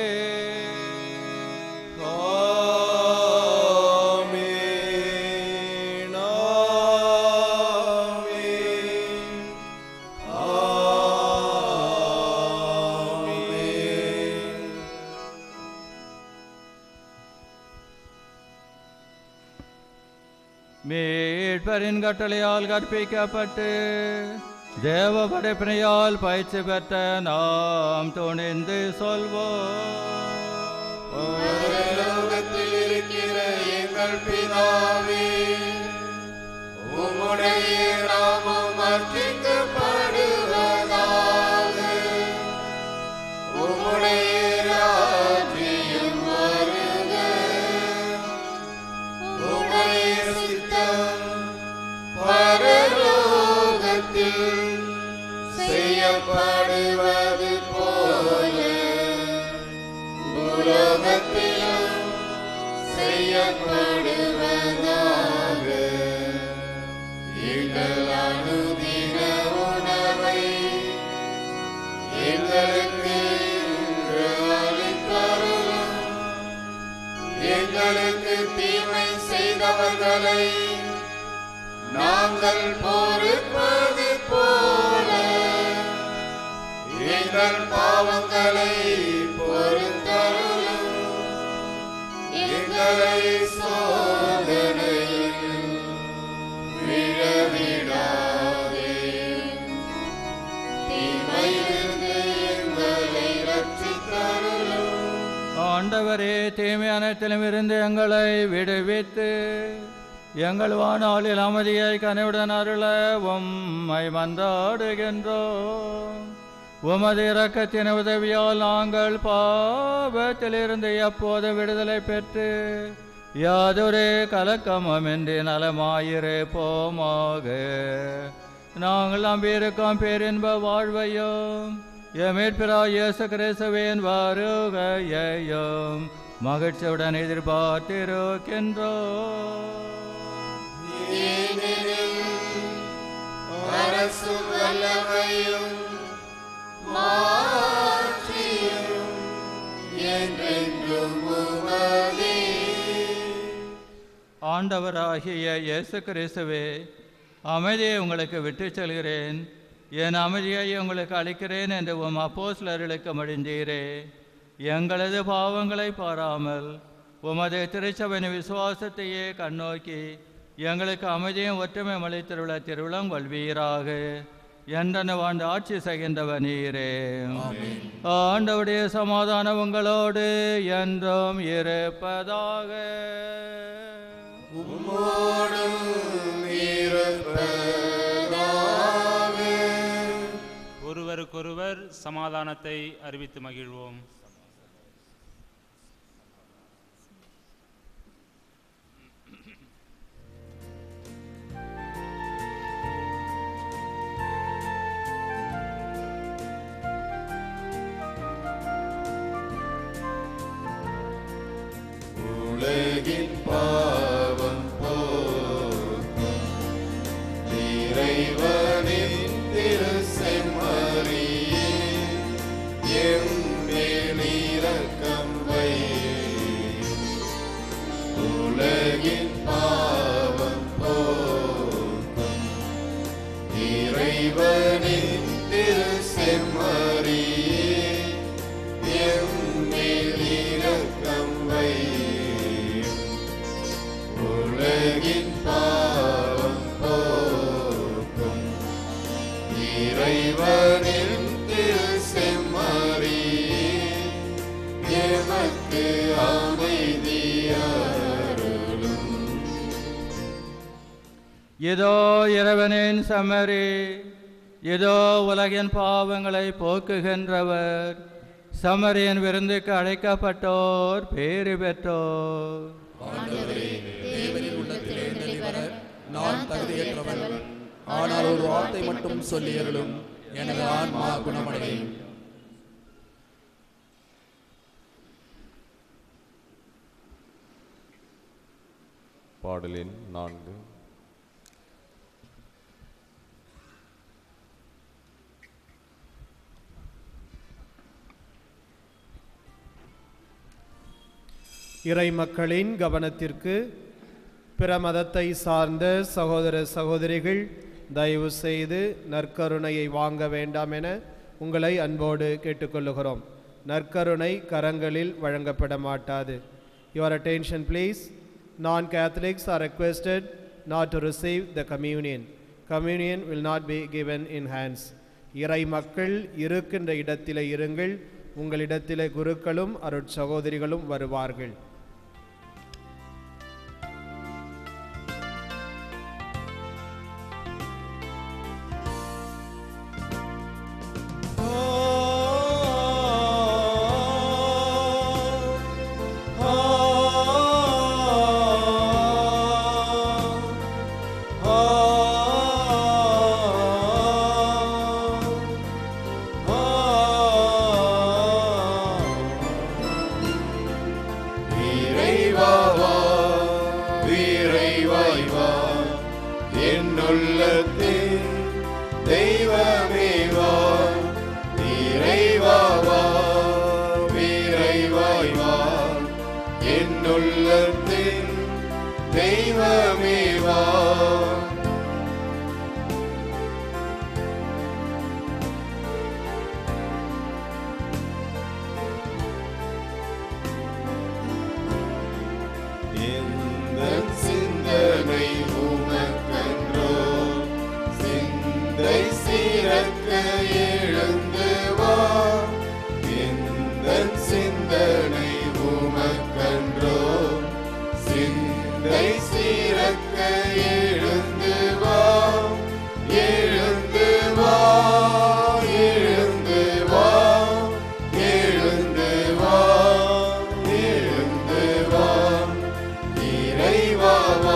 ஆமென், ஆமென், ஆமென்.
மீட்பரின் கட்டளையால் கற்பிக்கப்பட்டு தேவ படைப்பினையால் பயிற்சி பெற்ற நாம் துணிந்து சொல்வோம்
பரலோகத்தில் இருக்கிற எங்கள் பிதாவே உம்முடைய நாமம் அர்ச்சிக்கப்படுவதாக உம்முடைய ராஜ்யம் வர வானத்தில் செய்யப்படுவது போல பூலோகத்திலும் செய்யப்படுவதாக எங்கள் அனுதின உணவை எங்களுக்கு இன்று அளித்தருளும் எங்களுக்கு தீமை செய்தவர்களை நாங்கள் பொறுப்பது போல எங்கள் பாவங்களை பொறுத்தருளும் எங்களை சோதனையில் விழவிடாதேயும் தீமையிலிருந்து எங்களை ரட்சித்தருளும்
ஆண்டவரே தீமை அனைத்திலும் இருந்து எங்களை விடுவித்து எங்கள் வானாளில் அமைதியை கனிவுடன் அருள உம்மை மன்றாடுகின்றோம் உமது இரக்கத்தின் உதவியால் நாங்கள் பாவத்திலிருந்து எப்போதும் விடுதலை பெற்று யாதொரு கலக்கமுமின்றி நலமாயிருப்போமாக நாங்கள் நம்பியிருக்கோம் பேரின்ப வாழ்வையும் எமேற்பிரா இயேசு கிறிஸ்துவின் வருகையையும் மகிழ்ச்சியுடன் எதிர்பார்த்திருக்கின்றோம்
ஏனெனில் அரசும் வல்லமையும் மாற்றியும் என்றென்றும் உமதே
ஆண்டவராகிய இயேசு கிறிஸ்துவே அமைதியை உங்களுக்கு விட்டுச் செல்கிறேன் என் அமைதியை உங்களுக்கு அளிக்கிறேன் என்று உம் அப்போஸ்லர்களுக்கு மடிந்தீரே எங்களது பாவங்களை பாராமல் உமது திருச்சபையின் விசுவாசத்தையே கண்ணோக்கி எங்களுக்கு அமைதியும் ஒற்றுமை அளித்திருள்ள திருவிழம் கொள்வீராக என்றன வாழ்ந்து ஆட்சி செய்கின்றவ நீரே ஆண்டவுடைய சமாதானம் உங்களோடு என்றும் இருப்பதாக
உம்மோடும் இருப்பதாக
ஒருவருக்கொருவர் சமாதானத்தை அறிவித்து மகிழ்வோம்
உலகின் பாவம் போக்கும் இறைவனின் திருசெம்மறியே எம்மேல் இரக்கம் வையும் உலகின் பாவம் போக்கும் இறைவனின் திருசெம்மறியே எம்மேல் இரக்கம் வையும் உலகின் பாவம் போக்கும் இறைவனின் திருசெம்மறியே எமக்கு அமைதியருளும்
இதோ இறைவனின் சமரி இதோ உலகின் பாவங்களை போக்குகின்றவர் சமரியின் விருந்துக்கு அழைக்கப்பட்டோர் பேறு பெற்றோர்
தேவனின் உள்ளத்தில் எழுந்தருளி வர நான் தகுதியற்றவன் ஆனால் ஒரு வார்த்தை மட்டும் சொல்லியருளும் எனது ஆன்மா குணமடையும்
பாடலின் நான்கு
இறை மக்களின் கவனத்திற்கு பிற மதத்தை சார்ந்த சகோதர சகோதரிகள் தயவு செய்து நற்கருணையை வாங்க வேண்டாம் என உங்களை அன்போடு கேட்டுக்கொள்ளுகிறோம் நற்கருணை கரங்களில் வழங்கப்பட மாட்டாது your attention please non catholics are requested not to receive the communion communion will not be given in hands இறை மக்கள் இருக்கின்ற இடத்திலே இருங்கள் உங்களிடத்திலே குருக்களும் அருட்சகோதரிகளும் வருவார்கள்
ஆ என்னுள்ளத்தில் தெய்வமே வா இறைவா வா இறைவாய் வா என்னுள்ளத்தில் தெய்வமே வா எந்த சிந்தனை உமக்கன்றோ சிந்தை சிறக்க எழுந்து வா எந்த சிந்தனை உமக்கன்றோ சிந்தை சிறக்க எழுந்து வா எழுந்து வா எழுந்து வா எழுந்து வா எழுந்து வா இறைவா வா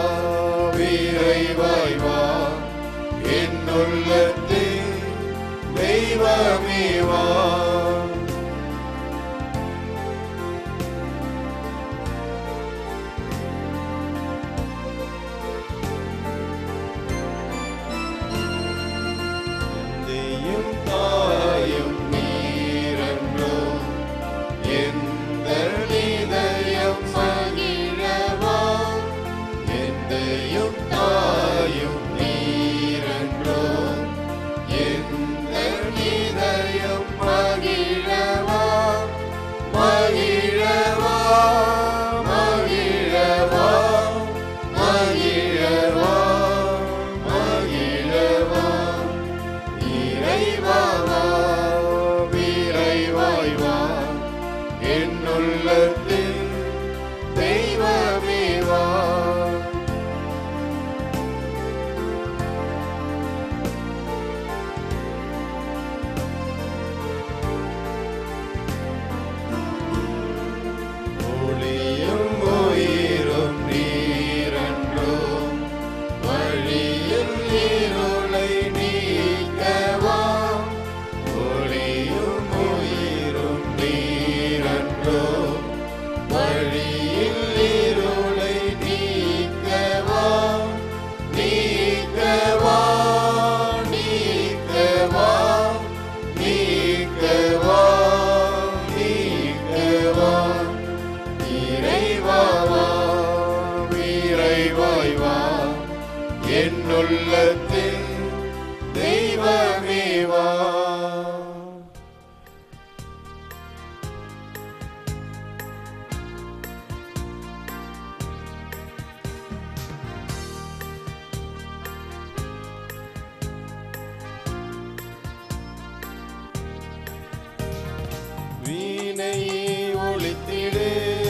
இறைவாய் வா என்னுள்ளத்தில் தெய்வமே வா தந்தையும் தாயும் நீரன்றோ எந்த இதயம் மகிழவா எந்தையும் தாயும் நீரன்றோ எந்த இதயம் மகிழவா மகிழவா மகிழவா மகிழவா மகிழவா இறைவா வா இறைவாய் வா என்னுள்ளத்தில் தெய்வமே வா ஒளியும் உயிரும் நீரன்றோ வழியில் இருளை நீக்கவா ஒளியும் உயிரும் நீரன்றோ வழியில் இருளை நீக்கவா நீக்கவா நீக்கவா நீக்கவா நீக்கவா இறைவா வா இறைவாய் வா என்னுள்ளத்தில் தெய்வமே வா வீணையை ஒழித்திடு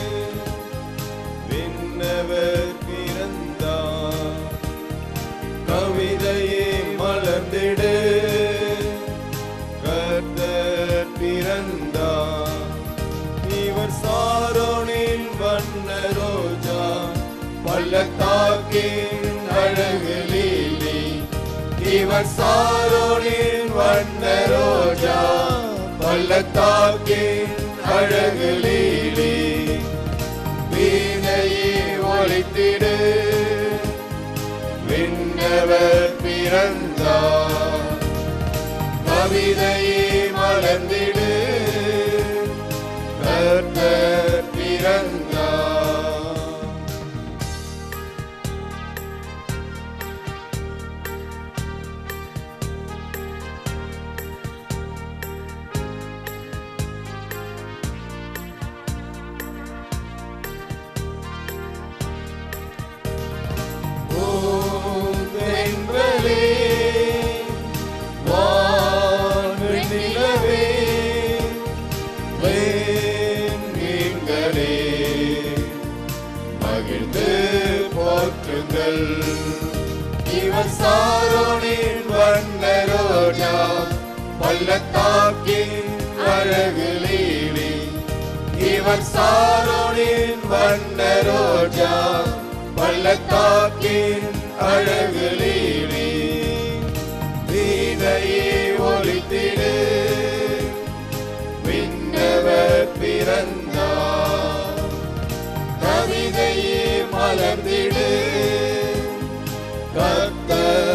விண்ணவர் பிறந்தார் கவிதையே மலர்ந்திடு கர்த்தர் பிறந்தார் இவர் சாரோனின் வண்ண ரோஜா பள்ளத்தாக்கின் அழகு லீலி இவர் சாரோனின் வண்ண ரோஜா பள்ளத்தாக்கின் அழகு லீலி வீணையை ஒழித்திடு விண்ணவர் பிறந்தார் கவிதையை மலர்ந்திடு கர்த்தர் பிறந்தார் தென்றலே வான்வெண்ணிலவே வேண்மீன்களே மகிழ்ந்து போற்றுங்கள் இவர் சாரோனின் வண்ண ரோஜா பள்ளத்தாக்கின் அழகு லீலி இவர் சாரோனின் வண்ண ரோஜா பள்ளத்தாக்கின் அழகு லீலி வீணையை ஒழித்திடு விண்ணவர் பிறந்தார் கவிதையே மலர்ந்திடு கர்த்தர்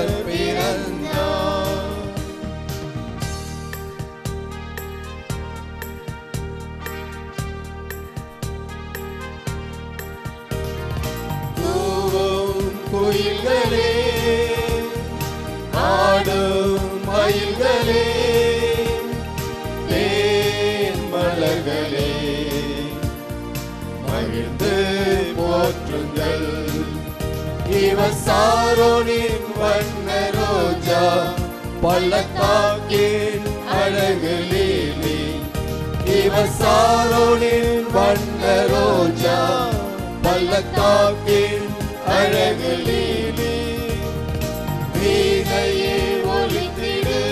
இவர் சாரோனின் வண்ண ரோஜா பள்ளத்தாக்கின் அழகு லீலி இவர் சாரோனின் வண்ண ரோஜா பள்ளத்தாக்கின் அழகு லீலி வீணையே ஒலித்திடு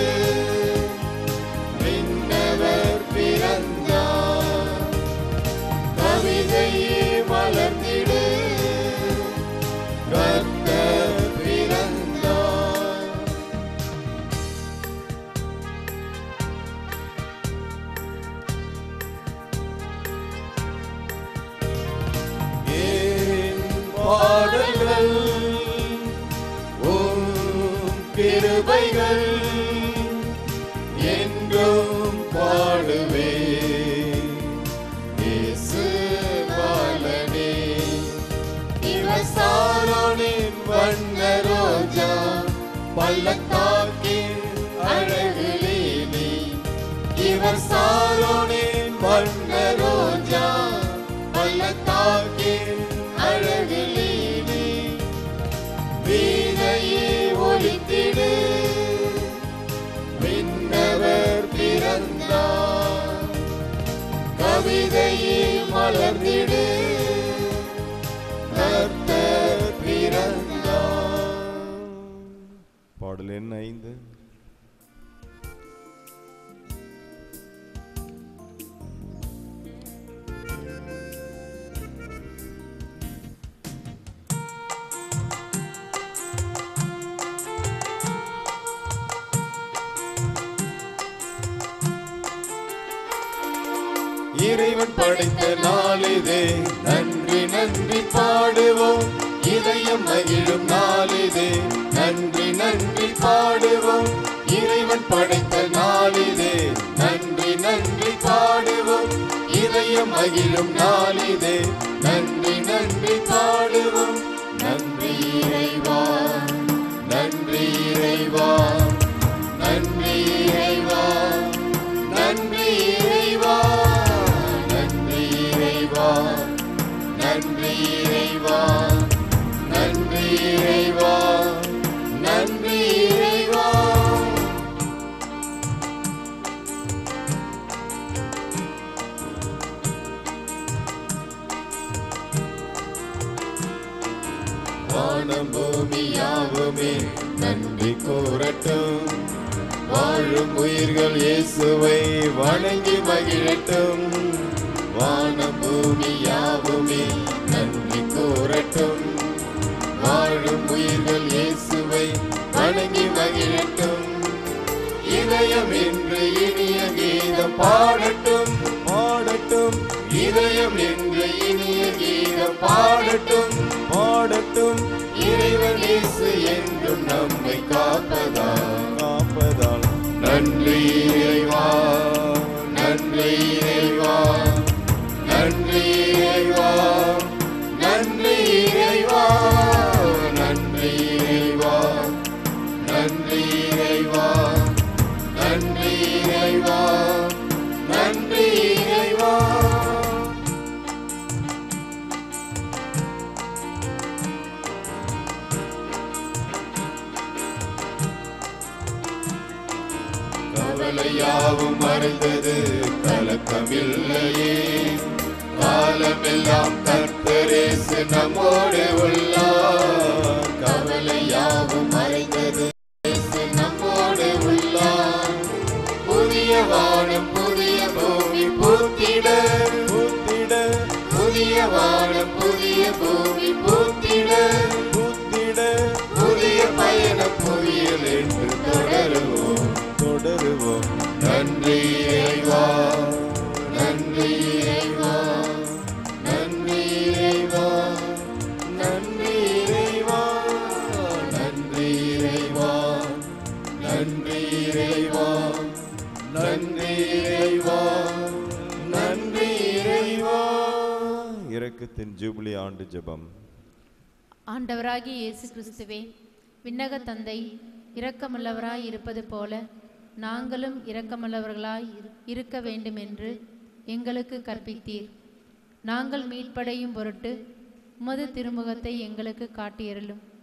விண்ணவர் பிறந்தார் கவிதையே மலர்ந்திடு கர்த்தர் பிறந்தார் என் பாடல்கள் உம் கிருபைகள் என்றும் பாடுவே இயேசு பாலனே இவர் சாரோனின் வண்ண ரோஜா பள்ளத்தாக்கின் அழகு லீலி இவர் சாரோனின் வண்ண ரோஜா பள்ளத்தாக்கின் அழகு லீலி வீணையே ஒலித்திடு விண்ணவர் பிறந்தார் கவிதையே மலர்ந்திடு கர்த்தர் பிறந்தார்
பாடல் எண் ஐந்து
இறைவன் படைத்த நாளிதே நன்றி நன்றி பாடுவோம் இதயம் மகிழும் நாளிதே நன்றி நன்றி பாடுவோம் இறைவன் படைத்த நாளிதே நன்றி நன்றி பாடுவோம் இதயம் மகிழும் நாளிதே நன்றி நன்றி பாடுவோம் நன்றி இறைவா நன்றி இறைவா நன்றி இறைவா நன்றி இறைவா நன்றி இறைவா நன்றி இறைவா நன்றி இறைவா நன்றி இறைவா வானம் பூமி யாவுமே நன்றி கூறட்டும் வாழும் உயிர்கள் இயேசுவை வணங்கி மகிழட்டும் வானம் பூமி யாவுமே நன்றி கூறட்டும் வாழும் உயிர்கள் இயேசுவை வணங்கி மகிழட்டும் இதயம் என்று இனிய கீதம் பாடட்டும் பாடட்டும் இதயம் என்று இனிய கீதம் பாடட்டும் பாடட்டும் இறைவன் இயேசு என்றும் நம்மை காப்பதால் காப்பதால் நன்றி இறைவா நன்றி இறைவா நன்றி இறைவா நன்றி இறைவா நன்றி இறைவா நன்றி இறைவா நன்றி இறைவா நன்றி இறைவா கவலையாவும் மறைந்தது கலக்கமில்லையே காலமெல்லாம் கர்த்தரேசு நம்மோடு உள்ளார் கவலையாவும் மறைந்தது இயேசு நம்மோடு உள்ளார் புதிய வானம் புதிய பூமி பூத்திட பூத்திட புதிய வானம் புதிய பூமி பூத்திட பூத்திட புதிய பயணம் புதியல் என்று தொடருவோம் தொடருவோம் நன்றி இறைவா நன்றி இறைவா நன்றி இறைவா நன்றி இறைவா நன்றி இறைவா நன்றி இறைவா நன்றி இறைவா நன்றி இறைவா
இரக்கத்தின் ஜூபிலி ஆண்டு ஜெபம்
ஆண்டவராகிய இயேசு கிறிஸ்துவே விண்ணக தந்தை இரக்கமுள்ளவராய் இருப்பது போல நாங்களும் இரக்கமுள்ளவர்களாய் இரு- இருக்க வேண்டும் என்று எங்களுக்கு கற்பித்தீர் நாங்கள் மீட்படையும் பொருட்டு உமது திருமுகத்தை எங்களுக்கு காட்டியருளும்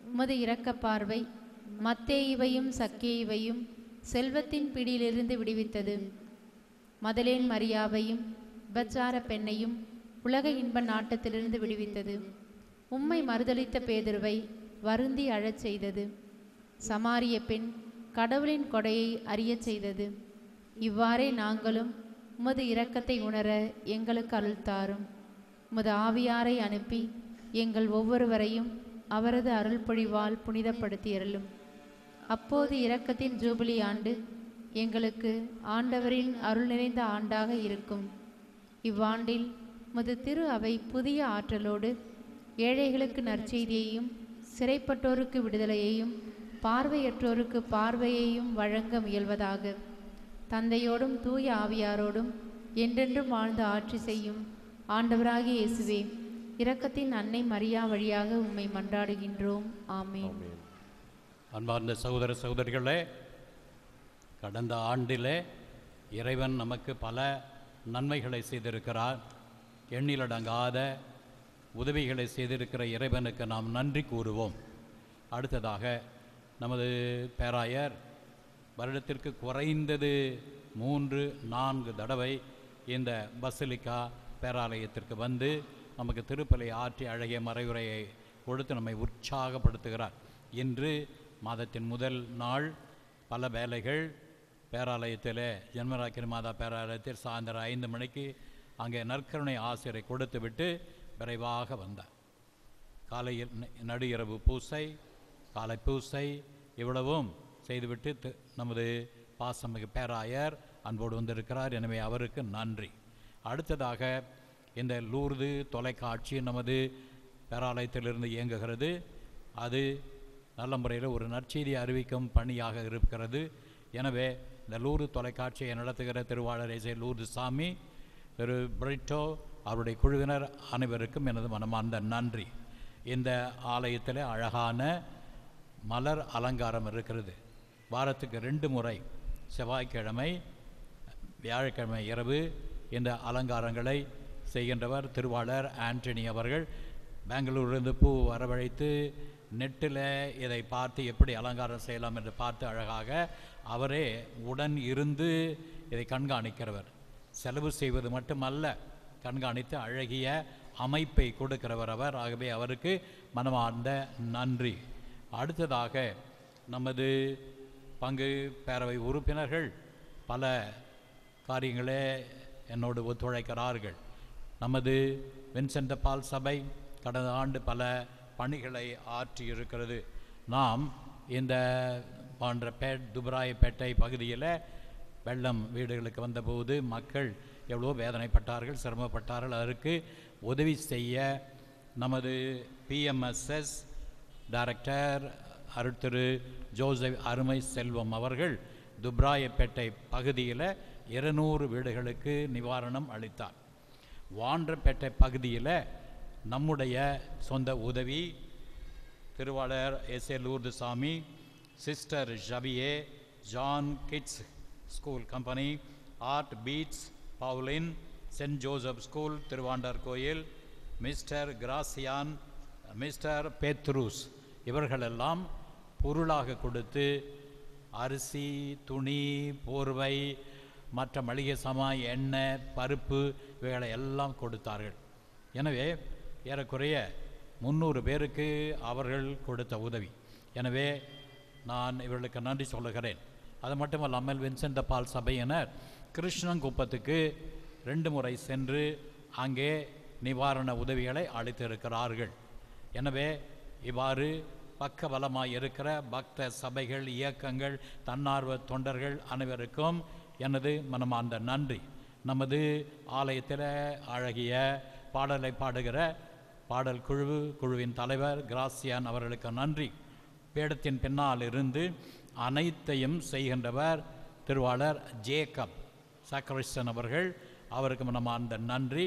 உமது இரக்கப் பார்வை மத்தேயுவையும் சக்கேயுவையும் செல்வத்தின் பிடியிலிருந்து விடுவித்தது மதலேன் மரியாவையும் விபச்சார பெண்ணையும் உலக இன்ப நாட்டத்திலிருந்து விடுவித்தது உம்மை மறுதலித்த பேதுருவை வருந்தி அழச் செய்தது சமாரிய பெண் கடவுளின் கொடையை அறியச் செய்தது இவ்வாறே நாங்களும் உமது இரக்கத்தை உணர எங்களுக்கு அருள் தாரும் உமது ஆவியாரை அனுப்பி எங்கள் ஒவ்வொருவரையும் அவரது அருள் பொழிவால் புனிதப்படுத்தியருளும் அப்போது இரக்கத்தின் ஜூபிலி ஆண்டு எங்களுக்கு ஆண்டவரின் அருள் நிறைந்த ஆண்டாக இருக்கும் இவ்வாண்டில் முது திரு அவை புதிய ஆற்றலோடு ஏழைகளுக்கு நற்செய்தியையும் சிறைப்பட்டோருக்கு விடுதலையையும் பார்வையற்றோருக்கு பார்வையையும் வழங்க முயல்வதாக தந்தையோடும் தூய ஆவியாரோடும் என்றென்றும் வாழ்ந்து ஆட்சி செய்யும் ஆண்டவராகிய இயேசுவே இரக்கத்தின் அன்னை மரியா வழியாக உம்மை மன்றாடுகின்றோம் ஆமென்
அன்பார்ந்த சகோதர சகோதரிகளே கடந்த ஆண்டிலே இறைவன் நமக்கு பல நன்மைகளை செய்திருக்கிறார் எண்ணிலடங்காத உதவிகளை செய்திருக்கிற இறைவனுக்கு நாம் நன்றி கூறுவோம் அடுத்ததாக நமது பேராயர் வருடத்திற்கு குறைந்தது மூன்று நான்கு தடவை இந்த பசிலிக்கா பேராலயத்திற்கு வந்து நமக்கு திருப்பலை ஆற்றி அழகிய மறைவுரையை கொடுத்து நம்மை உற்சாகப்படுத்துகிறார் இன்று மாதத்தின் முதல் நாள் பல வேலைகள் பேராலயத்தில் ஜென்மராக்கினி மாதா பேராலயத்தில் சாயந்தரம் ஐந்து மணிக்கு அங்கே நற்கருணை ஆசிரியரை கொடுத்து விட்டு விரைவாக வந்தார் காலையில் ந- நடு இரவு பூசை காலை பூசை இவ்வளவும் செய்துவிட்டு தி- நமது பாசமிகு பேராயர் அன்போடு வந்திருக்கிறார் எனவே அவருக்கு நன்றி அடுத்ததாக இந்த லூர்து தொலைக்காட்சி நமது பேராலயத்திலிருந்து இயங்குகிறது அது நல்ல முறையில் ஒரு நற்செய்தி அறிவிக்கும் பணியாக இருக்கிறது எனவே இந்த லூர்து தொலைக்காட்சியை நடத்துகிற திருவாளர் இசை லூர்து சாமி திரு பிரிட்டோ அவருடைய குழுவினர் அனைவருக்கும் எனது மனமார்ந்த நன்றி இந்த ஆலயத்தில் அழகான மலர் அலங்காரம் இருக்கிறது வாரத்துக்கு ரெண்டு முறை செவ்வாய்க்கிழமை வியாழக்கிழமை இரவு இந்த அலங்காரங்களை செய்கின்றவர் திருவாளர் ஆண்டனி அவர்கள் பெங்களூரிலிருந்து பூ வரவழைத்து நெட்டில் இதை பார்த்து எப்படி அலங்காரம் செய்யலாம் என்று பார்த்து அழகாக அவரே உடன் இருந்து இதை கண்காணிக்கிறவர் செலவு செய்வது மட்டுமல்ல கண்காணித்து அழகிய அமைப்பை கொடுக்கிறவர் அவர் ஆகவே அவருக்கு மனமார்ந்த நன்றி அடுத்ததாக நமது பங்கு பேரவை உறுப்பினர்கள் பல காரியங்களே என்னோடு ஒத்துழைக்கிறார்கள் நமது வின்சென்ட் பால் சபை கடந்த ஆண்டு பல பணிகளை ஆற்றி இருக்கிறது நாம் இந்த போன்ற பேட் துபராயப்பேட்டை பகுதியில் வெள்ளம் வீடுகளுக்கு வந்தபோது மக்கள் எவ்வளோ வேதனைப்பட்டார்கள் சிரமப்பட்டார்கள் அதற்கு உதவி செய்ய நமது பிஎம்எஸ்எஸ் டைரக்டர் அருட்திரு ஜோசப் அருமை செல்வம் அவர்கள் துப்ராயப்பேட்டை பகுதியில் இருநூறு வீடுகளுக்கு நிவாரணம் அளித்தார் வான்றப்பேட்டை பகுதியில் நம்முடைய சொந்த உதவி திருவாளர் S A Lourdu Samy sister ஜபியே John kids school company art beats Pauline saint Joseph school Thiruvandar கோயில் மிஸ்டர் கிராசியான் மிஸ்டர் பேத்ரூஸ் இவர்களெல்லாம் பொருளாக கொடுத்து அரிசி துணி போர்வை மற்ற மளிகை சாமான் எண்ணெய் பருப்பு இவைகளை எல்லாம் கொடுத்தார்கள் எனவே ஏறக்குறைய முந்நூறு பேருக்கு அவர்கள் கொடுத்த உதவி எனவே நான் இவர்களுக்கு நன்றி சொல்லுகிறேன் அது மட்டுமல்லாமல் வின்சென்ட் பால் சபையினர் கிருஷ்ணங்குப்பத்துக்கு ரெண்டு முறை சென்று அங்கே நிவாரண உதவிகளை அளித்திருக்கிறார்கள் எனவே இவ்வாறு பக்கபலமாய் இருக்கிற பக்த சபைகள் இயக்கங்கள் தன்னார்வ தொண்டர்கள் அனைவருக்கும் எனது மனமார்ந்த நன்றி நமது ஆலயத்தில் அழகிய பாடலை பாடுகிற பாடல் குழு குழுவின் தலைவர் கிராசியான் அவர்களுக்கு நன்றி பேடத்தின் பின்னால் இருந்து அனைத்தையும் செய்கின்றவர் திருவாளர் ஜேக்கப் சக்கரிஸ்டன் அவர்கள் அவருக்கு மனமார்ந்த நன்றி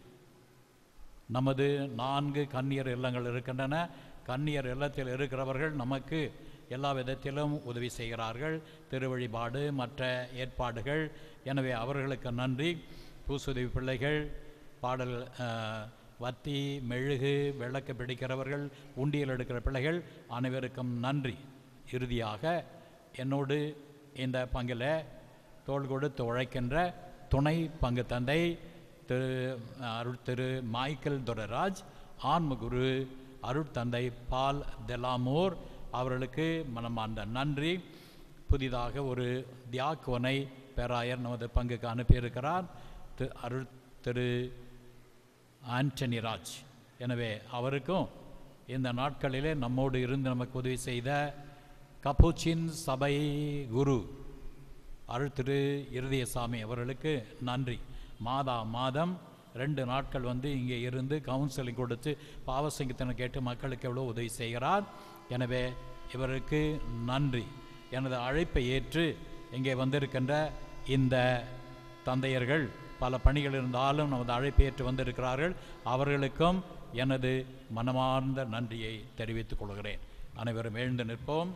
நமது நான்கு கன்னியர் இல்லங்கள் இருக்கின்றன கன்னியர் இல்லத்தில் இருக்கிறவர்கள் நமக்கு எல்லா விதத்திலும் உதவி செய்கிறார்கள் திருவழிபாடு மற்ற ஏற்பாடுகள் எனவே அவர்களுக்கு நன்றி பூசுதவி பிள்ளைகள் பாடல் அஹ், வத்தி மெழுகு விளக்கு பிடிக்கிறவர்கள் உண்டியல் எடுக்கிற பிள்ளைகள் அனைவருக்கும் நன்றி இறுதியாக என்னோடு இந்த பங்கில் தோள் கொடுத்து உழைக்கின்ற துணை பங்கு தந்தை திரு அருள் திரு மைக்கேல் துரராஜ் ஆன்மகுரு அருட்தந்தை பால் தெலாமோர் அவர்களுக்கு மனமார்ந்த நன்றி புதிதாக ஒரு தியாக்குவனை பேராயர் நமது பங்குக்கு அனுப்பியிருக்கிறார் திரு அருள் திரு ஆண்டனி ராஜ் எனவே அவருக்கும் இந்த நாட்களிலே நம்மோடு இருந்து நமக்கு உதவி செய்த கபூச்சின் சபை குரு அருள் திரு இருதயசாமி அவர்களுக்கு நன்றி மாதா மாதம் ரெண்டு நாட்கள் வந்து இங்கே இருந்து கவுன்சிலிங் கொடுத்து பாவசங்கத்தனை கேட்டு மக்களுக்கு எவ்வளோ உதவி செய்கிறார் எனவே இவருக்கு நன்றி எனது அழைப்பை ஏற்று இங்கே வந்திருக்கின்ற இந்த தந்தையர்கள் பல பணிகள் இருந்தாலும் நமது அழைப்பை ஏற்று வந்திருக்கிறார்கள் அவர்களுக்கும் எனது மனமார்ந்த நன்றியை தெரிவித்துக் கொள்கிறேன் அனைவரும் எழுந்து நிற்போம்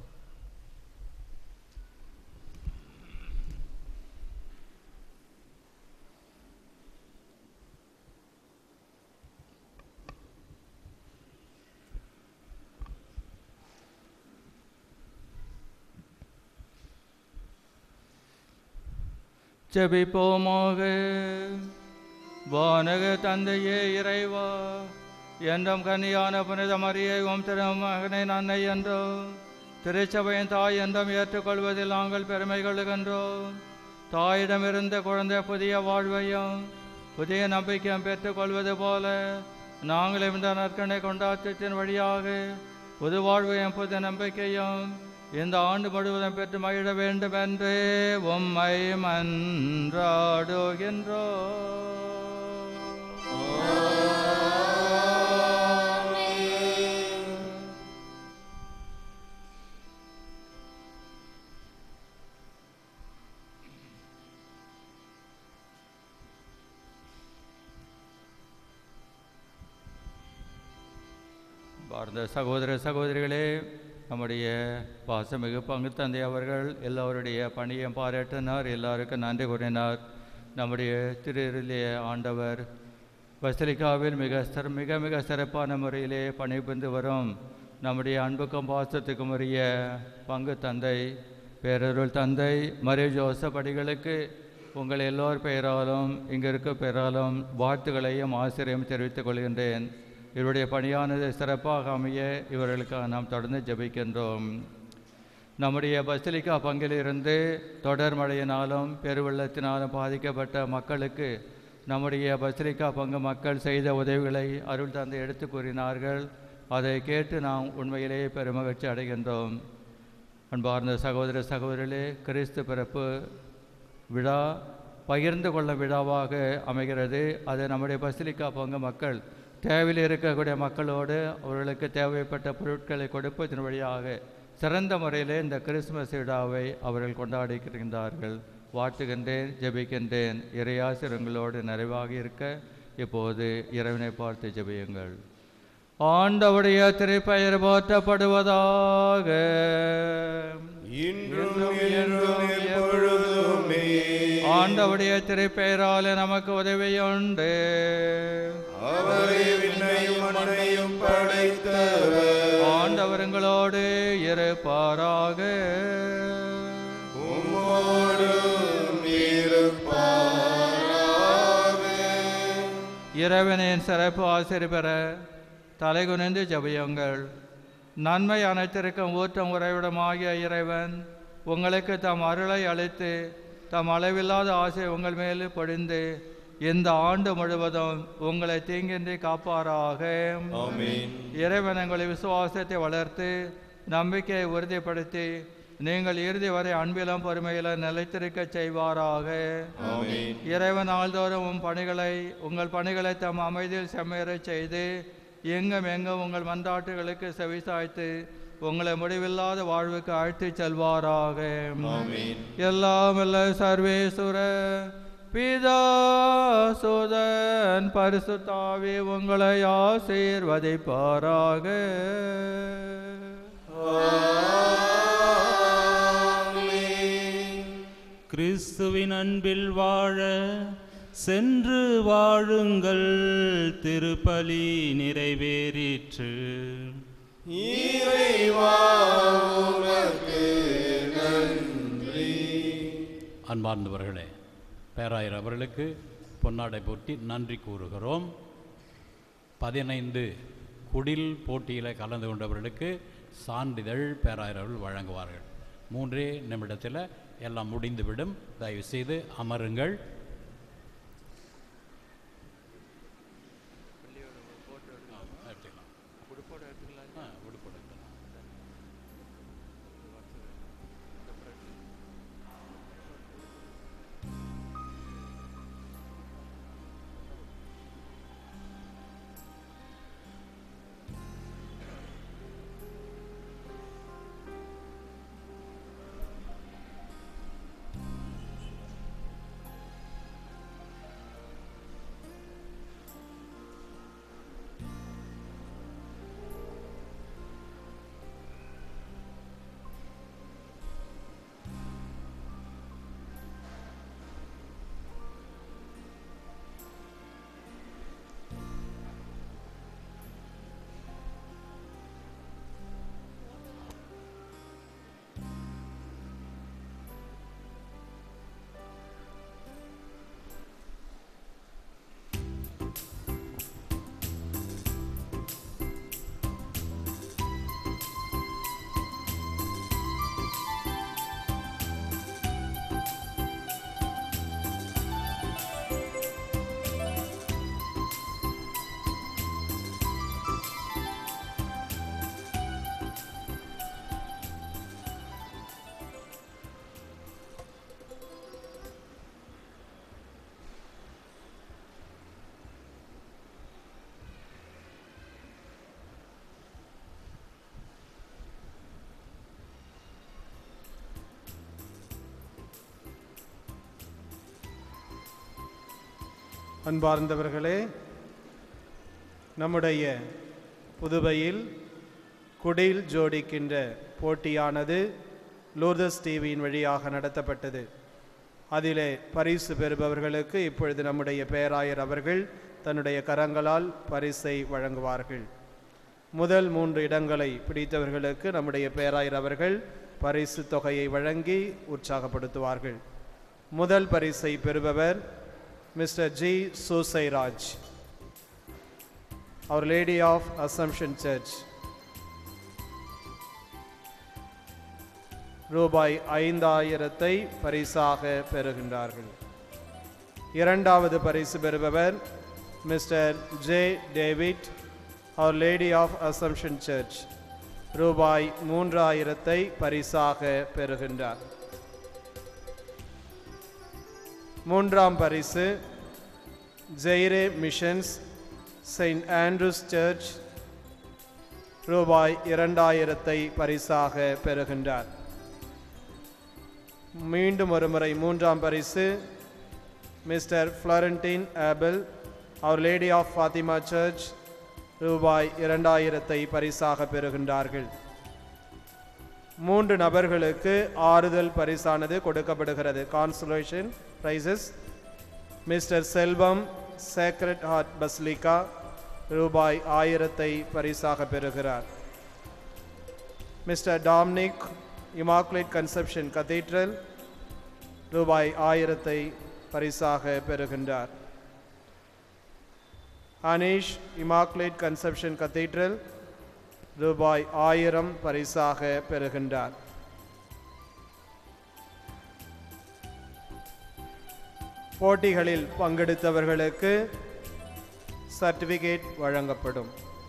ஜெபிப்போமாக வானக தந்தையே இறைவா என்றும் கன்னியான புனித மரியை உம் திருமகனின் அன்னை என்றோ திருச்சபையின் தாய் என்றும் ஏற்றுக்கொள்வதில் நாங்கள் பெருமை கொள்ளுகின்றோம் தாயிடமிருந்த குழந்தை புதிய வாழ்வையும் புதிய நம்பிக்கையும் பெற்றுக்கொள்வது போல நாங்கள் இந்த நற்கனை கொண்டாட்டத்தின் வழியாக புது வாழ்வையும் புது நம்பிக்கையும் இந்த ஆண்டு முழுவதும் பெற்று மகிழ வேண்டும் என்று உம்மை மன்றாடுகின்றோ பாரத சகோதர சகோதரிகளே நம்முடைய பாசமிகு பங்கு தந்தை அவர்கள் எல்லோருடைய பணியை பாராட்டினார் எல்லாருக்கும் நன்றி கூறினார் நம்முடைய திருநிலைய ஆண்டவர் பசிலிக்காவில் மிக சிற மிக மிக சிறப்பான முறையிலே பணிபுரிந்து வரும் நம்முடைய அன்புக்கும் பாசத்துக்கும் உரிய பங்கு தந்தை பேரருள் தந்தை மரிய ஜோசப் அடிகளுக்கு உங்கள் எல்லோர் பெயராலும் இங்கே இருக்க பெயராலும் வாழ்த்துக்களையும் ஆசிரியம் தெரிவித்துக் கொள்கின்றேன் இவருடைய பணியானது சிறப்பாக அமைய இவர்களுக்காக நாம் தொடர்ந்து ஜெபிக்கின்றோம் நம்முடைய பசிலிக்கா பங்கிலிருந்து தொடர் மழையினாலும் பெருவெள்ளத்தினாலும் பாதிக்கப்பட்ட மக்களுக்கு நம்முடைய பசிலிக்கா பங்கு மக்கள் செய்த உதவிகளை அருள் தந்தை எடுத்து கூறினார்கள் அதை கேட்டு நாம் உண்மையிலேயே பெருமகிழ்ச்சி அடைகின்றோம் அன்பார்ந்த சகோதர சகோதரிகளே கிறிஸ்து பிறப்பு விழா பகிர்ந்து கொள்ளும் விழாவாக அமைகிறது அது நம்முடைய பசிலிக்கா பங்கு மக்கள் தேவையில் இருக்கக்கூடிய மக்களோடு அவர்களுக்கு தேவைப்பட்ட பொருட்களை கொடுப்பதன் வழியாக சிறந்த முறையிலே இந்த கிறிஸ்துமஸ் விழாவை அவர்கள் கொண்டாடிக்கின்றார்கள் வாழ்த்துகின்றேன் ஜெபிக்கின்றேன் இறையாசிரங்களோடு நிறைவாக இருக்க இப்போது இறைவனை பார்த்து ஜெபியுங்கள் ஆண்டவுடைய திருப்பெயர் போற்றப்படுவதாக
இன்றும் என்றும் எப்பொழுதுமே
ஆண்டவுடைய திருப்பெயரால் நமக்கு உதவியுண்டு
அவரே விண்ணையும் மண்ணையும் படைத்தவர்
ஆண்டவருங்களோடு இருப்பாராக
உம்மோடும் இருப்பாராக
இறைவனின் சிறப்பு ஆசிரியர் பெற தலைகுனிந்து ஜெபியுங்கள் நன்மை அனைத்திற்கும் ஊற்றம் உறைவிடமாகிய இறைவன் உங்களுக்கு தம் அருளை அளித்து தம் அளவில்லாத ஆசை உங்கள் மேல் பொழிந்து இந்த ஆண்டு முழுவதும் உங்களை தீங்கின்றி காப்பாராக
ஆமென்.
இறைவன் உங்களை விசுவாசத்தை வளர்த்து நம்பிக்கையை உறுதிப்படுத்தி நீங்கள் இறுதி வரை அன்பிலும் பொறுமையிலும் நிலைத்திருக்கச் செய்வாராக
ஆமென்.
இறைவன் நாள்தோறும் உம் பணிகளை உங்கள் பணிகளை தம் அமைதியில் செம்மேறச் செய்து எங்கும் எங்கும் உங்கள் மன்றாட்டுகளுக்கு செவிசாய்த்து உங்களை முடிவில்லாத வாழ்வுக்கு அழைத்துச் செல்வாராக
ஆமென்.
எல்லாம் வல்ல சர்வேசுர பிதா சுதன் பரிசுத்தாவி உங்களை ஆசீர்வதிப்பாராக
கிறிஸ்துவின் அன்பில் வாழ சென்று வாழுங்கள் திருப்பலி நிறைவேறிற்று
இறைவா உமக்கு நன்றி
அன்பார்ந்தவர்களே பேராயர் அவர்களுக்கு பொன்னாடை போட்டி நன்றி கூறுகிறோம் பதினைந்து குடில் போட்டியில் கலந்து கொண்டவர்களுக்கு சான்றிதழ் பேராயர் அவர்கள் வழங்குவார்கள் மூன்றே நிமிடத்தில் எல்லாம் முடிந்துவிடும் தயவு செய்து அமருங்கள் ஆ, உடுப்போட எடுத்துக்கலாம்.
அன்பார்ந்தவர்களே நம்முடைய புதுவையில் குடில் ஜோடிக்கின்ற போட்டியானது லூர்தஸ் டிவியின் வழியாக நடத்தப்பட்டது அதிலே பரிசு பெறுபவர்களுக்கு இப்பொழுது நம்முடைய பேராயர் அவர்கள் தன்னுடைய கரங்களால் பரிசை வழங்குவார்கள் முதல் மூன்று இடங்களை பிடித்தவர்களுக்கு நம்முடைய பேராயர் அவர்கள் பரிசு தொகையை வழங்கி உற்சாகப்படுத்துவார்கள் முதல் பரிசை பெறுபவர் மிஸ்டர் ஜி சூசைராஜ் அவர் லேடி ஆஃப் அசம்ஷன் சர்ச் ரூபாய் ஐந்தாயிரத்தை பரிசாக பெறுகின்றார்கள் இரண்டாவது பரிசு பெறுபவர் மிஸ்டர் ஜே டேவிட் அவர் லேடி ஆஃப் அசம்ஷன் சர்ச் ரூபாய் மூன்றாயிரத்தை பரிசாக பெறுகின்றார் மூன்றாம் பரிசு ஜெய்ரே மிஷன்ஸ் செயின்ட் ஆண்ட்ரூஸ் சர்ச் ரூபாய் இரண்டாயிரத்தை பரிசாக பெறுகின்றார் மீண்டும் ஒரு முறை மூன்றாம் பரிசு மிஸ்டர் ஃப்ளரண்டின் ஆபல் அவர் லேடி ஆஃப் ஃபாத்திமா சர்ச் ரூபாய் இரண்டாயிரத்தை பரிசாக பெறுகின்றார்கள் மூன்று நபர்களுக்கு ஆறுதல் பரிசானது கொடுக்கப்படுகிறது consolation prizes mister Selvam sacred heart பஸ்லிகா ரூபாய் ஆயிரத்தை பரிசாக பெறுகிறார் mister Dominic immaculate conception cathedral ரூபாய் ஆயிரத்தை பரிசாக பெறுகின்றார் அனீஷ் இமாக்குலேட் கன்செப்ஷன் கதீட்ரல் ரூபாய் ஆயிரம் பரிசாக பெறுகின்றார் போட்டிகளில் பங்கெடுத்தவர்களுக்கு சர்டிபிகேட் வழங்கப்படும்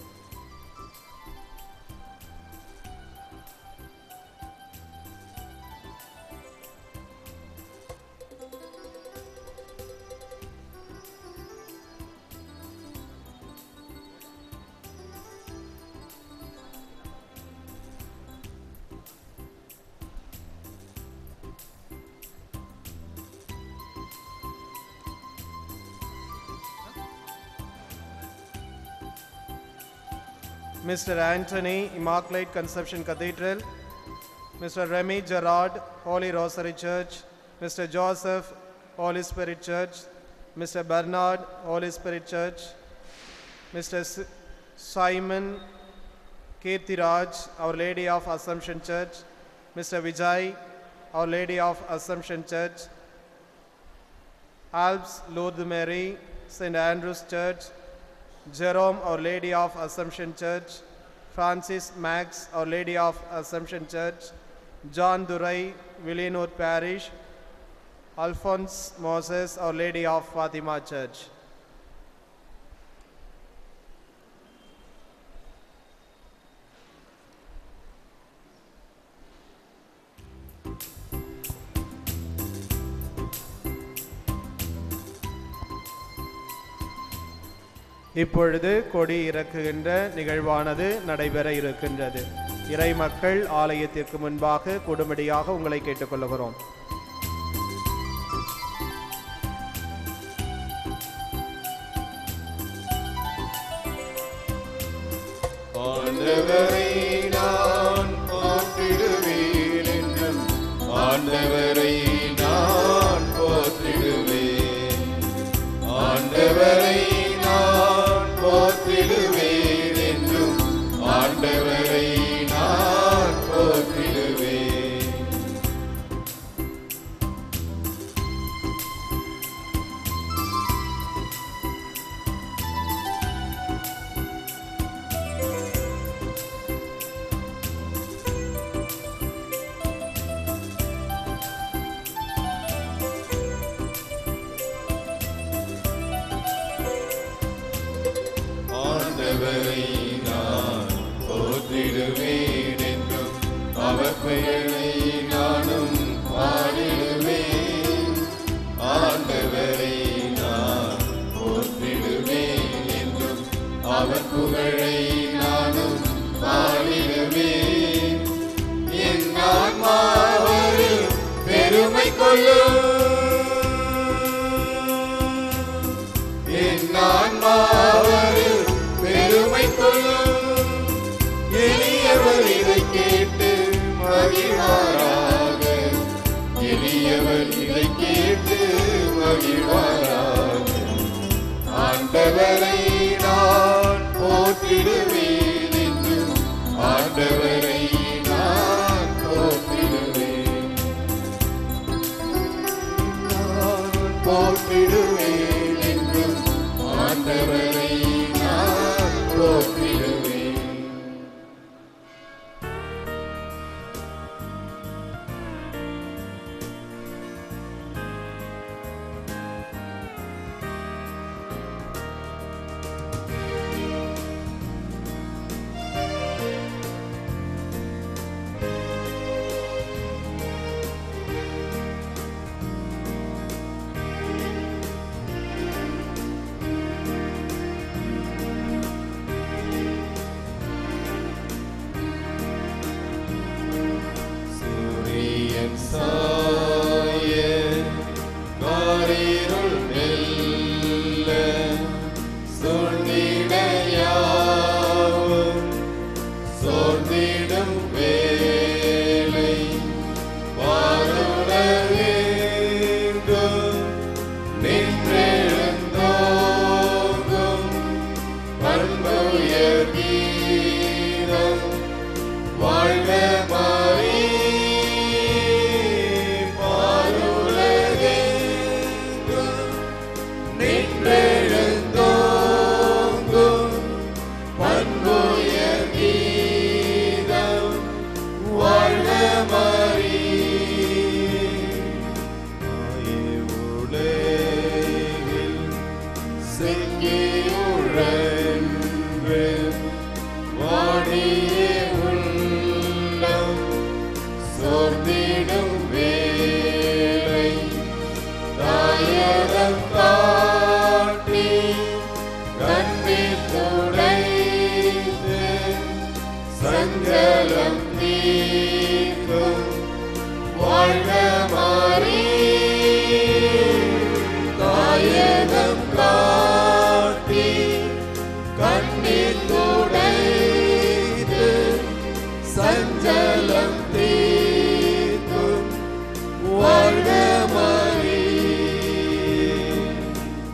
Mr. Anthony, Immaculate Conception Cathedral, Mr. Remy Gerard, Holy Rosary Church, Mr. Joseph, Holy Spirit Church, Mr. Bernard, Holy Spirit Church, Mr. S- Simon Kirtiraj, Our Lady of Assumption Church, Mr. Vijay, Our Lady of Assumption Church, Alps Lourdes Mary, St. Andrew's Church, Jerome, Our Lady of Assumption Church, Francis Max, Our Lady of Assumption Church, John Durai, Villanur Parish, Alphonse Moses, Our Lady of Fatima Church. இப்பொழுது கொடி இறக்குகின்ற நிகழ்வானது நடைபெற இருக்கின்றது இறை மக்கள் ஆலயத்திற்கு முன்பாக கொடுமடியாக உங்களை கேட்டுக்கொள்கிறோம்
ஆண்டவரை நான் போற்றிடுவேன் என்றும் ஆண்டவரை நான் போற்றிடுவேன் ஆண்டவரை நான் போற்றிடுவேன் என்றும் ஆண்டவரை நான் போற்றிடுவேன் ஆண்டவரை நான் போற்றிடுவேன் என்றும் அவர் பெயரை நானும் பாடிடுவேன் ஆண்டவரை நான் போற்றிடுவேன் என்றும் அவர் புகழை நானும் பாடிடுவேன் என் ஆன்மாவரில் பெருமை கொள்ளும் என் ஆன்மாவரில் பெருமை கொள்ளும் எளியவர் இதை கேட்டு மகிழ்வாராக எளியவர் இதை கேட்டு மகிழ்வாராக ஆண்டவரை நான் போற்றிடுவேன் என்றும் ஆண்டவரை நான் போற்றிடுவேன் நான் போற்றிடுவேன் என்றும் ஆண்டவரை நான் போற்றிடுவேன் சூரியன் சாய காரிருள் மெல்ல சூழ்ந்திட யாவும் சோர்ந்திடும் வேளை வாருட வேண்டும் நின்றெழுந்தோங்கும் பண்புயர் கீதம் வாழ்க மாறி பாருலகெங்கும் நின்றெழுந்தோங்கும் பண்புயர் கீதம் வாழ்க மாறி உலகில் செங்கியுழன்று வாடியே உள்ளம் சோர்ந்திடும் வேளை தாயகம் காட்டி கண்ணீர் துடைத்து சஞ்சலம் நீக்கும் வாழ்க மாறி தாயகம் காட்டி கண்ணீர் துடைத்து சஞ்சலம் தீர்க்கும் வாழ்க மாறி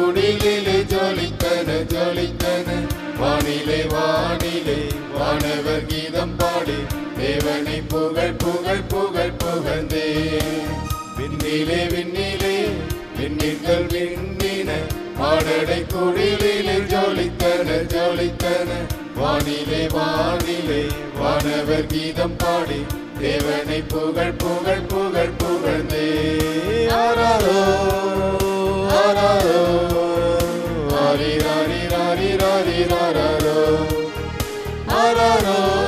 குடிலிலே ஜொலித்தன ஜொலித்தன வானிலே வானிலே வானவர் கீதம் பாடி தேவனை புகழ் புகழ் புகழ் புகழ்ந்தே விண்ணிலே விண்ணிலே விண்ணிற்கள் விண்ணின ஆடடை குடிலிலே ஜொலித்தன ஜொலித்தன வானிலே வானிலே வானவர் கீதம் பாடி தேவனை புகழ் புகழ் புகழ் புகழ்ந்தே ஆராரோ ஆராரோ ஆரி ராரி ராரி ராரி ராரோ ஆராரோ